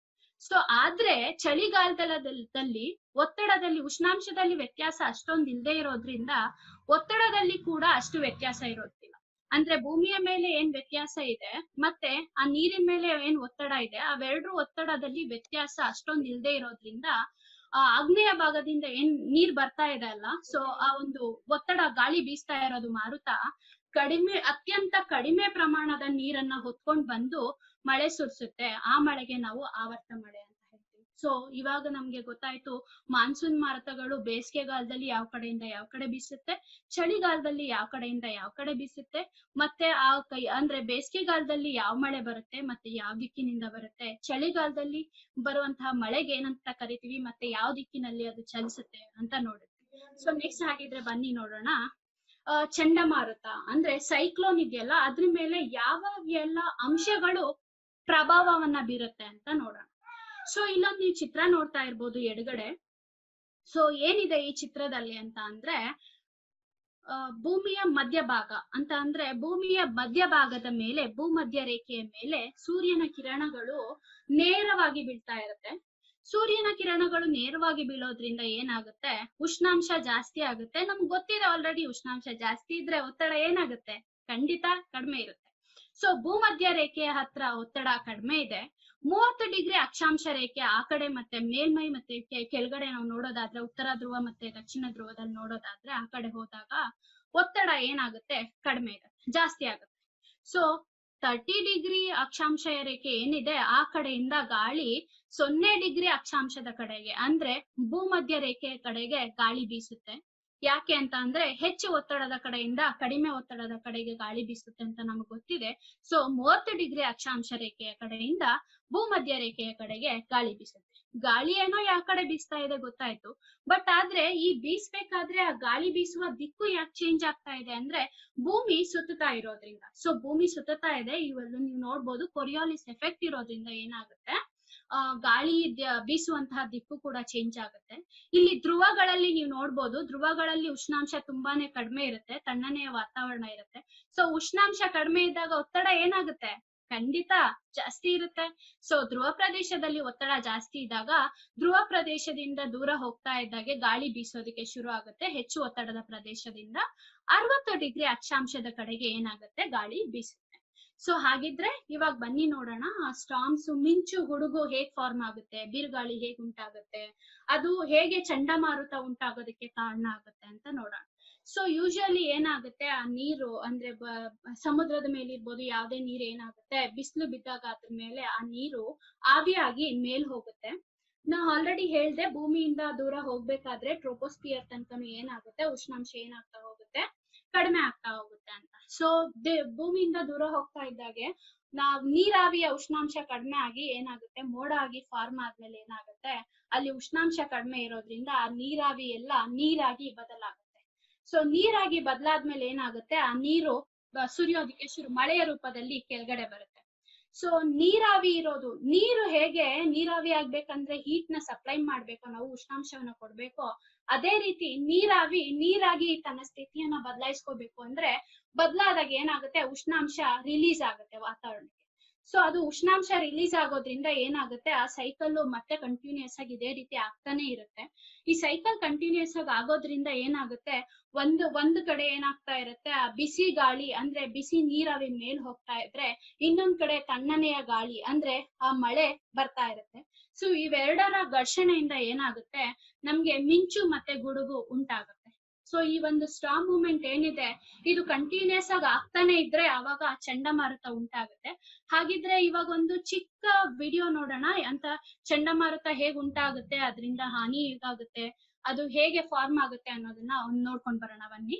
ಸೊ ಆದ್ರೆ ಚಳಿಗಾಲದಲ್ಲಿ ಒತ್ತಡದಲ್ಲಿ ಉಷ್ಣಾಂಶದಲ್ಲಿ ವ್ಯತ್ಯಾಸ ಅಷ್ಟೊಂದು ಇಲ್ಲದೆ ಇರೋದ್ರಿಂದ ಒತ್ತಡದಲ್ಲಿ ಕೂಡ ಅಷ್ಟು ವ್ಯತ್ಯಾಸ ಇರೋದಿಲ್ಲ ಅಂದ್ರೆ ಭೂಮಿಯ ಮೇಲೆ ಏನ್ ವ್ಯತ್ಯಾಸ ಇದೆ ಮತ್ತೆ ಆ ನೀರಿನ ಮೇಲೆ ಏನ್ ಒತ್ತಡ ಇದೆ ಅವೆರಡರ ಒತ್ತಡದಲ್ಲಿ ವ್ಯತ್ಯಾಸ ಅಷ್ಟೊಂದು ಇಲ್ಲದೆ ಇರೋದ್ರಿಂದ ಆ ಆಗ್ನೇಯ ಭಾಗದಿಂದ ಏನ್ ನೀರ್ ಬರ್ತಾ ಇದೆ ಅಲ್ಲ ಸೊ ಆ ಒಂದು ಒತ್ತಡ ಗಾಳಿ ಬೀಸ್ತಾ ಇರೋದು ಮಾರುತ ಕಡಿಮೆ ಅತ್ಯಂತ ಕಡಿಮೆ ಪ್ರಮಾಣದ ನೀರನ್ನ ಹೊತ್ಕೊಂಡ್ ಬಂದು ಮಳೆ ಸುರಿಸುತ್ತೆ ಆ ಮಳೆಗೆ ನಾವು ಆವರ್ತ ಮಳೆ ಅಂತ ಹೇಳ್ತೀವಿ ಸೊ ಇವಾಗ ನಮ್ಗೆ ಗೊತ್ತಾಯ್ತು ಮಾನ್ಸೂನ್ ಮಾರುತಗಳು ಬೇಸಿಗೆಗಾಲದಲ್ಲಿ ಯಾವ ಕಡೆಯಿಂದ ಯಾವ ಕಡೆ ಬೀಸುತ್ತೆ ಚಳಿಗಾಲದಲ್ಲಿ ಯಾವ ಕಡೆಯಿಂದ ಯಾವ ಕಡೆ ಬೀಸುತ್ತೆ ಮತ್ತೆ ಆ ಕೈ ಅಂದ್ರೆ ಬೇಸಿಗೆಗಾಲದಲ್ಲಿ ಯಾವ ಮಳೆ ಬರುತ್ತೆ ಮತ್ತೆ ಯಾವ ದಿಕ್ಕಿನಿಂದ ಬರುತ್ತೆ ಚಳಿಗಾಲದಲ್ಲಿ ಬರುವಂತಹ ಮಳೆಗೆ ಏನಂತ ಕರಿತೀವಿ ಮತ್ತೆ ಯಾವ ದಿಕ್ಕಿನಲ್ಲಿ ಅದು ಚಲಿಸುತ್ತೆ ಅಂತ ನೋಡುತ್ತೆ ಸೊ ನೆಕ್ಸ್ಟ್ ಹಾಗಿದ್ರೆ ಬನ್ನಿ ನೋಡೋಣ ಆ, ಚಂಡಮಾರುತ ಅಂದ್ರೆ ಸೈಕ್ಲೋನ್ ಇದೆಯಲ್ಲ ಅದ್ರ ಮೇಲೆ ಯಾವ ಎಲ್ಲ ಅಂಶಗಳು ಪ್ರಭಾವವನ್ನ ಬೀರುತ್ತೆ ಅಂತ ನೋಡೋಣ ಸೊ ಇಲ್ಲೊಂದು ನೀವು ಚಿತ್ರ ನೋಡ್ತಾ ಇರ್ಬೋದು ಎಡಗಡೆ ಸೊ ಏನಿದೆ ಈ ಚಿತ್ರದಲ್ಲಿ ಅಂತ ಅಂದ್ರೆ ಆ, ಭೂಮಿಯ ಮಧ್ಯಭಾಗ ಅಂತ ಅಂದ್ರೆ ಭೂಮಿಯ ಮಧ್ಯಭಾಗದ ಮೇಲೆ ಭೂಮಧ್ಯ ರೇಖೆಯ ಮೇಲೆ ಸೂರ್ಯನ ಕಿರಣಗಳು ನೇರವಾಗಿ ಬೀಳ್ತಾ ಇರುತ್ತೆ ಸೂರ್ಯನ ಕಿರಣಗಳು ನೇರವಾಗಿ ಬೀಳೋದ್ರಿಂದ ಏನಾಗುತ್ತೆ ಉಷ್ಣಾಂಶ ಜಾಸ್ತಿ ಆಗುತ್ತೆ ನಮ್ಗೆ ಗೊತ್ತಿದೆ ಆಲ್ರೆಡಿ ಉಷ್ಣಾಂಶ ಜಾಸ್ತಿ ಇದ್ರೆ ಒತ್ತಡ ಏನಾಗುತ್ತೆ ಖಂಡಿತ ಕಡಿಮೆ ಇರುತ್ತೆ ಸೊ ಭೂಮಧ್ಯ ರೇಖೆಯ ಹತ್ರ ಒತ್ತಡ ಕಡಿಮೆ ಇದೆ ಮೂವತ್ತು ಡಿಗ್ರಿ ಅಕ್ಷಾಂಶ ರೇಖೆ ಆ ಕಡೆ ಮತ್ತೆ ಮೇಲ್ಮೈ ಮತ್ತೆ ಕೆ- ಕೆಳಗಡೆ ನಾವು ನೋಡೋದಾದ್ರೆ ಉತ್ತರ ಧ್ರುವ ಮತ್ತೆ ದಕ್ಷಿಣ ಧ್ರುವದಲ್ಲಿ ನೋಡೋದಾದ್ರೆ ಆ ಕಡೆ ಹೋದಾಗ ಒತ್ತಡ ಏನಾಗುತ್ತೆ ಕಡಿಮೆ ಇರುತ್ತೆ ಜಾಸ್ತಿ ಆಗುತ್ತೆ ಸೊ ತರ್ಟಿ ಡಿಗ್ರಿ ಅಕ್ಷಾಂಶ ರೇಖೆ ಏನಿದೆ ಆ ಕಡೆಯಿಂದ ಗಾಳಿ ಸೊನ್ನೆ ಡಿಗ್ರಿ ಅಕ್ಷಾಂಶದ ಕಡೆಗೆ ಅಂದ್ರೆ ಭೂಮಧ್ಯ ರೇಖೆಯ ಕಡೆಗೆ ಗಾಳಿ ಬೀಸುತ್ತೆ ಯಾಕೆ ಅಂತ ಅಂದ್ರೆ ಹೆಚ್ಚು ಒತ್ತಡದ ಕಡೆಯಿಂದ ಕಡಿಮೆ ಒತ್ತಡದ ಕಡೆಗೆ ಗಾಳಿ ಬೀಸುತ್ತೆ ಅಂತ ನಮಗೆ ಗೊತ್ತಿದೆ ಸೊ ಮೂವತ್ತು ಡಿಗ್ರಿ ಅಕ್ಷಾಂಶ ರೇಖೆಯ ಕಡೆಯಿಂದ ಭೂಮಧ್ಯ ರೇಖೆಯ ಕಡೆಗೆ ಗಾಳಿ ಬೀಸುತ್ತೆ ಗಾಳಿ ಏನೋ ಯಾವ ಕಡೆ ಬೀಸ್ತಾ ಇದೆ ಗೊತ್ತಾಯ್ತು ಬಟ್ ಆದ್ರೆ ಈ ಬೀಸ್ಬೇಕಾದ್ರೆ ಆ ಗಾಳಿ ಬೀಸುವ ದಿಕ್ಕು ಯಾಕೆ ಚೇಂಜ್ ಆಗ್ತಾ ಇದೆ ಅಂದ್ರೆ ಭೂಮಿ ಸುತ್ತುತ್ತಾ ಇರೋದ್ರಿಂದ ಸೊ ಭೂಮಿ ಸುತ್ತುತ್ತಾ ಇದೆ ಇವೆಲ್ಲ ನೀವು ನೋಡ್ಬೋದು ಕೊರಿಯಾಲಿಸ್ ಎಫೆಕ್ಟ್ ಇರೋದ್ರಿಂದ ಏನಾಗುತ್ತೆ ಆ ಗಾಳಿ ದ- ಬೀಸುವಂತಹ ದಿಕ್ಕು ಕೂಡ ಚೇಂಜ್ ಆಗುತ್ತೆ ಇಲ್ಲಿ ಧ್ರುವಗಳಲ್ಲಿ ನೀವು ನೋಡ್ಬೋದು ಧ್ರುವಗಳಲ್ಲಿ ಉಷ್ಣಾಂಶ ತುಂಬಾನೇ ಕಡಿಮೆ ಇರುತ್ತೆ ತಣ್ಣನೆಯ ವಾತಾವರಣ ಇರುತ್ತೆ ಸೊ ಉಷ್ಣಾಂಶ ಕಡಿಮೆ ಇದ್ದಾಗ ಒತ್ತಡ ಏನಾಗುತ್ತೆ ಖಂಡಿತ ಜಾಸ್ತಿ ಇರುತ್ತೆ ಸೊ ಧ್ರುವ ಪ್ರದೇಶದಲ್ಲಿ ಒತ್ತಡ ಜಾಸ್ತಿ ಇದ್ದಾಗ ಧ್ರುವ ಪ್ರದೇಶದಿಂದ ದೂರ ಹೋಗ್ತಾ ಇದ್ದಾಗೆ ಗಾಳಿ ಬೀಸೋದಕ್ಕೆ ಶುರು ಆಗುತ್ತೆ ಹೆಚ್ಚು ಒತ್ತಡದ ಪ್ರದೇಶದಿಂದ ಅರವತ್ತು ಡಿಗ್ರಿ ಅಕ್ಷಾಂಶದ ಕಡೆಗೆ ಏನಾಗುತ್ತೆ ಗಾಳಿ ಬೀಸುತ್ತೆ ಸೊ ಹಾಗಿದ್ರೆ ಇವಾಗ ಬನ್ನಿ ನೋಡೋಣ ಆ ಸ್ಟಾಮ್ಸ್ ಮಿಂಚು ಗುಡುಗು ಹೇಗ್ ಫಾರ್ಮ್ ಆಗುತ್ತೆ ಬಿರುಗಾಳಿ ಹೇಗ್ ಉಂಟಾಗುತ್ತೆ ಅದು ಹೇಗೆ ಚಂಡಮಾರುತ ಉಂಟಾಗೋದಕ್ಕೆ ಕಾರಣ ಆಗುತ್ತೆ ಅಂತ ನೋಡೋಣ ಸೊ ಯೂಶಲಿ ಏನಾಗುತ್ತೆ ಆ ನೀರು ಅಂದ್ರೆ ಬ- ಸಮುದ್ರದ ಮೇಲೆ ಇರ್ಬೋದು ಯಾವ್ದೇ ನೀರ್ ಏನಾಗುತ್ತೆ ಬಿಸಿಲು ಬಿದ್ದಾಗ ಅದ್ರ ಮೇಲೆ ಆ ನೀರು ಆವಿಯಾಗಿ ಮೇಲ್ ಹೋಗುತ್ತೆ ನಾ ಆಲ್ರೆಡಿ ಹೇಳ್ದೆ ಭೂಮಿಯಿಂದ ದೂರ ಹೋಗ್ಬೇಕಾದ್ರೆ ಟ್ರೋಪೋಸ್ಪಿಯರ್ ತನಕನು ಏನಾಗುತ್ತೆ ಉಷ್ಣಾಂಶ ಏನಾಗ್ತಾ ಹೋಗುತ್ತೆ ಕಡಿಮೆ ಆಗ್ತಾ ಹೋಗುತ್ತೆ ಅಂತ ಸೊ ಭೂಮಿಯಿಂದ ದೂರ ಹೋಗ್ತಾ ಇದ್ದಾಗೆ ನಾವ್ ನೀರಾವಿಯ ಉಷ್ಣಾಂಶ ಕಡಿಮೆ ಆಗಿ ಏನಾಗುತ್ತೆ ಮೋಡ ಆಗಿ ಫಾರ್ಮ್ ಆದ್ಮೇಲೆ ಏನಾಗುತ್ತೆ ಅಲ್ಲಿ ಉಷ್ಣಾಂಶ ಕಡಿಮೆ ಇರೋದ್ರಿಂದ ಆ ನೀರಾವಿ ಎಲ್ಲ ನೀರಾಗಿ ಬದಲಾಗುತ್ತೆ ಸೊ ನೀರಾಗಿ ಬದಲಾದ್ಮೇಲೆ ಏನಾಗುತ್ತೆ ಆ ನೀರು ಬ- ಸುರಿಯೋದಕ್ಕೆ ಶುರು ಮಳೆಯ ರೂಪದಲ್ಲಿ ಕೆಳಗಡೆ ಬರುತ್ತೆ ಸೊ ನೀರಾವಿ ಇರೋದು ನೀರು ಹೇಗೆ ನೀರಾವಿ ಆಗ್ಬೇಕಂದ್ರೆ ಹೀಟ್ ನ ಸಪ್ಲೈ ಮಾಡ್ಬೇಕು ನಾವು ಉಷ್ಣಾಂಶವನ್ನ ಕೊಡ್ಬೇಕು ಅದೇ ರೀತಿ ನೀರಾವಿ ನೀರಾಗಿ ತನ್ನ ಸ್ಥಿತಿಯನ್ನ ಬದಲಾಯಿಸ್ಕೋಬೇಕು ಅಂದ್ರೆ ಬದಲಾದಾಗ ಏನಾಗುತ್ತೆ ಉಷ್ಣಾಂಶ ರಿಲೀಸ್ ಆಗುತ್ತೆ ವಾತಾವರಣಕ್ಕೆ ಸೊ ಅದು ಉಷ್ಣಾಂಶ ರಿಲೀಸ್ ಆಗೋದ್ರಿಂದ ಏನಾಗುತ್ತೆ ಆ ಸೈಕಲ್ ಮತ್ತೆ ಕಂಟಿನ್ಯೂಸ್ ಆಗಿ ಇದೇ ರೀತಿ ಆಗ್ತಾನೆ ಇರುತ್ತೆ ಈ ಸೈಕಲ್ ಕಂಟಿನ್ಯೂಸ್ ಆಗಿ ಆಗೋದ್ರಿಂದ ಏನಾಗುತ್ತೆ ಒಂದು ಒಂದು ಕಡೆ ಏನಾಗ್ತಾ ಇರುತ್ತೆ ಆ ಬಿಸಿ ಗಾಳಿ ಅಂದ್ರೆ ಬಿಸಿ ನೀರಾವಿ ಮೇಲ್ ಹೋಗ್ತಾ ಇದ್ರೆ ಇನ್ನೊಂದ್ ಕಡೆ ತಣ್ಣನೆಯ ಗಾಳಿ ಅಂದ್ರೆ ಆ ಮಳೆ ಬರ್ತಾ ಇರುತ್ತೆ ಸೊ ಇವೆರಡರ ಘರ್ಷಣೆಯಿಂದ ಏನಾಗುತ್ತೆ ನಮ್ಗೆ ಮಿಂಚು ಮತ್ತೆ ಗುಡುಗು ಉಂಟಾಗುತ್ತೆ ಸೊ ಈ ಒಂದು ಸ್ಟಾರ್ ಮೂವ್ಮೆಂಟ್ ಏನಿದೆ ಇದು ಕಂಟಿನ್ಯೂಸ್ ಆಗಿ ಆಗ್ತಾನೆ ಇದ್ರೆ ಅವಾಗ ಚಂಡಮಾರುತ ಉಂಟಾಗುತ್ತೆ ಹಾಗಿದ್ರೆ ಇವಾಗ ಒಂದು ಚಿಕ್ಕ ವಿಡಿಯೋ ನೋಡೋಣ ಅಂತ ಚಂಡಮಾರುತ ಹೇಗ್ ಉಂಟಾಗುತ್ತೆ ಅದರಿಂದ ಹಾನಿ ಹೇಗಾಗುತ್ತೆ ಅದು ಹೇಗೆ ಫಾರ್ಮ್ ಆಗುತ್ತೆ ಅನ್ನೋದನ್ನ ಒಂದ್ ನೋಡ್ಕೊಂಡ್ ಬರೋಣ ಬನ್ನಿ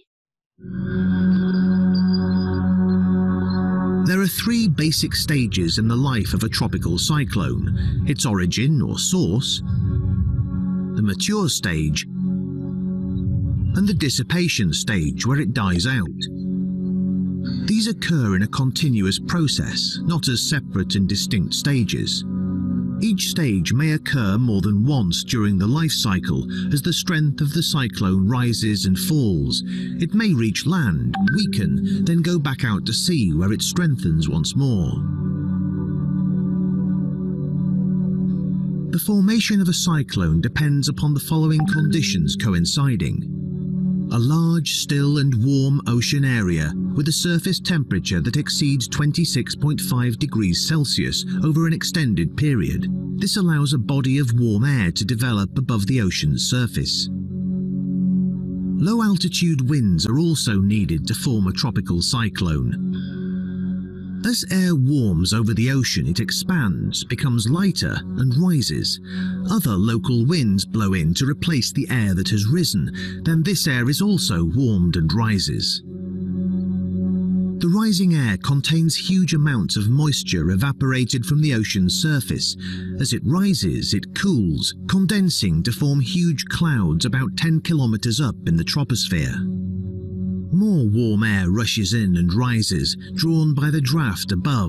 There are three basic stages in the life of a tropical cyclone its origin or source, the mature stage, and the dissipation stage where it dies out. These occur in a continuous process, not as separate and distinct stages. Each stage may occur more than once during the life cycle as the strength of the cyclone rises and falls. It may reach land, weaken, then go back out to sea where it strengthens once more. The formation of a cyclone depends upon the following conditions coinciding. A large, still and warm ocean area with a surface temperature that exceeds 26.5 degrees Celsius over an extended period. This allows a body of warm air to develop above the ocean's surface. Low altitude winds are also needed to form a tropical cyclone. As air warms over the ocean, it expands, becomes lighter, and rises. Other local winds blow in to replace the air that has risen, then this air is also warmed and rises. The rising air contains huge amounts of moisture evaporated from the ocean's surface. As it rises, it cools, condensing to form huge clouds about 10 kilometers up in the troposphere. More warm air rushes in and rises, drawn by the draft above.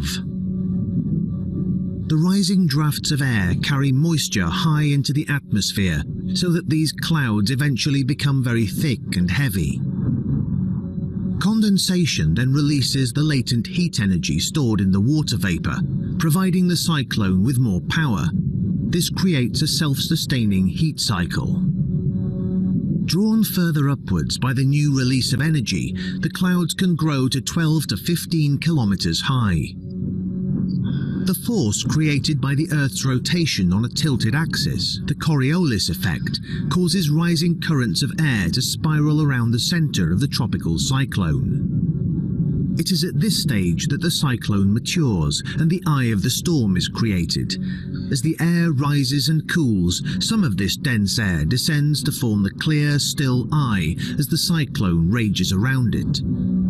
The rising drafts of air carry moisture high into the atmosphere so that these clouds eventually become very thick and heavy. Condensation then releases the latent heat energy stored in the water vapor, providing the cyclone with more power. This creates a self-sustaining heat cycle. Drawn further upwards by the new release of energy, the clouds can grow to 12 to 15 kilometers high. The force created by the Earth's rotation on a tilted axis, the Coriolis effect, causes rising currents of air to spiral around the center of the tropical cyclone. It is at this stage that the cyclone matures and the eye of the storm is created. As the air rises and cools, some of this dense air descends to form the clear, still eye as the cyclone rages around it.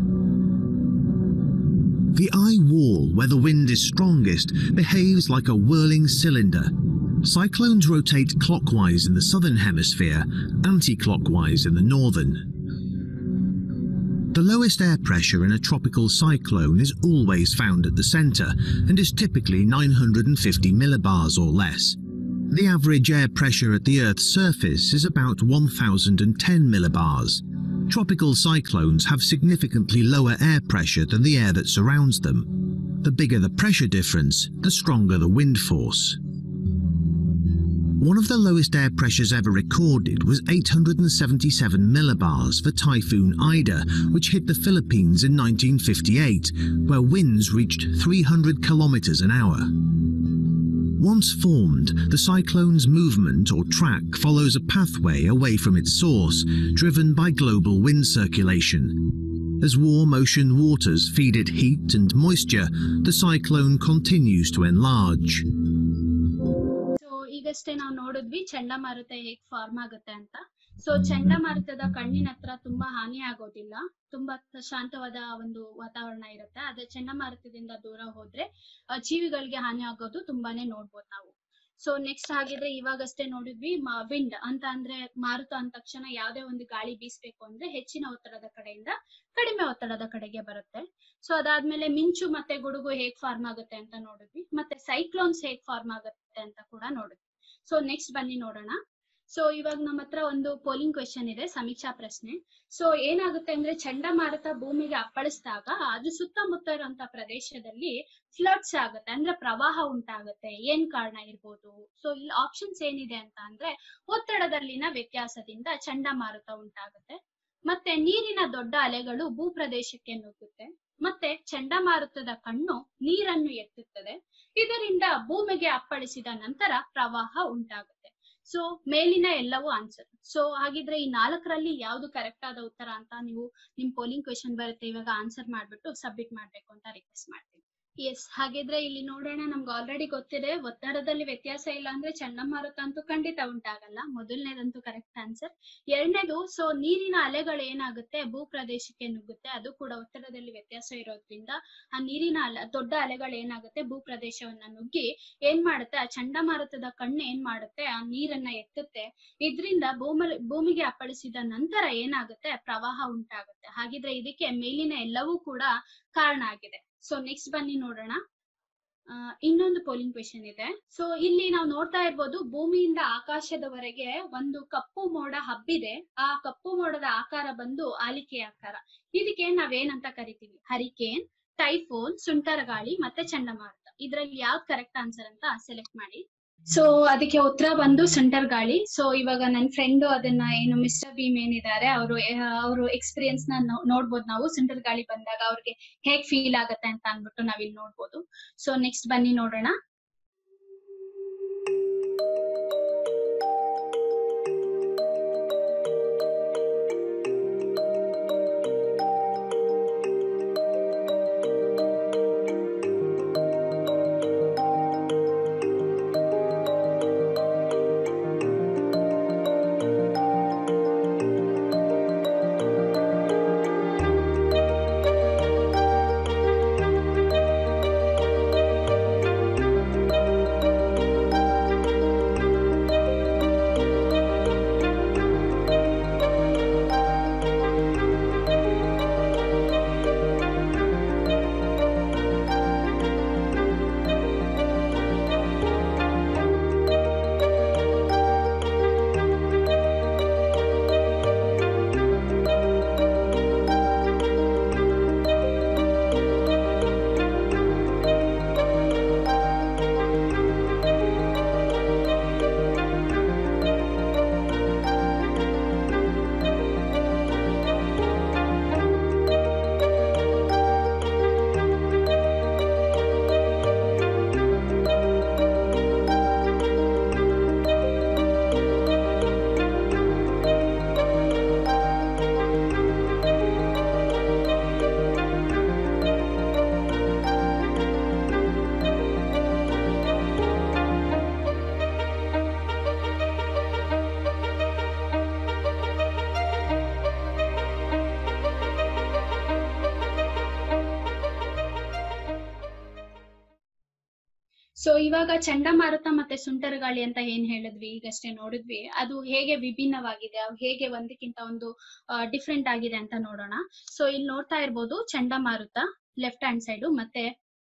The eye wall, where the wind is strongest, behaves like a whirling cylinder. Cyclones rotate clockwise in the southern hemisphere, anti-clockwise in the northern. The lowest air pressure in a tropical cyclone is always found at the center and is typically 950 millibars or less. The average air pressure at the Earth's surface is about 1010 millibars. Tropical cyclones have significantly lower air pressure than the air that surrounds them. The bigger the pressure difference, the stronger the wind force. One of the lowest air pressures ever recorded was 877 millibars for Typhoon Ida, which hit the Philippines in 1958, where winds reached 300 kilometers an hour. Once formed, the cyclone's movement or track follows a pathway away from its source, driven by global wind circulation. As warm ocean waters feed it heat and moisture, the cyclone continues to enlarge. So ಈಗಷ್ಟೇ ನಾವು ನೋಡಿದ್ವಿ ಚಂಡಮಾರುತ ಹೇಗ್ form ಆಗುತ್ತೆ ಅಂತ so ಚಂಡಮಾರುತದ ಕಣ್ಣಿನ ಹತ್ರ ತುಂಬಾ ಹಾನಿ ಆಗೋದಿಲ್ಲ ತುಂಬಾ ಶಾಂತವಾದ ಒಂದು ವಾತಾವರಣ ಇರುತ್ತೆ ಅದೇ ಚಂಡಮಾರುತದಿಂದ ದೂರ ಹೋದ್ರೆ ಆ, ಜೀವಿಗಳಿಗೆ ಹಾನಿ ಆಗೋದು ತುಂಬಾನೇ ನೋಡ್ಬೋದು ನಾವು ಸೊ ನೆಕ್ಸ್ಟ್ ಹಾಗಿದ್ರೆ ಇವಾಗಷ್ಟೇ ನೋಡಿದ್ವಿ ವಿಂಡ್ ಅಂತ ಅಂದ್ರೆ ಮಾರುತ ಅಂದ ತಕ್ಷಣ ಯಾವ್ದೇ ಒಂದು ಗಾಳಿ ಬೀಸ್ಬೇಕು ಅಂದ್ರೆ ಹೆಚ್ಚಿನ ಒತ್ತಡದ ಕಡೆಯಿಂದ ಕಡಿಮೆ ಒತ್ತಡದ ಕಡೆಗೆ ಬರುತ್ತೆ ಸೊ ಅದಾದ್ಮೇಲೆ ಮಿಂಚು ಮತ್ತೆ ಗುಡುಗು ಹೇಗ್ ಫಾರ್ಮ್ ಆಗುತ್ತೆ ಅಂತ ನೋಡಿದ್ವಿ ಮತ್ತೆ ಸೈಕ್ಲೋನ್ಸ್ ಹೇಗ್ ಫಾರ್ಮ್ ಆಗುತ್ತೆ ಅಂತ ಕೂಡ ನೋಡಿದ್ವಿ ಸೊ ನೆಕ್ಸ್ಟ್ ಬನ್ನಿ ನೋಡೋಣ ಸೊ ಇವಾಗ ನಮ್ಮ ಹತ್ರ ಒಂದು ಪೋಲಿಂಗ್ ಕ್ವೆಶನ್ ಇದೆ ಸಮೀಕ್ಷಾ ಪ್ರಶ್ನೆ ಸೊ ಏನಾಗುತ್ತೆ ಅಂದ್ರೆ ಚಂಡಮಾರುತ ಭೂಮಿಗೆ ಅಪ್ಪಳಿಸಿದಾಗ ಅದು ಸುತ್ತಮುತ್ತ ಇರುವಂತ ಪ್ರದೇಶದಲ್ಲಿ ಫ್ಲಡ್ಸ್ ಆಗುತ್ತೆ ಅಂದ್ರೆ ಪ್ರವಾಹ ಉಂಟಾಗುತ್ತೆ ಏನ್ ಕಾರಣ ಇರ್ಬೋದು ಸೊ ಇಲ್ಲಿ ಆಪ್ಷನ್ಸ್ ಏನಿದೆ ಅಂತ ಅಂದ್ರೆ ಒತ್ತಡದಲ್ಲಿನ ವ್ಯತ್ಯಾಸದಿಂದ ಚಂಡಮಾರುತ ಉಂಟಾಗುತ್ತೆ ಮತ್ತೆ ನೀರಿನ ದೊಡ್ಡ ಅಲೆಗಳು ಭೂಪ್ರದೇಶಕ್ಕೆ ನುಗ್ಗುತ್ತೆ ಮತ್ತೆ ಚಂಡಮಾರುತದ ಕಣ್ಣು ನೀರನ್ನು ಎತ್ತುತ್ತದೆ ಇದರಿಂದ ಭೂಮಿಗೆ ಅಪ್ಪಳಿಸಿದ ನಂತರ ಪ್ರವಾಹ ಉಂಟಾಗುತ್ತೆ ಸೊ ಮೇಲಿನ ಎಲ್ಲವೂ ಆನ್ಸರ್ ಸೊ ಹಾಗಿದ್ರೆ ಈ ನಾಲ್ಕರಲ್ಲಿ ಯಾವ್ದು ಕರೆಕ್ಟ್ ಆದ ಉತ್ತರ ಅಂತ ನೀವು ನಿಮ್ ಪೋಲಿಂಗ್ ಕ್ವೆಶನ್ ಬರುತ್ತೆ ಇವಾಗ ಆನ್ಸರ್ ಮಾಡ್ಬಿಟ್ಟು ಸಬ್ಮಿಟ್ ಮಾಡ್ಬೇಕು ಅಂತ ರಿಕ್ವೆಸ್ಟ್ ಮಾಡ್ತೀನಿ ಎಸ್ ಹಾಗಿದ್ರೆ ಇಲ್ಲಿ ನೋಡೋಣ ನಮ್ಗೆ ಆಲ್ರೆಡಿ ಗೊತ್ತಿದೆ ಒತ್ತಡದಲ್ಲಿ ವ್ಯತ್ಯಾಸ ಇಲ್ಲ ಅಂದ್ರೆ ಚಂಡಮಾರುತ ಅಂತೂ ಖಂಡಿತ ಉಂಟಾಗಲ್ಲ ಮೊದಲನೇದಂತೂ ಕರೆಕ್ಟ್ ಆನ್ಸರ್ ಎರಡನೇದು ಸೊ ನೀರಿನ ಅಲೆಗಳು ಏನಾಗುತ್ತೆ ಭೂಪ್ರದೇಶಕ್ಕೆ ನುಗ್ಗುತ್ತೆ ಅದು ಕೂಡ ಒತ್ತಡದಲ್ಲಿ ವ್ಯತ್ಯಾಸ ಇರೋದ್ರಿಂದ ಆ ನೀರಿನ ಅಲೆ ದೊಡ್ಡ ಅಲೆಗಳು ಏನಾಗುತ್ತೆ ಭೂಪ್ರದೇಶವನ್ನ ನುಗ್ಗಿ ಏನ್ ಮಾಡುತ್ತೆ ಆ ಚಂಡಮಾರುತದ ಕಣ್ಣು ಏನ್ ಮಾಡುತ್ತೆ ಆ ನೀರನ್ನ ಎತ್ತುತ್ತೆ ಇದ್ರಿಂದ ಭೂಮಿ ಭೂಮಿಗೆ ಅಪ್ಪಳಿಸಿದ ನಂತರ ಏನಾಗುತ್ತೆ ಪ್ರವಾಹ ಉಂಟಾಗುತ್ತೆ ಹಾಗಿದ್ರೆ ಇದಕ್ಕೆ ಮೇಲಿನ ಎಲ್ಲವೂ ಕೂಡ ಕಾರಣ ಆಗಿದೆ ಸೊ ನೆಕ್ಸ್ಟ್ ಬನ್ನಿ ನೋಡೋಣ ಆ, ಇನ್ನೊಂದು ಪೋಲಿಂಗ್ ಕ್ವೆಶನ್ ಇದೆ ಸೊ ಇಲ್ಲಿ ನಾವು ನೋಡ್ತಾ ಇರ್ಬೋದು ಭೂಮಿಯಿಂದ ಆಕಾಶದವರೆಗೆ ಒಂದು ಕಪ್ಪು ಮೋಡ ಹಬ್ಬಿದೆ ಆ ಕಪ್ಪು ಮೋಡದ ಆಕಾರ ಬಂದು ಆಲಿಕೆ ಆಕಾರ ಇದಕ್ಕೆ ನಾವೇನಂತ ಕರಿತೀವಿ ಹರಿಕೇನ್ ಟೈಫೋನ್ ಸುಂಟರಗಾಳಿ ಮತ್ತೆ ಚಂಡಮಾರುತ ಇದ್ರಲ್ಲಿ ಯಾವ್ದು ಕರೆಕ್ಟ್ ಆನ್ಸರ್ ಅಂತ ಸೆಲೆಕ್ಟ್ ಮಾಡಿ ಸೊ ಅದಕ್ಕೆ ಉತ್ತರ ಬಂದು ಸುಂಟರ್ ಗಾಳಿ ಸೊ ಇವಾಗ ನನ್ನ ಫ್ರೆಂಡ್ ಅದನ್ನ ಏನು ಮಿಸ್ಟರ್ ಭೀಮ್ ಏನಿದ್ದಾರೆ ಅವರು ಅವರು ಎಕ್ಸ್ಪೀರಿಯನ್ಸ್ ನ ನೋ- ನೋಡ್ಬೋದು ನಾವು ಸುಂಟರ್ ಗಾಳಿ ಬಂದಾಗ ಅವ್ರಿಗೆ ಹೇಗ್ ಫೀಲ್ ಆಗತ್ತೆ ಅಂತ ಅನ್ಬಿಟ್ಟು ನಾವಿಲ್ಲಿ ನೋಡ್ಬೋದು ಸೊ ನೆಕ್ಸ್ಟ್ ಬನ್ನಿ ನೋಡೋಣ ಸೊ ಇವಾಗ ಚಂಡಮಾರುತ ಮತ್ತೆ ಸುಂಟರ ಗಾಳಿ ಅಂತ ಏನ್ ಹೇಳಿದ್ವಿ ಈಗಷ್ಟೇ ನೋಡಿದ್ವಿ ಅದು ಹೇಗೆ ವಿಭಿನ್ನವಾಗಿದೆ ಅವು ಹೇಗೆ ಒಂದಕ್ಕಿಂತ ಒಂದು ಡಿಫ್ರೆಂಟ್ ಆಗಿದೆ ಅಂತ ನೋಡೋಣ ಸೊ ಇಲ್ಲಿ ನೋಡ್ತಾ ಇರ್ಬೋದು ಚಂಡಮಾರುತ ಲೆಫ್ಟ್ ಹ್ಯಾಂಡ್ ಸೈಡ್ ಮತ್ತೆ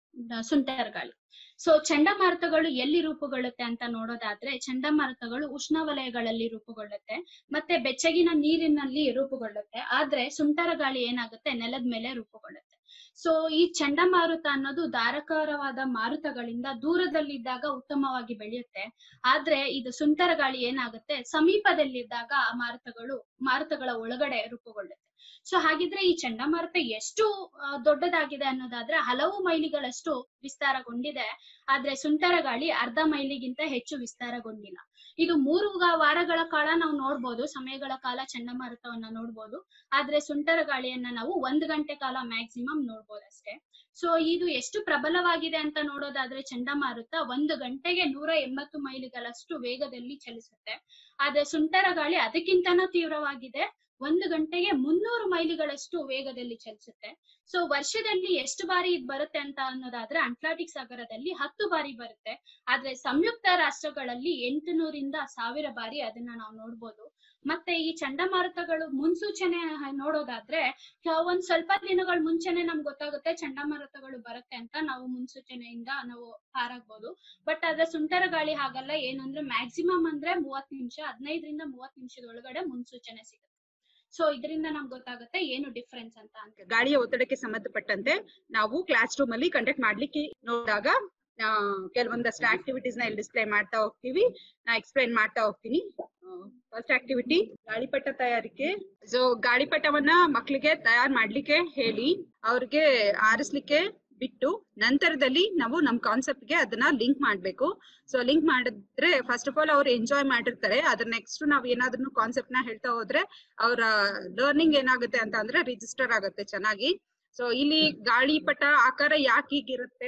ಸುಂಟರ ಗಾಳಿ ಸೊ ಚಂಡಮಾರುತಗಳು ಎಲ್ಲಿ ರೂಪುಗೊಳ್ಳುತ್ತೆ ಅಂತ ನೋಡೋದಾದ್ರೆ ಚಂಡಮಾರುತಗಳು ಉಷ್ಣವಲಯಗಳಲ್ಲಿ ರೂಪುಗೊಳ್ಳುತ್ತೆ ಮತ್ತೆ ಬೆಚ್ಚಗಿನ ನೀರಿನಲ್ಲಿ ರೂಪುಗೊಳ್ಳುತ್ತೆ ಆದ್ರೆ ಸುಂಟರ ಗಾಳಿ ಏನಾಗುತ್ತೆ ನೆಲದ ಮೇಲೆ ರೂಪುಗೊಳ್ಳುತ್ತೆ ಸೊ ಈ ಚಂಡಮಾರುತ ಅನ್ನೋದು ಧಾರಕಾರವಾದ ಮಾರುತಗಳಿಂದ ದೂರದಲ್ಲಿದ್ದಾಗ ಉತ್ತಮವಾಗಿ ಬೆಳೆಯುತ್ತೆ ಆದ್ರೆ ಇದು ಸುಂಟರ ಗಾಳಿ ಏನಾಗುತ್ತೆ ಸಮೀಪದಲ್ಲಿದ್ದಾಗ ಆ ಮಾರುತಗಳು ಮಾರುತಗಳ ಒಳಗಡೆ ರೂಪುಗೊಳ್ಳುತ್ತೆ ಸೊ ಹಾಗಿದ್ರೆ ಈ ಚಂಡಮಾರುತ ಎಷ್ಟು ಆ, ದೊಡ್ಡದಾಗಿದೆ ಅನ್ನೋದಾದ್ರೆ ಹಲವು ಮೈಲಿಗಳಷ್ಟು ವಿಸ್ತಾರಗೊಂಡಿದೆ ಆದ್ರೆ ಸುಂಟರ ಗಾಳಿ ಅರ್ಧ ಮೈಲಿಗಿಂತ ಹೆಚ್ಚು ವಿಸ್ತಾರಗೊಂಡಿಲ್ಲ ಇದು ಮೂರು ಗ- ವಾರಗಳ ಕಾಲ ನಾವು ನೋಡ್ಬೋದು ಸಮಯಗಳ ಕಾಲ ಚಂಡಮಾರುತವನ್ನ ನೋಡ್ಬೋದು ಆದ್ರೆ ಸುಂಟರ ಗಾಳಿಯನ್ನ ನಾವು ಒಂದ್ ಗಂಟೆ ಕಾಲ ಮ್ಯಾಕ್ಸಿಮಮ್ ನೋಡ್ಬೋದು ಅಷ್ಟೇ ಸೊ ಇದು ಎಷ್ಟು ಪ್ರಬಲವಾಗಿದೆ ಅಂತ ನೋಡೋದಾದ್ರೆ ಚಂಡಮಾರುತ ಒಂದು ಗಂಟೆಗೆ ನೂರ ಎಂಬತ್ತು ಮೈಲಿಗಳಷ್ಟು ವೇಗದಲ್ಲಿ ಚಲಿಸುತ್ತೆ ಆದ್ರೆ ಸುಂಟರ ಗಾಳಿ ಅದಕ್ಕಿಂತನೂ ತೀವ್ರವಾಗಿದೆ ಒಂದು ಗಂಟೆಗೆ ಮುನ್ನೂರು ಮೈಲಿಗಳಷ್ಟು ವೇಗದಲ್ಲಿ ಚಲಿಸುತ್ತೆ ಸೊ ವರ್ಷದಲ್ಲಿ ಎಷ್ಟು ಬಾರಿ ಇದು ಬರುತ್ತೆ ಅಂತ ಅನ್ನೋದಾದ್ರೆ ಅಟ್ಲಾಂಟಿಕ್ ಸಾಗರದಲ್ಲಿ ಹತ್ತು ಬಾರಿ ಬರುತ್ತೆ ಆದ್ರೆ ಸಂಯುಕ್ತ ರಾಷ್ಟ್ರಗಳಲ್ಲಿ ಎಂಟುನೂರಿಂದ ಸಾವಿರ ಬಾರಿ ಅದನ್ನ ನಾವು ನೋಡ್ಬೋದು ಮತ್ತೆ ಈ ಚಂಡಮಾರುತಗಳು ಮುನ್ಸೂಚನೆ ಹ- ನೋಡೋದಾದ್ರೆ ಕ- ಒಂದ್ ಸ್ವಲ್ಪ ದಿನಗಳ ಮುಂಚೆನೆ ನಮ್ಗೆ ಗೊತ್ತಾಗುತ್ತೆ ಚಂಡಮಾರುತಗಳು ಬರುತ್ತೆ ಅಂತ ನಾವು ಮುನ್ಸೂಚನೆಯಿಂದ ನಾವು ಪಾರಾಗ್ಬೋದು ಬಟ್ ಆದ್ರೆ ಸುಂಟರ ಗಾಳಿ ಹಾಗಲ್ಲ ಏನಂದ್ರೆ ಮ್ಯಾಕ್ಸಿಮಮ್ ಅಂದ್ರೆ ಮೂವತ್ ನಿಮಿಷ ಹದಿನೈದರಿಂದ ಮೂವತ್ ನಿಮಿಷದ ಒಳಗಡೆ ಮುನ್ಸೂಚನೆ ಸಿಗುತ್ತೆ ಸೊ ಇದರಿಂದ ನಮ್ಗೆ ಗೊತ್ತಾಗುತ್ತೆ ಏನು ಡಿಫ್ರೆನ್ಸ್ ಅಂತ ಅಂತ ಗಾಳಿಯ ಒತ್ತಡಕ್ಕೆ ಸಂಬಂಧಪಟ್ಟಂತೆ ನಾವು ಕ್ಲಾಸ್ ರೂಮ್ ಅಲ್ಲಿ ಕಂಡಕ್ಟ್ ಮಾಡ್ಲಿಕ್ಕೆ ನೋಡಿದಾಗ ಆ, ಕೆಲವೊಂದಷ್ಟು ಆಕ್ಟಿವಿಟೀಸ್ ನ ಇಲ್ಲಿ ಡಿಸ್ಪ್ಲೇ ಮಾಡ್ತಾ ಹೋಗ್ತೀವಿ ನಾ ಎಕ್ಸ್ಪ್ಲೈನ್ ಮಾಡ್ತಾ ಹೋಗ್ತೀನಿ ಫಸ್ಟ್ ಆಕ್ಟಿವಿಟಿ ಗಾಳಿಪಟ ತಯಾರಿಕೆ ಸೊ ಗಾಳಿಪಟವನ್ನ ಮಕ್ಕಳಿಗೆ ತಯಾರು ಮಾಡ್ಲಿಕ್ಕೆ ಹೇಳಿ ಅವ್ರಿಗೆ ಆರಿಸ್ಲಿಕ್ಕೆ ಬಿಟ್ಟು ನಂತರದಲ್ಲಿ ನಾವು ನಮ್ ಕಾನ್ಸೆಪ್ಟ್ ಗೆ ಅದನ್ನ ಲಿಂಕ್ ಮಾಡ್ಬೇಕು ಸೊ ಲಿಂಕ್ ಮಾಡಿದ್ರೆ ಫಸ್ಟ್ ಆಫ್ ಆಲ್ ಅವ್ರು ಎಂಜಾಯ್ ಮಾಡಿರ್ತಾರೆ ಅದ್ರ ನೆಕ್ಸ್ಟ್ ನಾವ್ ಏನಾದ್ರೂ ಕಾನ್ಸೆಪ್ಟ್ ನ ಹೇಳ್ತಾ ಹೋದ್ರೆ ಅವರ ಲರ್ನಿಂಗ್ ಏನಾಗುತ್ತೆ ಅಂತ ಅಂದ್ರೆ ರಿಜಿಸ್ಟರ್ ಆಗುತ್ತೆ ಚೆನ್ನಾಗಿ ಸೊ ಇಲ್ಲಿ ಗಾಳಿಪಟ ಆಕಾರ ಯಾಕೆ ಹೀಗಿರುತ್ತೆ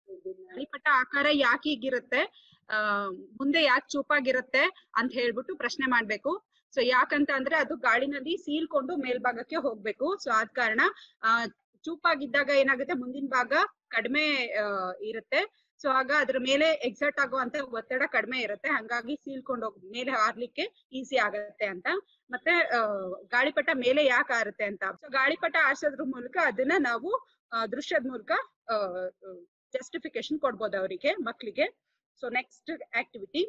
ಗಾಳಿಪಟ ಆಕಾರ ಯಾಕೆ ಹೀಗಿರುತ್ತೆ ಆ ಮುಂದೆ ಯಾಕೆ ಚೂಪಾಗಿರುತ್ತೆ ಅಂತ ಹೇಳ್ಬಿಟ್ಟು ಪ್ರಶ್ನೆ ಮಾಡ್ಬೇಕು ಸೊ ಯಾಕಂತ ಅಂದ್ರೆ ಅದು ಗಾಳಿನಲ್ಲಿ ಸೀಲ್ಕೊಂಡು ಮೇಲ್ಭಾಗಕ್ಕೆ ಹೋಗ್ಬೇಕು ಸೊ ಆದ ಕಾರಣ ಆ ಚೂಪಾಗಿದ್ದಾಗ ಏನಾಗುತ್ತೆ ಮುಂದಿನ ಭಾಗ ಕಡಿಮೆ ಆ, ಇರುತ್ತೆ ಸೊ ಆಗ ಅದ್ರ ಮೇಲೆ ಎಕ್ಸರ್ಟ್ ಆಗುವಂತ ಒತ್ತಡ ಕಡಿಮೆ ಇರುತ್ತೆ ಹಂಗಾಗಿ ಸೀಲ್ಕೊಂಡು ಹೋಗ್ ಮೇಲೆ ಹಾರ್ಲಿಕ್ಕೆ ಈಸಿ ಆಗತ್ತೆ ಅಂತ ಮತ್ತೆ ಆ, ಗಾಳಿಪಟ ಮೇಲೆ ಯಾಕೆ ಆರುತ್ತೆ ಅಂತ ಸೊ ಗಾಳಿಪಟ ಆರ್ಸೋದ್ರ ಮೂಲಕ ಅದನ್ನ ನಾವು ಆ, ದೃಶ್ಯದ ಮೂಲಕ ಜಸ್ಟಿಫಿಕೇಶನ್ ಕೊಡ್ಬೋದು ಅವರಿಗೆ ಮಕ್ಕಳಿಗೆ ಸೊ ನೆಕ್ಸ್ಟ್ ಆಕ್ಟಿವಿಟಿ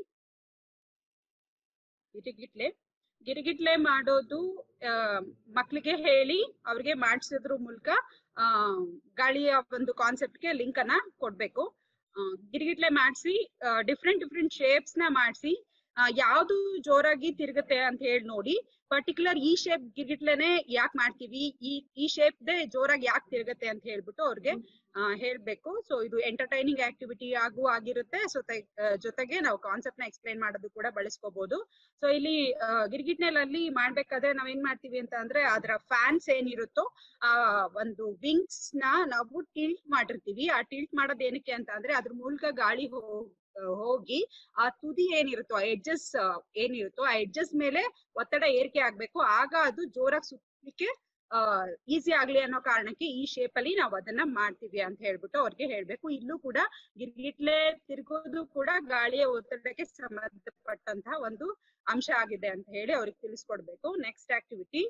ಗಿರಿಗಿಟ್ಲೆ ಗಿರಿಗಿಟ್ಲೆ ಮಾಡೋದು ಆ, ಮಕ್ಳಿಗೆ ಹೇಳಿ ಅವ್ರಿಗೆ ಮಾಡಿಸೋದ್ರ ಮೂಲಕ ಆ ಗಾಳಿಯ ಒಂದು ಕಾನ್ಸೆಪ್ಟ್ಗೆ ಲಿಂಕ್ ಅನ್ನ ಕೊಡ್ಬೇಕು ಗಿರಿಗಿಟ್ಲೆ ಮಾಡಿಸಿ ಡಿಫ್ರೆಂಟ್ ಡಿಫ್ರೆಂಟ್ ಶೇಪ್ಸ್ ನ ಮಾಡಿಸಿ ಯಾವ್ದು ಜೋರಾಗಿ ತಿರುಗುತ್ತೆ ಅಂತ ಹೇಳಿ ನೋಡಿ ಪರ್ಟಿಕ್ಯುಲರ್ ಈ ಶೇಪ್ ಗಿರ್ಗಿಟ್ಲೆನೆ ಯಾಕೆ ಮಾಡ್ತೀವಿ ಈ ಈ ಶೇಪ್ ದೇ ಜೋರಾಗಿ ಯಾಕೆ ತಿರುಗತ್ತೆ ಅಂತ ಹೇಳ್ಬಿಟ್ಟು ಅವ್ರಿಗೆ ಆ, ಹೇಳ್ಬೇಕು ಸೊ ಇದು ಎಂಟರ್ಟೈನಿಂಗ್ ಆಕ್ಟಿವಿಟಿ ಆಗು ಆಗಿರುತ್ತೆ ಸೊ ಜೊತೆಗೆ ನಾವು ಕಾನ್ಸೆಪ್ಟ್ ನ ಎಕ್ಸ್ಪ್ಲೈನ್ ಮಾಡೋದು ಕೂಡ ಬಳಸ್ಕೋಬಹುದು ಸೊ ಇಲ್ಲಿ ಆ, ಗಿರ್ಗಿಟ್ನೆಲಲ್ಲಿ ಮಾಡ್ಬೇಕಾದ್ರೆ ನಾವ್ ಏನ್ ಮಾಡ್ತೀವಿ ಅಂತ ಅಂದ್ರೆ ಅದರ ಫ್ಯಾನ್ಸ್ ಏನಿರುತ್ತೋ ಆ ಒಂದು ವಿಂಗ್ಸ್ ನ ನಾವು ಟಿಲ್ಟ್ ಮಾಡಿರ್ತೀವಿ ಆ ಟಿಲ್ಟ್ ಮಾಡೋದ್ ಏನಕ್ಕೆ ಅಂತ ಅಂದ್ರೆ ಅದ್ರ ಮೂಲಕ ಗಾಳಿ ಹೋಗ್- ಹೋಗಿ ಆ ತುದಿ ಏನಿರುತ್ತೋ ಆ ಎಡ್ಜಸ್ ಏನಿರುತ್ತೋ ಆ ಎಡ್ಜಸ್ ಮೇಲೆ ಒತ್ತಡ ಏರಿಕೆ ಆಗ್ಬೇಕು ಆಗ ಅದು ಜೋರಾಗಿ ಸುತ್ತಲಿಕ್ಕೆ ಈಸಿ ಆಗ್ಲಿ ಅನ್ನೋ ಕಾರಣಕ್ಕೆ ಈ ಶೇಪ್ ಅಲ್ಲಿ ನಾವು ಅದನ್ನ ಮಾಡ್ತೀವಿ ಅಂತ ಹೇಳ್ಬಿಟ್ಟು ಅವ್ರಿಗೆ ಹೇಳ್ಬೇಕು ಇಲ್ಲೂ ಕೂಡ ಗಿರ್ಗಿಟ್ಲೆ ತಿರುಗೋದು ಕೂಡ ಗಾಳಿಯ ಒತ್ತಡಕ್ಕೆ ಸಂಬಂಧಪಟ್ಟಂತಹ ಒಂದು ಅಂಶ ಆಗಿದೆ ಅಂತ ಹೇಳಿ ಅವ್ರಿಗೆ ತಿಳಿಸ್ಕೊಡ್ಬೇಕು ನೆಕ್ಸ್ಟ್ ಆಕ್ಟಿವಿಟಿ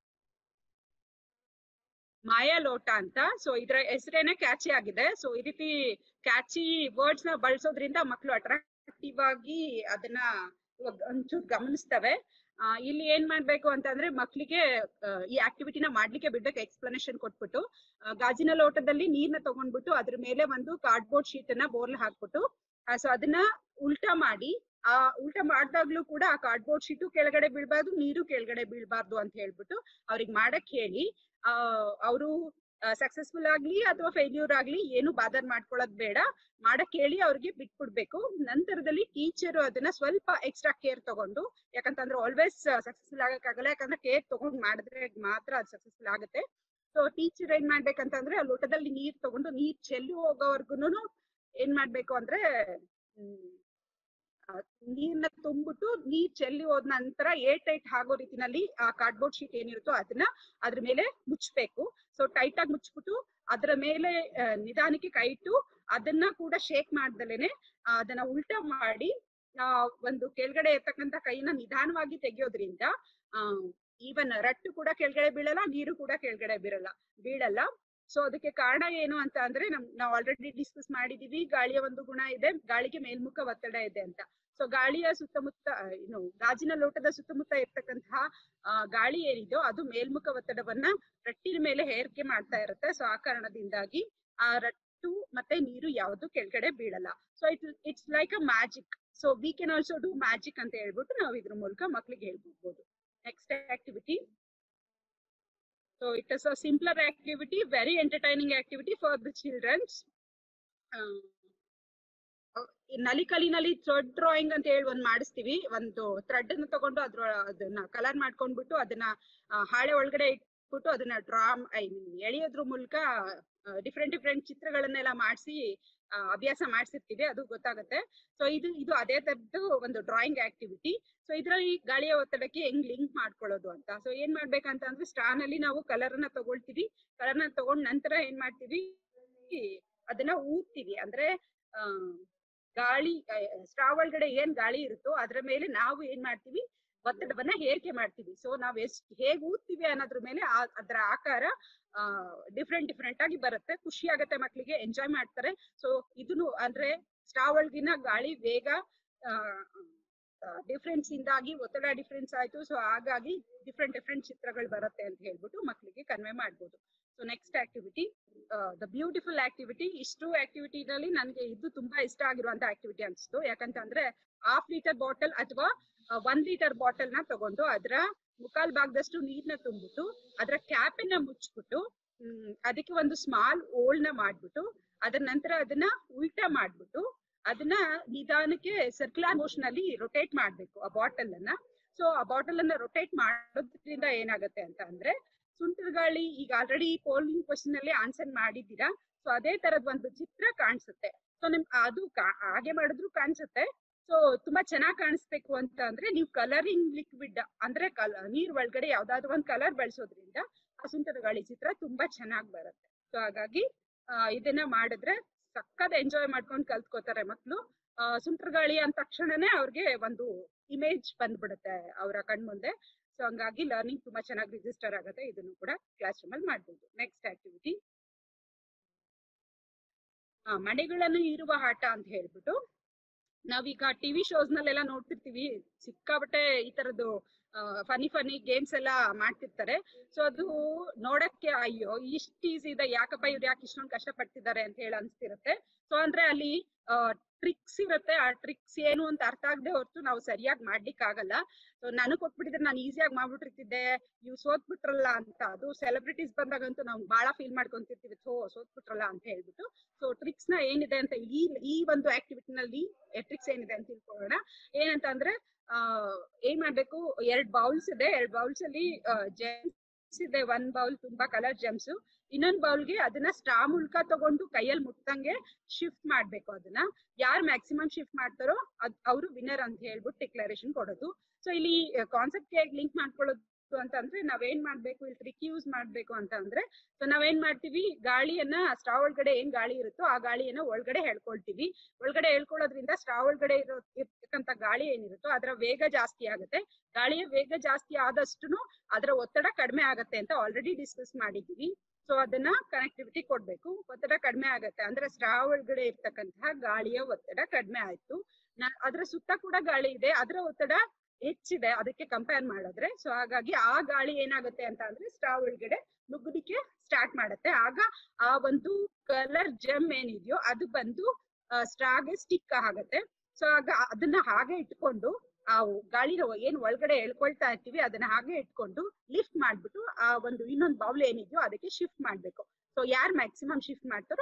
ಮಾಯಾ ಲೋಟ ಅಂತ ಸೊ ಇದ್ರ ಹೆಸರೇನೆ ಕ್ಯಾಚಿ ಆಗಿದೆ ಸೊ ಈ ರೀತಿ ಕ್ಯಾಚಿ ವರ್ಡ್ಸ್ ನ ಬಳಸೋದ್ರಿಂದ ಮಕ್ಕಳು ಅಟ್ರಾಕ್ಟಿವ್ ಆಗಿ ಅದನ್ನ ಇವಾಗ ಒಂಚೂರು ಗಮನಿಸ್ತವೆ ಆ, ಇಲ್ಲಿ ಏನ್ ಮಾಡ್ಬೇಕು ಅಂತಂದ್ರೆ ಮಕ್ಳಿಗೆ ಆ, ಈ ಆಕ್ಟಿವಿಟಿನ ಮಾಡ್ಲಿಕ್ಕೆ ಬಿಡ್ಬೇಕು ಎಕ್ಸ್ಪ್ಲನೇಷನ್ ಕೊಟ್ಬಿಟ್ಟು ಆ, ಗಾಜಿನ ಲೋಟದಲ್ಲಿ ನೀರ್ನ ತಗೊಂಡ್ಬಿಟ್ಟು ಅದ್ರ ಮೇಲೆ ಒಂದು ಕಾರ್ಡ್ಬೋರ್ಡ್ ಶೀಟ್ ಅನ್ನ ಬೋರ್ಲ್ ಹಾಕ್ಬಿಟ್ಟು ಸೊ ಅದನ್ನ ಉಲ್ಟಾ ಮಾಡಿ ಆ ಉಲ್ಟಾ ಮಾಡ್ದಾಗ್ಲೂ ಕೂಡ ಆ ಕಾರ್ಡ್ಬೋರ್ಡ್ ಶೀಟು ಕೆಳಗಡೆ ಬೀಳ್ಬಾರ್ದು ನೀರು ಕೆಳಗಡೆ ಬೀಳ್ಬಾರ್ದು ಅಂತ ಹೇಳ್ಬಿಟ್ಟು ಅವ್ರಿಗೆ ಮಾಡಕ್ ಹೇಳಿ ಆ ಅವರು ಸಕ್ಸಸ್ಫುಲ್ ಆಗ್ಲಿ ಅಥವಾ ಫೇಲ್ಯೂರ್ ಆಗ್ಲಿ ಏನು ಬಾದರ್ ಮಾಡ್ಕೊಳ್ಳೋದ್ ಬೇಡ ಮಾಡಕ್ ಹೇಳಿ ಅವ್ರಿಗೆ ಬಿಟ್ಬಿಡ್ಬೇಕು ನಂತರದಲ್ಲಿ ಟೀಚರ್ ಅದನ್ನ ಸ್ವಲ್ಪ ಎಕ್ಸ್ಟ್ರಾ ಕೇರ್ ತಗೊಂಡು ಯಾಕಂತಂದ್ರೆ ಆಲ್ವೇಸ್ ಸಕ್ಸಸ್ಫುಲ್ ಆಗಕ್ಕಾಗಲ್ಲ ಯಾಕಂದ್ರೆ ಕೇರ್ ತಗೊಂಡ್ ಮಾಡಿದ್ರೆ ಮಾತ್ರ ಅದು ಸಕ್ಸಸ್ಫುಲ್ ಆಗುತ್ತೆ ಸೊ ಟೀಚರ್ ಏನ್ ಮಾಡ್ಬೇಕಂತಂದ್ರೆ ಆ ಲೋಟದಲ್ಲಿ ನೀರ್ ತಗೊಂಡು ನೀರ್ ಚೆಲ್ಲಿ ಹೋಗೋವರ್ಗುನು ಏನ್ ಮಾಡ್ಬೇಕು ಅಂದ್ರೆ ಹ್ಮ್, ಆ, ನೀರ್ನ ತುಂಬಿಟ್ಟು ನೀರ್ ಚೆಲ್ಲಿ ಹೋದ ನಂತರ ಏರ್ ಟೈಟ್ ಆಗೋ ರೀತಿನಲ್ಲಿ ಆ ಕಾರ್ಡ್ಬೋರ್ಡ್ ಶೀಟ್ ಏನಿರುತ್ತೋ ಅದನ್ನ ಅದ್ರ ಮೇಲೆ ಮುಚ್ಚಬೇಕು ಸೊ ಟೈಟ್ ಆಗಿ ಮುಚ್ಬಿಟ್ಟು ಅದರ ಮೇಲೆ ಆ, ನಿಧಾನಕ್ಕೆ ಕೈ ಇಟ್ಟು ಅದನ್ನ ಕೂಡ ಶೇಕ್ ಮಾಡ್ದಲೇನೆ ಆ, ಅದನ್ನ ಉಲ್ಟಾ ಮಾಡಿ ಆ, ಒಂದು ಕೆಳಗಡೆ ಇರ್ತಕ್ಕಂತ ಕೈನ ನಿಧಾನವಾಗಿ ತೆಗೆಯೋದ್ರಿಂದ ಈವನ್ ರಟ್ಟು ಕೂಡ ಕೆಳಗಡೆ ಬೀಳಲ್ಲ ನೀರು ಕೂಡ ಕೆಳಗಡೆ ಬೀಳಲ್ಲ ಬೀಳಲ್ಲ ಸೊ ಅದಕ್ಕೆ ಕಾರಣ ಏನು ಅಂತ ಅಂದ್ರೆ ನಮ್ ನಾವು ಆಲ್ರೆಡಿ ಡಿಸ್ಕಸ್ ಮಾಡಿದೀವಿ ಗಾಳಿಯ ಒಂದು ಗುಣ ಇದೆ ಗಾಳಿಗೆ ಮೇಲ್ಮುಖ ಒತ್ತಡ ಇದೆ ಅಂತ ಸೊ ಗಾಳಿಯ ಸುತ್ತಮುತ್ತ ಆ, ಏನು ಗಾಜಿನ ಲೋಟದ ಸುತ್ತಮುತ್ತ ಇರ್ತಕ್ಕಂತಹ ಆ, ಗಾಳಿ ಏನಿದೆಯೋ ಅದು ಮೇಲ್ಮುಖ ಒತ್ತಡವನ್ನ ರಟ್ಟಿನ ಮೇಲೆ ಹೇರಿಕೆ ಮಾಡ್ತಾ ಇರುತ್ತೆ ಸೊ ಆ ಕಾರಣದಿಂದಾಗಿ ಆ ರಟ್ಟು ಮತ್ತೆ ನೀರು ಯಾವುದು ಕೆಳಗಡೆ ಬೀಳಲ್ಲ so it it's like a magic so we can also do magic ಅಂತ ಹೇಳ್ಬಿಟ್ಟು ನಾವು ಇದ್ರ ಮೂಲಕ ಮಕ್ಳಿಗೆ ಹೇಳ್ಬೋದು next activity so it is a simpler activity very entertaining activity for the childrens ನಲಿಕಲಿನಲ್ಲಿ ಥ್ರೆಡ್ ಡ್ರಾಯಿಂಗ್ ಅಂತ ಹೇಳಿ ಒಂದ್ ಮಾಡಿಸ್ತೀವಿ ಒಂದು ಥ್ರೆಡ್ ಅನ್ನ ತಗೊಂಡು ಅದ್ರ ಅದನ್ನ ಕಲರ್ ಮಾಡ್ಕೊಂಡ್ಬಿಟ್ಟು ಅದನ್ನ ಆ, ಹಾಳೆ ಒಳಗಡೆ ಇಟ್ಬಿಟ್ಟು ಅದನ್ನ ಡ್ರಾ ಐ ಮೀನ್ ಎಳೆಯೋದ್ರ ಮೂಲಕ ಡಿಫ್ರೆಂಟ್ ಡಿಫ್ರೆಂಟ್ ಚಿತ್ರಗಳನ್ನೆಲ್ಲ ಮಾಡಿಸಿ ಅಭ್ಯಾಸ ಮಾಡಿಸಿರ್ತೀವಿ ಅದು ಗೊತ್ತಾಗುತ್ತೆ ಸೊ ಇದು ಇದು ಅದೇ ತರದ್ದು ಒಂದು ಡ್ರಾಯಿಂಗ್ ಆಕ್ಟಿವಿಟಿ ಸೊ ಇದ್ರಲ್ಲಿ ಗಾಳಿಯ ಒತ್ತಡಕ್ಕೆ ಹೆಂಗ್ ಲಿಂಕ್ ಮಾಡ್ಕೊಳ್ಳೋದು ಅಂತ ಸೊ ಏನ್ ಮಾಡ್ಬೇಕಂತ ಅಂದ್ರೆ ಸ್ಟಾರ್ ನಲ್ಲಿ ನಾವು ಕಲರ್ ಅನ್ನ ತಗೊಳ್ತೀವಿ ಕಲರ್ ನ ತಗೊಂಡ್ ನಂತರ ಏನ್ ಮಾಡ್ತೀವಿ ಅದನ್ನ ಊದ್ತೀವಿ ಅಂದ್ರೆ ಆ ಗಾಳಿ ಸ್ಟ್ರಾ ಒಳಗಡೆ ಏನ್ ಗಾಳಿ ಇರುತ್ತೋ ಅದ್ರ ಮೇಲೆ ನಾವು ಏನ್ ಮಾಡ್ತೀವಿ ಒತ್ತಡವನ್ನ ಹೇರಿಕೆ ಮಾಡ್ತೀವಿ ಸೊ ನಾವ್ ಎಷ್ಟ್ ಹೇಗ್ ಊದ್ತೀವಿ ಅನ್ನೋದ್ರ ಮೇಲೆ ಆ- ಅದ್ರ ಆಕಾರ ಡಿಫ್ರೆಂಟ್ ಡಿಫ್ರೆಂಟ್ ಆಗಿ ಬರುತ್ತೆ ಖುಷಿ ಆಗತ್ತೆ ಮಕ್ಳಿಗೆ ಎಂಜಾಯ್ ಮಾಡ್ತಾರೆ ಸೊ ಇದನ್ನು ಅಂದ್ರೆ ಸ್ಟ್ರಾ ಒಳಗಿನ ಗಾಳಿ ವೇಗ ಡಿಫ್ರೆನ್ಸ್ ಇಂದಾಗಿ ಒತ್ತಡ ಡಿಫ್ರೆನ್ಸ್ ಆಯ್ತು ಸೊ ಹಾಗಾಗಿ ಡಿಫ್ರೆಂಟ್ ಡಿಫ್ರೆಂಟ್ ಚಿತ್ರಗಳು ಬರುತ್ತೆ ಅಂತ ಹೇಳ್ಬಿಟ್ಟು ಮಕ್ಳಿಗೆ ಕನ್ವೆ ಮಾಡ್ಬೋದು so next activity the beautiful activity ಇಷ್ಟು ಆಕ್ಟಿವಿಟಿನಲ್ಲಿ ನನಗೆ ಇದು ತುಂಬಾ ಇಷ್ಟ ಆಗಿರುವಂತ ಆಕ್ಟಿವಿಟಿ ಅನ್ಸ್ತು ಯಾಕಂತಂದ್ರೆ ಹಾಫ್ ಲೀಟರ್ ಬಾಟಲ್ ಅಥವಾ ಒನ್ ಲೀಟರ್ ಬಾಟಲ್ ನ ತಗೊಂಡು ಅದರ ಮುಕ್ಕಾಲ್ ಭಾಗದಷ್ಟು ನೀರ್ನ ತುಂಬಿಟ್ಟು ಅದರ ಕ್ಯಾಪ್ ಅನ್ನ ಮುಚ್ಬಿಟ್ಟು ಹ್ಮ್, ಅದಕ್ಕೆ ಒಂದು ಸ್ಮಾಲ್ ಓಲ್ ನ ಮಾಡ್ಬಿಟ್ಟು ಅದರ ನಂತರ ಅದನ್ನ ಉಲ್ಟಾ ಮಾಡ್ಬಿಟ್ಟು ಅದನ್ನ ನಿಧಾನಕ್ಕೆ ಸರ್ಕ್ಯುಲರ್ ಮೋಷನ್ ಅಲ್ಲಿ ರೊಟೇಟ್ ಮಾಡ್ಬೇಕು ಆ ಬಾಟಲ್ ಅನ್ನ ಸೊ ಆ ಬಾಟಲ್ ಅನ್ನ ರೊಟೇಟ್ ಮಾಡೋದ್ರಿಂದ ಏನಾಗುತ್ತೆ ಅಂತ ಅಂದ್ರೆ ಸುಂಟರ್ ಗಾಳಿ ಈಗ ಆಲ್ರೆಡಿ ಪೋಲಿಂಗ್ ಕ್ವಶನ್ ಅಲ್ಲಿ ಆನ್ಸರ್ ಮಾಡಿದ್ದೀರಾ ಸೊ ಅದೇ ತರದ್ ಒಂದು ಚಿತ್ರ ಕಾಣಿಸುತ್ತೆ ಸೊ ನಿಮ್ ಅದು ಕಾ- ಹಾಗೆ ಮಾಡಿದ್ರು ಕಾಣಿಸುತ್ತೆ ಸೊ ತುಂಬಾ ಚೆನ್ನಾಗಿ ಕಾಣಿಸ್ಬೇಕು ಅಂತ ಅಂದ್ರೆ ನೀವು ಕಲರಿಂಗ್ ಲಿಕ್ವಿಡ್ ಅಂದ್ರೆ ಕಲ ನೀರ್ ಒಳಗಡೆ ಯಾವ್ದಾದ್ರು ಒಂದ್ ಕಲರ್ ಬಳಸೋದ್ರಿಂದ ಆ ಸುಂಟರ ಗಾಳಿ ಚಿತ್ರ ತುಂಬಾ ಚೆನ್ನಾಗಿ ಬರುತ್ತೆ ಸೊ ಹಾಗಾಗಿ ಆ, ಇದನ್ನ ಮಾಡಿದ್ರೆ ಸಕ್ಕತ್ ಎಂಜಾಯ್ ಮಾಡ್ಕೊಂಡು ಕಲ್ತ್ಕೋತಾರೆ ಮಕ್ಳು ಆ, ಸುಂಟರ್ ಗಾಳಿ ಅಂದ ತಕ್ಷಣನೇ ಅವ್ರಿಗೆ ಒಂದು ಇಮೇಜ್ ಬಂದ್ಬಿಡುತ್ತೆ ಅವರ ಕಣ್ಮುಂದೆ ಸೊ ಹಂಗಾಗಿ ಲರ್ನಿಂಗ್ ತುಂಬಾ ಚೆನ್ನಾಗಿ ರಿಜಿಸ್ಟರ್ ಆಗುತ್ತೆ ಇದನ್ನು ಕೂಡ ಕ್ಲಾಸ್ ರೂಮ್ ಅಲ್ಲಿ ಮಾಡ್ಬೋದು ನೆಕ್ಸ್ಟ್ ಆಕ್ಟಿವಿಟಿ ಮನೆಗಳನ್ನು ಇರುವ ಆಟ ಅಂತ ಹೇಳ್ಬಿಟ್ಟು ನಾವೀಗ ಟಿವಿ ಶೋಸ್ ನಲ್ಲೆಲ್ಲ ನೋಡ್ತಿರ್ತೀವಿ ಸಿಕ್ಕಾಬಟ್ಟೆ ಈ ತರದ್ದು ಫನಿ ಫನಿ ಗೇಮ್ಸ್ ಎಲ್ಲ ಮಾಡ್ತಿರ್ತಾರೆ ಸೊ ಅದು ನೋಡಕ್ಕೆ ಅಯ್ಯೋ ಇಷ್ಟ ಈಸಿ ಇದೆ ಯಾಕಪ್ಪ ಇವ್ರು ಯಾಕೆ ಇಷ್ಟೊಂದು ಕಷ್ಟ ಪಡ್ತಿದ್ದಾರೆ ಅಂತ ಹೇಳಿ ಅನ್ಸ್ತಿರುತ್ತೆ ಸೊ ಅಂದ್ರೆ ಅಲ್ಲಿ ಟ್ರಿಕ್ಸ್ ಇರುತ್ತೆ ಆ ಟ್ರಿಕ್ಸ್ ಏನು ಅಂತ ಅರ್ಥ ಆಗದೆ ಹೊರತು ನಾವು ಸರಿಯಾಗಿ ಮಾಡ್ಲಿಕ್ಕೆ ಆಗಲ್ಲ ಸೊ ನನಗ್ ಕೊಟ್ಬಿಟ್ಟಿದ್ರೆ ನಾನು ಈಸಿಯಾಗಿ ಮಾಡ್ಬಿಟ್ಟಿರ್ತಿದ್ದೆ ಇವ್ ಸೋತ್ಬಿಟ್ರಲ್ಲ ಅಂತ ಅದು ಸೆಲೆಬ್ರಿಟೀಸ್ ಬಂದಾಗಂತೂ ನಾವು ಬಹಳ ಫೀಲ್ ಮಾಡ್ಕೊಂತಿರ್ತೀವಿ ಸೋ ಸೋತ್ಬಿಟ್ರಲ್ಲ ಅಂತ ಹೇಳ್ಬಿಟ್ಟು ಸೊ ಟ್ರಿಕ್ಸ್ ನ ಏನಿದೆ ಅಂತ ಈ ಈ ಒಂದು ಆಕ್ಟಿವಿಟಿ ನಲ್ಲಿ ಟ್ರಿಕ್ಸ್ ಏನಿದೆ ಅಂತ ತಿಳ್ಕೊಳ್ಳೋಣ ಏನಂತ ಅಂದ್ರೆ ಆ ಏನ್ ಮಾಡ್ಬೇಕು ಎರಡ್ ಬೌಲ್ಸ್ ಇದೆ ಎರಡ್ ಬೌಲ್ಸ್ ಅಲ್ಲಿ ಜೆಮ್ಸ್ ಇದೆ ಒಂದ್ ಬೌಲ್ ತುಂಬಾ ಕಲರ್ ಜೆಮ್ಸ್ ಇನ್ನೊಂದ್ ಬೌಲ್ಗೆ ಅದನ್ನ ಸ್ಟ್ರಾ ಮೂಲಕ ತಗೊಂಡು ಕೈಯಲ್ಲಿ ಮುಟ್ಟಂಗೆ ಶಿಫ್ಟ್ ಮಾಡ್ಬೇಕು ಅದನ್ನ ಯಾರು ಮ್ಯಾಕ್ಸಿಮಮ್ ಶಿಫ್ಟ್ ಮಾಡ್ತಾರೋ ಅದ್ ಅವರು ವಿನ್ನರ್ ಅಂತ ಹೇಳ್ಬಿಟ್ಟು ಡಿಕ್ಲರೇಷನ್ ಕೊಡೋದು ಸೊ ಇಲ್ಲಿ ಕಾನ್ಸೆಪ್ಟ್ ಹೇಗೆ ಲಿಂಕ್ ಮಾಡ್ಕೊಳ್ಳೋದು ಅಂತಂದ್ರೆ ನಾವೇನ್ ಮಾಡ್ಬೇಕು ಇಲ್ಲಿ ಟ್ರಿಕ್ ಯೂಸ್ ಮಾಡ್ಬೇಕು ಅಂತ ಅಂದ್ರೆ ಸೊ ನಾವೇನ್ ಮಾಡ್ತೀವಿ ಗಾಳಿಯನ್ನ ಸ್ಟ್ರಾ ಒಳಗಡೆ ಏನ್ ಗಾಳಿ ಇರುತ್ತೋ ಆ ಗಾಳಿಯನ್ನ ಒಳಗಡೆ ಹೇಳ್ಕೊಳ್ತೀವಿ ಒಳಗಡೆ ಹೇಳ್ಕೊಳ್ಳೋದ್ರಿಂದ ಸ್ಟ್ರಾ ಒಳಗಡೆ ಇರೋ ಇರ್ತಕ್ಕಂತ ಗಾಳಿ ಏನಿರುತ್ತೋ ಅದರ ವೇಗ ಜಾಸ್ತಿ ಆಗುತ್ತೆ ಗಾಳಿಯ ವೇಗ ಜಾಸ್ತಿ ಆದಷ್ಟು ಅದರ ಒತ್ತಡ ಕಡಿಮೆ ಆಗತ್ತೆ ಅಂತ ಆಲ್ರೆಡಿ ಡಿಸ್ಕಸ್ ಮಾಡಿದೀವಿ ಸೊ ಅದನ್ನ ಕನೆಕ್ಟಿವಿಟಿ ಕೊಡ್ಬೇಕು ಒತ್ತಡ ಕಡಿಮೆ ಆಗತ್ತೆ ಅಂದ್ರೆ ಸ್ಟ್ರಾ ಒಳಗಡೆ ಇರ್ತಕ್ಕಂತಹ ಗಾಳಿಯ ಒತ್ತಡ ಕಡಿಮೆ ಆಯ್ತು ನ- ಅದ್ರ ಸುತ್ತ ಕೂಡ ಗಾಳಿ ಇದೆ ಅದರ ಒತ್ತಡ ಹೆಚ್ಚಿದೆ ಅದಕ್ಕೆ ಕಂಪೇರ್ ಮಾಡಿದ್ರೆ ಸೊ ಹಾಗಾಗಿ ಆ ಗಾಳಿ ಏನಾಗುತ್ತೆ ಅಂತ ಅಂದ್ರೆ ಸ್ಟ್ರಾ ಒಳಗಡೆ ನುಗ್ಗಲಿಕ್ಕೆ ಸ್ಟಾರ್ಟ್ ಮಾಡುತ್ತೆ ಆಗ ಆ ಒಂದು ಕಲರ್ ಜಮ್ ಏನಿದೆಯೋ ಅದು ಬಂದು ಸ್ಟ್ರಾಗೆ ಸ್ಟಿಕ್ ಆಗತ್ತೆ ಸೊ ಆಗ ಅದನ್ನ ಹಾಗೆ ಇಟ್ಕೊಂಡು ಆ ಗಾಳಿನ ಏನ್ ಒಳಗಡೆ ಎಳ್ಕೊಳ್ತಾ ಇರ್ತೀವಿ ಅದನ್ನ ಹಾಗೆ ಇಟ್ಕೊಂಡು ಲಿಫ್ಟ್ ಮಾಡ್ಬಿಟ್ಟು ಆ ಒಂದು ಇನ್ನೊಂದು ಬೌಲ್ ಏನಿದೆಯೋ ಅದಕ್ಕೆ ಶಿಫ್ಟ್ ಮಾಡ್ಬೇಕು ಸೊ ಯಾರು ಮ್ಯಾಕ್ಸಿಮಮ್ ಶಿಫ್ಟ್ ಮಾಡ್ತಾರೋ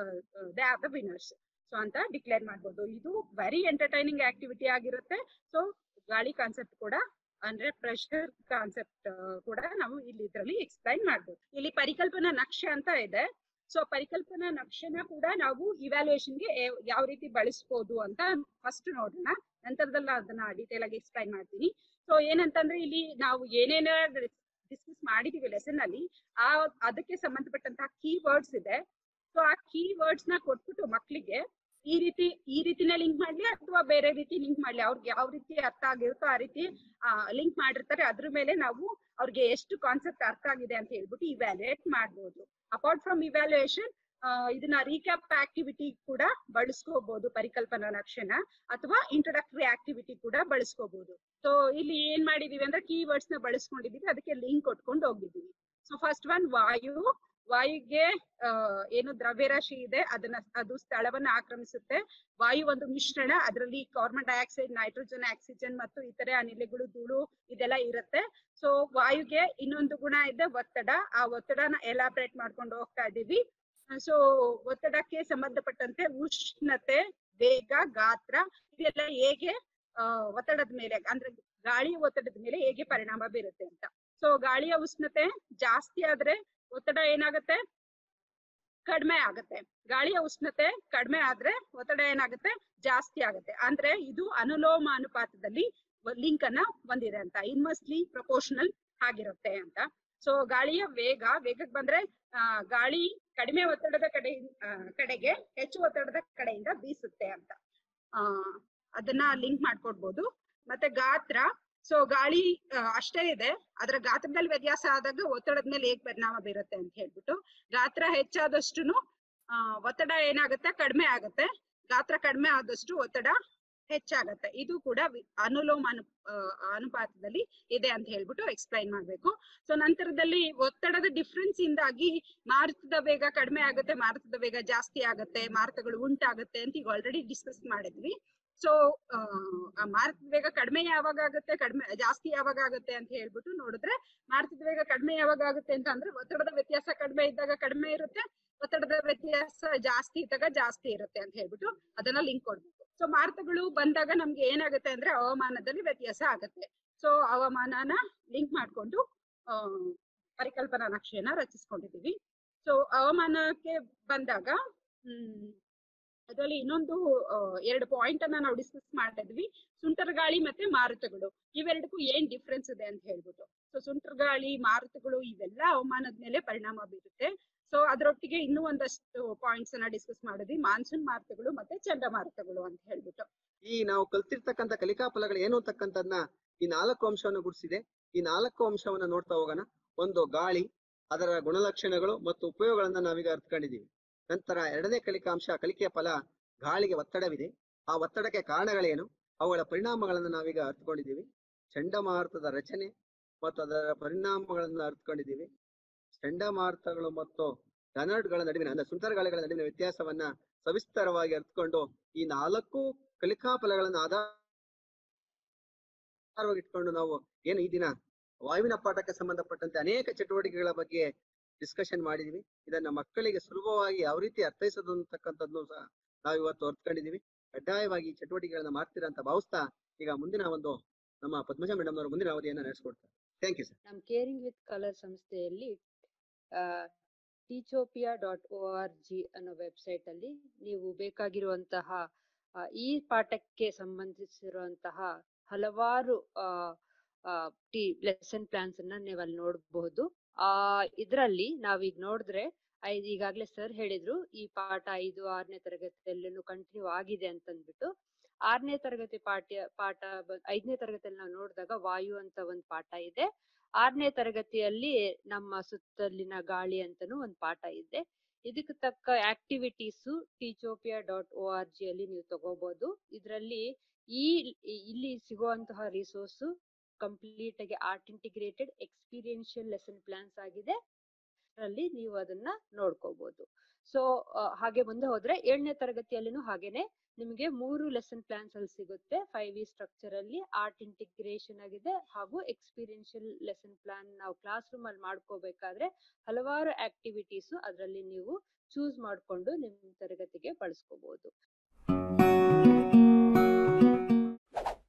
they are the winners so ಅಂತ ಡಿಕ್ಲೇರ್ ಮಾಡ್ಬೋದು ಇದು ವೆರಿ ಎಂಟರ್ಟೈನಿಂಗ್ ಆಕ್ಟಿವಿಟಿ ಆಗಿರುತ್ತೆ ಸೊ ಗಾಳಿ ಕಾನ್ಸೆಪ್ಟ್ ಕೂಡ ಅಂದ್ರೆ ಪ್ರೆಷರ್ ಕಾನ್ಸೆಪ್ಟ್ ಕೂಡ ನಾವು ಇಲ್ಲಿ ಇದರಲ್ಲಿ ಎಕ್ಸ್ಪ್ಲೈನ್ ಮಾಡ್ಬೋದು ಇಲ್ಲಿ ಪರಿಕಲ್ಪನಾ ನಕ್ಷೆ ಅಂತ ಇದೆ ಸೊ ಪರಿಕಲ್ಪನಾ ನಕ್ಷೆನ ಕೂಡ ನಾವು ಇವ್ಯಾಲ್ಯೂಯೇಷನ್ ಗೆ ಯಾವ- ಯಾವ ರೀತಿ ಬಳಸ್ಬೋದು ಅಂತ ಫಸ್ಟ್ ನೋಡೋಣ ನಂತರದಲ್ಲಿ ಅದನ್ನ ಡೀಟೇಲ್ ಆಗಿ ಎಕ್ಸ್ಪ್ಲೈನ್ ಮಾಡ್ತೀನಿ ಸೊ ಏನಂತಂದ್ರೆ ಇಲ್ಲಿ ನಾವು ಏನೇನ ಡಿಸ್ಕಸ್ ಮಾಡಿದೀವಿ ಲೆಸನ್ ಅಲ್ಲಿ ಆ ಅದಕ್ಕೆ ಸಂಬಂಧಪಟ್ಟಂತಹ ಕೀ ವರ್ಡ್ಸ್ ಇದೆ ಸೊ ಆ ಕೀ ವರ್ಡ್ಸ್ ನ ಕೊಟ್ಬಿಟ್ಟು ಮಕ್ಕಳಿಗೆ ಈ ರೀತಿ ಈ ರೀತಿನೇ ಲಿಂಕ್ ಮಾಡ್ಲಿ ಅಥವಾ ಬೇರೆ ರೀತಿ ಲಿಂಕ್ ಮಾಡ್ಲಿ ಅವ್ರಿಗೆ ಯಾವ ರೀತಿ ಅರ್ಥ ಆಗಿರುತ್ತೋ ಆ ರೀತಿ ಲಿಂಕ್ ಮಾಡಿರ್ತಾರೆ ಅದ್ರ ಮೇಲೆ ನಾವು ಅವ್ರಿಗೆ ಎಷ್ಟು ಕಾನ್ಸೆಪ್ಟ್ ಅರ್ಥ ಆಗಿದೆ ಅಂತ ಹೇಳ್ಬಿಟ್ಟು ಇವ್ಯಾಲ್ಯೂಯೇಟ್ ಮಾಡ್ಬೋದು ಅಪಾರ್ಟ್ ಫ್ರಮ್ ಇವ್ಯಾಲ್ಯೂಯೇಷನ್ ಇದನ್ನ ರೀಕ್ಯಾಪ್ ಆಕ್ಟಿವಿಟಿ ಕೂಡ ಬಳಸ್ಕೋಬಹುದು ಪರಿಕಲ್ಪನಾ ನಕ್ಷೆನ ಅಥವಾ ಇಂಟ್ರೊಡಕ್ಟರಿ ಆಕ್ಟಿವಿಟಿ ಕೂಡ ಬಳಸ್ಕೋಬಹುದು ಸೊ ಇಲ್ಲಿ ಏನ್ ಮಾಡಿದೀವಿ ಅಂದ್ರೆ ಕೀ ವರ್ಡ್ಸ್ ನ ಬಳಸ್ಕೊಂಡಿದೀವಿ ಅದಕ್ಕೆ ಲಿಂಕ್ ಕೊಟ್ಕೊಂಡು ಹೋಗಿದ್ದೀವಿ ಸೊ ಫಸ್ಟ್ ಒನ್ ವಾಯು ವಾಯುಗೆ ಆ, ಏನು ದ್ರವ್ಯರಾಶಿ ಇದೆ ಅದನ್ನ ಅದು ಸ್ಥಳವನ್ನ ಆಕ್ರಮಿಸುತ್ತೆ ವಾಯು ಒಂದು ಮಿಶ್ರಣ ಅದರಲ್ಲಿ ಕಾರ್ಬನ್ ಡೈಆಕ್ಸೈಡ್ ನೈಟ್ರೋಜನ್ ಆಕ್ಸಿಜನ್ ಮತ್ತು ಇತರೆ ಅನಿಲಗಳು ಧೂಳು ಇದೆಲ್ಲ ಇರುತ್ತೆ ಸೊ ವಾಯುಗೆ ಇನ್ನೊಂದು ಗುಣ ಇದೆ ಒತ್ತಡ ಆ ಒತ್ತಡನ ಎಲಾಬ್ರೇಟ್ ಮಾಡ್ಕೊಂಡು ಹೋಗ್ತಾ ಇದೀವಿ ಸೊ ಒತ್ತಡಕ್ಕೆ ಸಂಬಂಧಪಟ್ಟಂತೆ ಉಷ್ಣತೆ ವೇಗ ಗಾತ್ರ ಇದೆಲ್ಲ ಹೇಗೆ ಆ, ಒತ್ತಡದ ಮೇಲೆ ಅಂದ್ರೆ ಗಾಳಿಯ ಒತ್ತಡದ ಮೇಲೆ ಹೇಗೆ ಪರಿಣಾಮ ಬೀರುತ್ತೆ ಅಂತ ಸೊ ಗಾಳಿಯ ಉಷ್ಣತೆ ಜಾಸ್ತಿ ಆದ್ರೆ ಒತ್ತಡ ಏನಾಗುತ್ತೆ ಕಡಿಮೆ ಆಗತ್ತೆ ಗಾಳಿಯ ಉಷ್ಣತೆ ಕಡಿಮೆ ಆದ್ರೆ ಒತ್ತಡ ಏನಾಗುತ್ತೆ ಜಾಸ್ತಿ ಆಗುತ್ತೆ ಅಂದ್ರೆ ಇದು ಅನುಲೋಮ ಅನುಪಾತದಲ್ಲಿ ಲಿಂಕ್ ಅನ್ನ ಹೊಂದಿದೆ ಅಂತ ಇನ್ವರ್ಸ್ಲಿ ಪ್ರಪೋರ್ಷನಲ್ ಆಗಿರುತ್ತೆ ಅಂತ ಸೊ ಗಾಳಿಯ ವೇಗ ವೇಗಕ್ಕೆ ಬಂದ್ರೆ ಆ, ಗಾಳಿ ಕಡಿಮೆ ಒತ್ತಡದ ಕಡೆ ಕಡೆಗೆ ಹೆಚ್ಚು ಒತ್ತಡದ ಕಡೆಯಿಂದ ಬೀಸುತ್ತೆ ಅಂತ ಆ ಅದನ್ನ ಲಿಂಕ್ ಮಾಡ್ಕೊಡ್ಬೋದು ಮತ್ತೆ ಗಾತ್ರ ಸೊ ಗಾಳಿ ಆ, ಅಷ್ಟೇ ಇದೆ ಅದರ ಗಾತ್ರದಲ್ಲಿ ವ್ಯತ್ಯಾಸ ಆದಾಗ ಒತ್ತಡದ ಮೇಲೆ ಹೇಗ್ ಪರಿಣಾಮ ಬೀರುತ್ತೆ ಅಂತ ಹೇಳ್ಬಿಟ್ಟು ಗಾತ್ರ ಹೆಚ್ಚಾದಷ್ಟು ಒತ್ತಡ ಏನಾಗುತ್ತೆ ಕಡಿಮೆ ಆಗುತ್ತೆ ಗಾತ್ರ ಕಡಿಮೆ ಆದಷ್ಟು ಒತ್ತಡ ಹೆಚ್ಚಾಗತ್ತೆ ಇದು ಕೂಡ ವಿ- ಅನುಲೋಮ ಅನು ಆ, ಅನುಪಾತದಲ್ಲಿ ಇದೆ ಅಂತ ಹೇಳ್ಬಿಟ್ಟು ಎಕ್ಸ್ಪ್ಲೈನ್ ಮಾಡ್ಬೇಕು ಸೊ ನಂತರದಲ್ಲಿ ಒತ್ತಡದ ಡಿಫ್ರೆನ್ಸ್ ಇಂದಾಗಿ ಮಾರುತದ ವೇಗ ಕಡಿಮೆ ಆಗುತ್ತೆ ಮಾರುತದ ವೇಗ ಜಾಸ್ತಿ ಆಗುತ್ತೆ ಮಾರುತಗಳು ಉಂಟಾಗುತ್ತೆ ಅಂತ ಈಗ ಆಲ್ರೆಡಿ ಡಿಸ್ಕಸ್ ಮಾಡಿದ್ವಿ ಸೊ ಮಾರುತದ ವೇಗ ಕಡಿಮೆ ಯಾವಾಗ ಆಗುತ್ತೆ ಕಡಿಮೆ ಜಾಸ್ತಿ ಯಾವಾಗ ಆಗುತ್ತೆ ಅಂತ ಹೇಳ್ಬಿಟ್ಟು ನೋಡಿದ್ರೆ ಮಾರುತದ ವೇಗ ಕಡಿಮೆ ಯಾವಾಗ ಆಗುತ್ತೆ ಅಂತ ಅಂದ್ರೆ ಒತ್ತಡದ ವ್ಯತ್ಯಾಸ ಕಡಿಮೆ ಇದ್ದಾಗ ಕಡಿಮೆ ಇರುತ್ತೆ ಒತ್ತಡದ ವ್ಯತ್ಯಾಸ ಜಾಸ್ತಿ ಇದ್ದಾಗ ಜಾಸ್ತಿ ಇರುತ್ತೆ ಅಂತ ಹೇಳ್ಬಿಟ್ಟು ಅದನ್ನ ಲಿಂಕ್ ಕೊಡ್ಬೇಕು ಸೊ ಮಾರುತಗಳು ಬಂದಾಗ ನಮ್ಗೆ ಏನಾಗುತ್ತೆ ಅಂದ್ರೆ ಹವಾಮಾನದಲ್ಲಿ ವ್ಯತ್ಯಾಸ ಆಗುತ್ತೆ ಸೊ ಹವಾಮಾನನ ಲಿಂಕ್ ಮಾಡ್ಕೊಂಡು ಆ, ಪರಿಕಲ್ಪನಾ ನಕ್ಷೆಯನ್ನ ರಚಿಸ್ಕೊಂಡಿದೀವಿ ಸೊ ಹವಾಮಾನಕ್ಕೆ ಬಂದಾಗ ಹ್ಮ್ ಅದರಲ್ಲಿ ಇನ್ನೊಂದು ಆ, ಎರಡು ಪಾಯಿಂಟ್ ಅನ್ನ ನಾವು ಡಿಸ್ಕಸ್ ಮಾಡಿದ್ವಿ ಸುಂಟರ್ ಗಾಳಿ ಮತ್ತೆ ಮಾರುತಗಳು ಇವೆರಡಕ್ಕೂ ಏನ್ ಡಿಫ್ರೆನ್ಸ್ ಇದೆ ಅಂತ ಹೇಳ್ಬಿಟ್ಟು ಸೊ ಸುಂಟರ್ ಗಾಳಿ ಮಾರುತಗಳು ಇವೆಲ್ಲ ಹವಾಮಾನದ ಮೇಲೆ ಪರಿಣಾಮ ಬೀರುತ್ತೆ ಸೊ ಅದರೊಟ್ಟಿಗೆ ಇನ್ನೂ ಒಂದಷ್ಟು ಪಾಯಿಂಟ್ಸ್ ಅನ್ನ ಡಿಸ್ಕಸ್ ಮಾಡಿದ್ವಿ ಮಾನ್ಸೂನ್ ಮಾರುತಗಳು ಮತ್ತೆ ಚಂಡಮಾರುತಗಳು ಅಂತ ಹೇಳ್ಬಿಟ್ಟು ಈ ನಾವು ಕಲ್ತಿರ್ತಕ್ಕಂಥ ಕಲಿಕಾ ಫಲಗಳು ಏನು ಅಂತಕ್ಕಂಥದ್ನ ಈ ನಾಲ್ಕು ಅಂಶವನ್ನು ಗುರುತಿಸಿದೆ ಈ ನಾಲ್ಕು ಅಂಶವನ್ನ ನೋಡ್ತಾ ಹೋಗೋಣ ಒಂದು ಗಾಳಿ ಅದರ ಗುಣಲಕ್ಷಣಗಳು ಮತ್ತು ಉಪಯೋಗಗಳನ್ನ ನಾವೀಗ ಅರ್ಥಕೊಂಡಿದೀವಿ ನಂತರ ಎರಡನೇ ಕಲಿಕಾಂಶ ಕಲಿಕೆಯ ಫಲ ಗಾಳಿಗೆ ಒತ್ತಡವಿದೆ ಆ ಒತ್ತಡಕ್ಕೆ ಕಾರಣಗಳೇನು ಅವುಗಳ ಪರಿಣಾಮಗಳನ್ನ ನಾವೀಗ ಅರ್ಥಕೊಂಡಿದ್ದೀವಿ ಚಂಡಮಾರುತದ ರಚನೆ ಮತ್ತು ಅದರ ಪರಿಣಾಮಗಳನ್ನು ಅರ್ಥಕೊಂಡಿದ್ದೀವಿ ಚಂಡಮಾರುತಗಳು ಮತ್ತು ಗಳ ನಡುವಿನ ಅಂದ್ರೆ ಸುಂಟರಗಾಳಿಗಳ ನಡುವಿನ ವ್ಯತ್ಯಾಸವನ್ನ ಸವಿಸ್ತರವಾಗಿ ಅರ್ಥಕೊಂಡು ಈ ನಾಲ್ಕು ಕಲಿಕಾ ಫಲಗಳನ್ನು ಆಧಾರವಾಗಿ ಇಟ್ಕೊಂಡು ನಾವು ಏನು ಈ ದಿನ ವಾಯುವಿನ ಪಾಠಕ್ಕೆ ಸಂಬಂಧಪಟ್ಟಂತೆ ಅನೇಕ ಚಟುವಟಿಕೆಗಳ ಬಗ್ಗೆ ಡಿಸ್ಕಷನ್ ಮಾಡಿದೀವಿ ಇದನ್ನ ಮಕ್ಕಳಿಗೆ ಸುಲಭವಾಗಿ ಯಾವ ರೀತಿ ಅರ್ಥೈಸೋದು ಅಂತಕ್ಕಂಥದ್ದು ಸಹ ನಾವು ಇವತ್ತು ಅರ್ಥಕೊಂಡಿದೀವಿ ಕಡ್ಡಾಯವಾಗಿ ಈ ಚಟುವಟಿಕೆಗಳನ್ನ ಮಾಡ್ತೀರಾ ಅಂತ ಭಾವಿಸ್ತಾ ಈಗ ಮುಂದಿನ ಒಂದು ನಮ್ಮ ಪದ್ಮಜ ಮೇಡಮ್ ಅವರು ಮುಂದಿನ ಅವಧಿಯನ್ನ ನಡೆಸ್ಕೊಡ್ತಾರೆ ಥ್ಯಾಂಕ್ ಯು ಸರ್ ನಮ್ಮ ಕೇರಿಂಗ್ ವಿತ್ ಕಲರ್ ಸಂಸ್ಥೆಯಲ್ಲಿ Teachopia dot O R G ಅನ್ನೋ ವೆಬ್ಸೈಟ್ ಅಲ್ಲಿ ನೀವು ಬೇಕಾಗಿರುವಂತಹ ಆ, ಈ ಪಾಠಕ್ಕೆ ಸಂಬಂಧಿಸಿರುವಂತಹ ಹಲವಾರು ಟಿ ಲೆಸನ್ ಪ್ಲಾನ್ಸ್ ಅನ್ನ ನೀವು ಅಲ್ಲಿ ನೋಡಬಹುದು ಆ ಇದರಲ್ಲಿ ನಾವೀಗ ನೋಡಿದ್ರೆ ಐದ್ ಈಗಾಗ್ಲೇ ಸರ್ ಹೇಳಿದ್ರು ಈ ಪಾಠ ಐದು ಆರನೇ ತರಗತಿಯಲ್ಲೂ ಕಂಟಿನ್ಯೂ ಆಗಿದೆ ಅಂತಂದ್ಬಿಟ್ಟು ಆರನೇ ತರಗತಿ ಪಾಠ್ಯ ಪಾಠ ಬ- ಐದನೇ ತರಗತಿಯಲ್ಲಿ ನಾವು ನೋಡಿದಾಗ ವಾಯು ಅಂತ ಒಂದು ಪಾಠ ಇದೆ ಆರನೇ ತರಗತಿಯಲ್ಲಿ ನಮ್ಮ ಸುತ್ತಲಿನ ಗಾಳಿ ಅಂತಾನೂ ಒಂದು ಪಾಠ ಇದೆ ಇದಕ್ಕೆ ತಕ್ಕ activities Teachopia dot O R G ಅಲ್ಲಿ ನೀವು ತಗೋಬಹುದು ಇದರಲ್ಲಿ ಈ ಇಲ್ಲಿ ಸಿಗುವಂತಹ ರಿಸೋರ್ಸ್ ಕಂಪ್ಲೀಟ್ ಆಗಿ art integrated experiential lesson plans ಆಗಿದೆ ಅದರಲ್ಲಿ ನೀವು ಅದನ್ನ ನೋಡ್ಕೋಬಹುದು ಸೊ ಹಾಗೆ ಮುಂದೆ ಹೋದ್ರೆ ಏಳನೇ ತರಗತಿಯಲ್ಲಿನೂ ಹಾಗೇನೆ ನಿಮಗೆ ಮೂರು ಲೆಸನ್ ಪ್ಲಾನ್ಸ್ ಅಲ್ಲಿ ಸಿಗುತ್ತೆ ಫೈವ್ ಇ ಸ್ಟ್ರಕ್ಚರ್ ಅಲ್ಲಿ ಆರ್ಟ್ ಇಂಟಿಗ್ರೇಷನ್ ಆಗಿದೆ ಹಾಗೂ ಎಕ್ಸ್ಪೀರಿಯನ್ಷಿಯಲ್ ಲೆಸನ್ ಪ್ಲಾನ್ ನಾವು ಕ್ಲಾಸ್ ರೂಮ್ ಅಲ್ಲಿ ಮಾಡ್ಕೋಬೇಕಾದ್ರೆ ಹಲವಾರು ಆಕ್ಟಿವಿಟೀಸ್ ಅದರಲ್ಲಿ ನೀವು ಚೂಸ್ ಮಾಡ್ಕೊಂಡು ನಿಮ್ಮ ತರಗತಿಗೆ ಬಳಸ್ಕೋಬಹುದು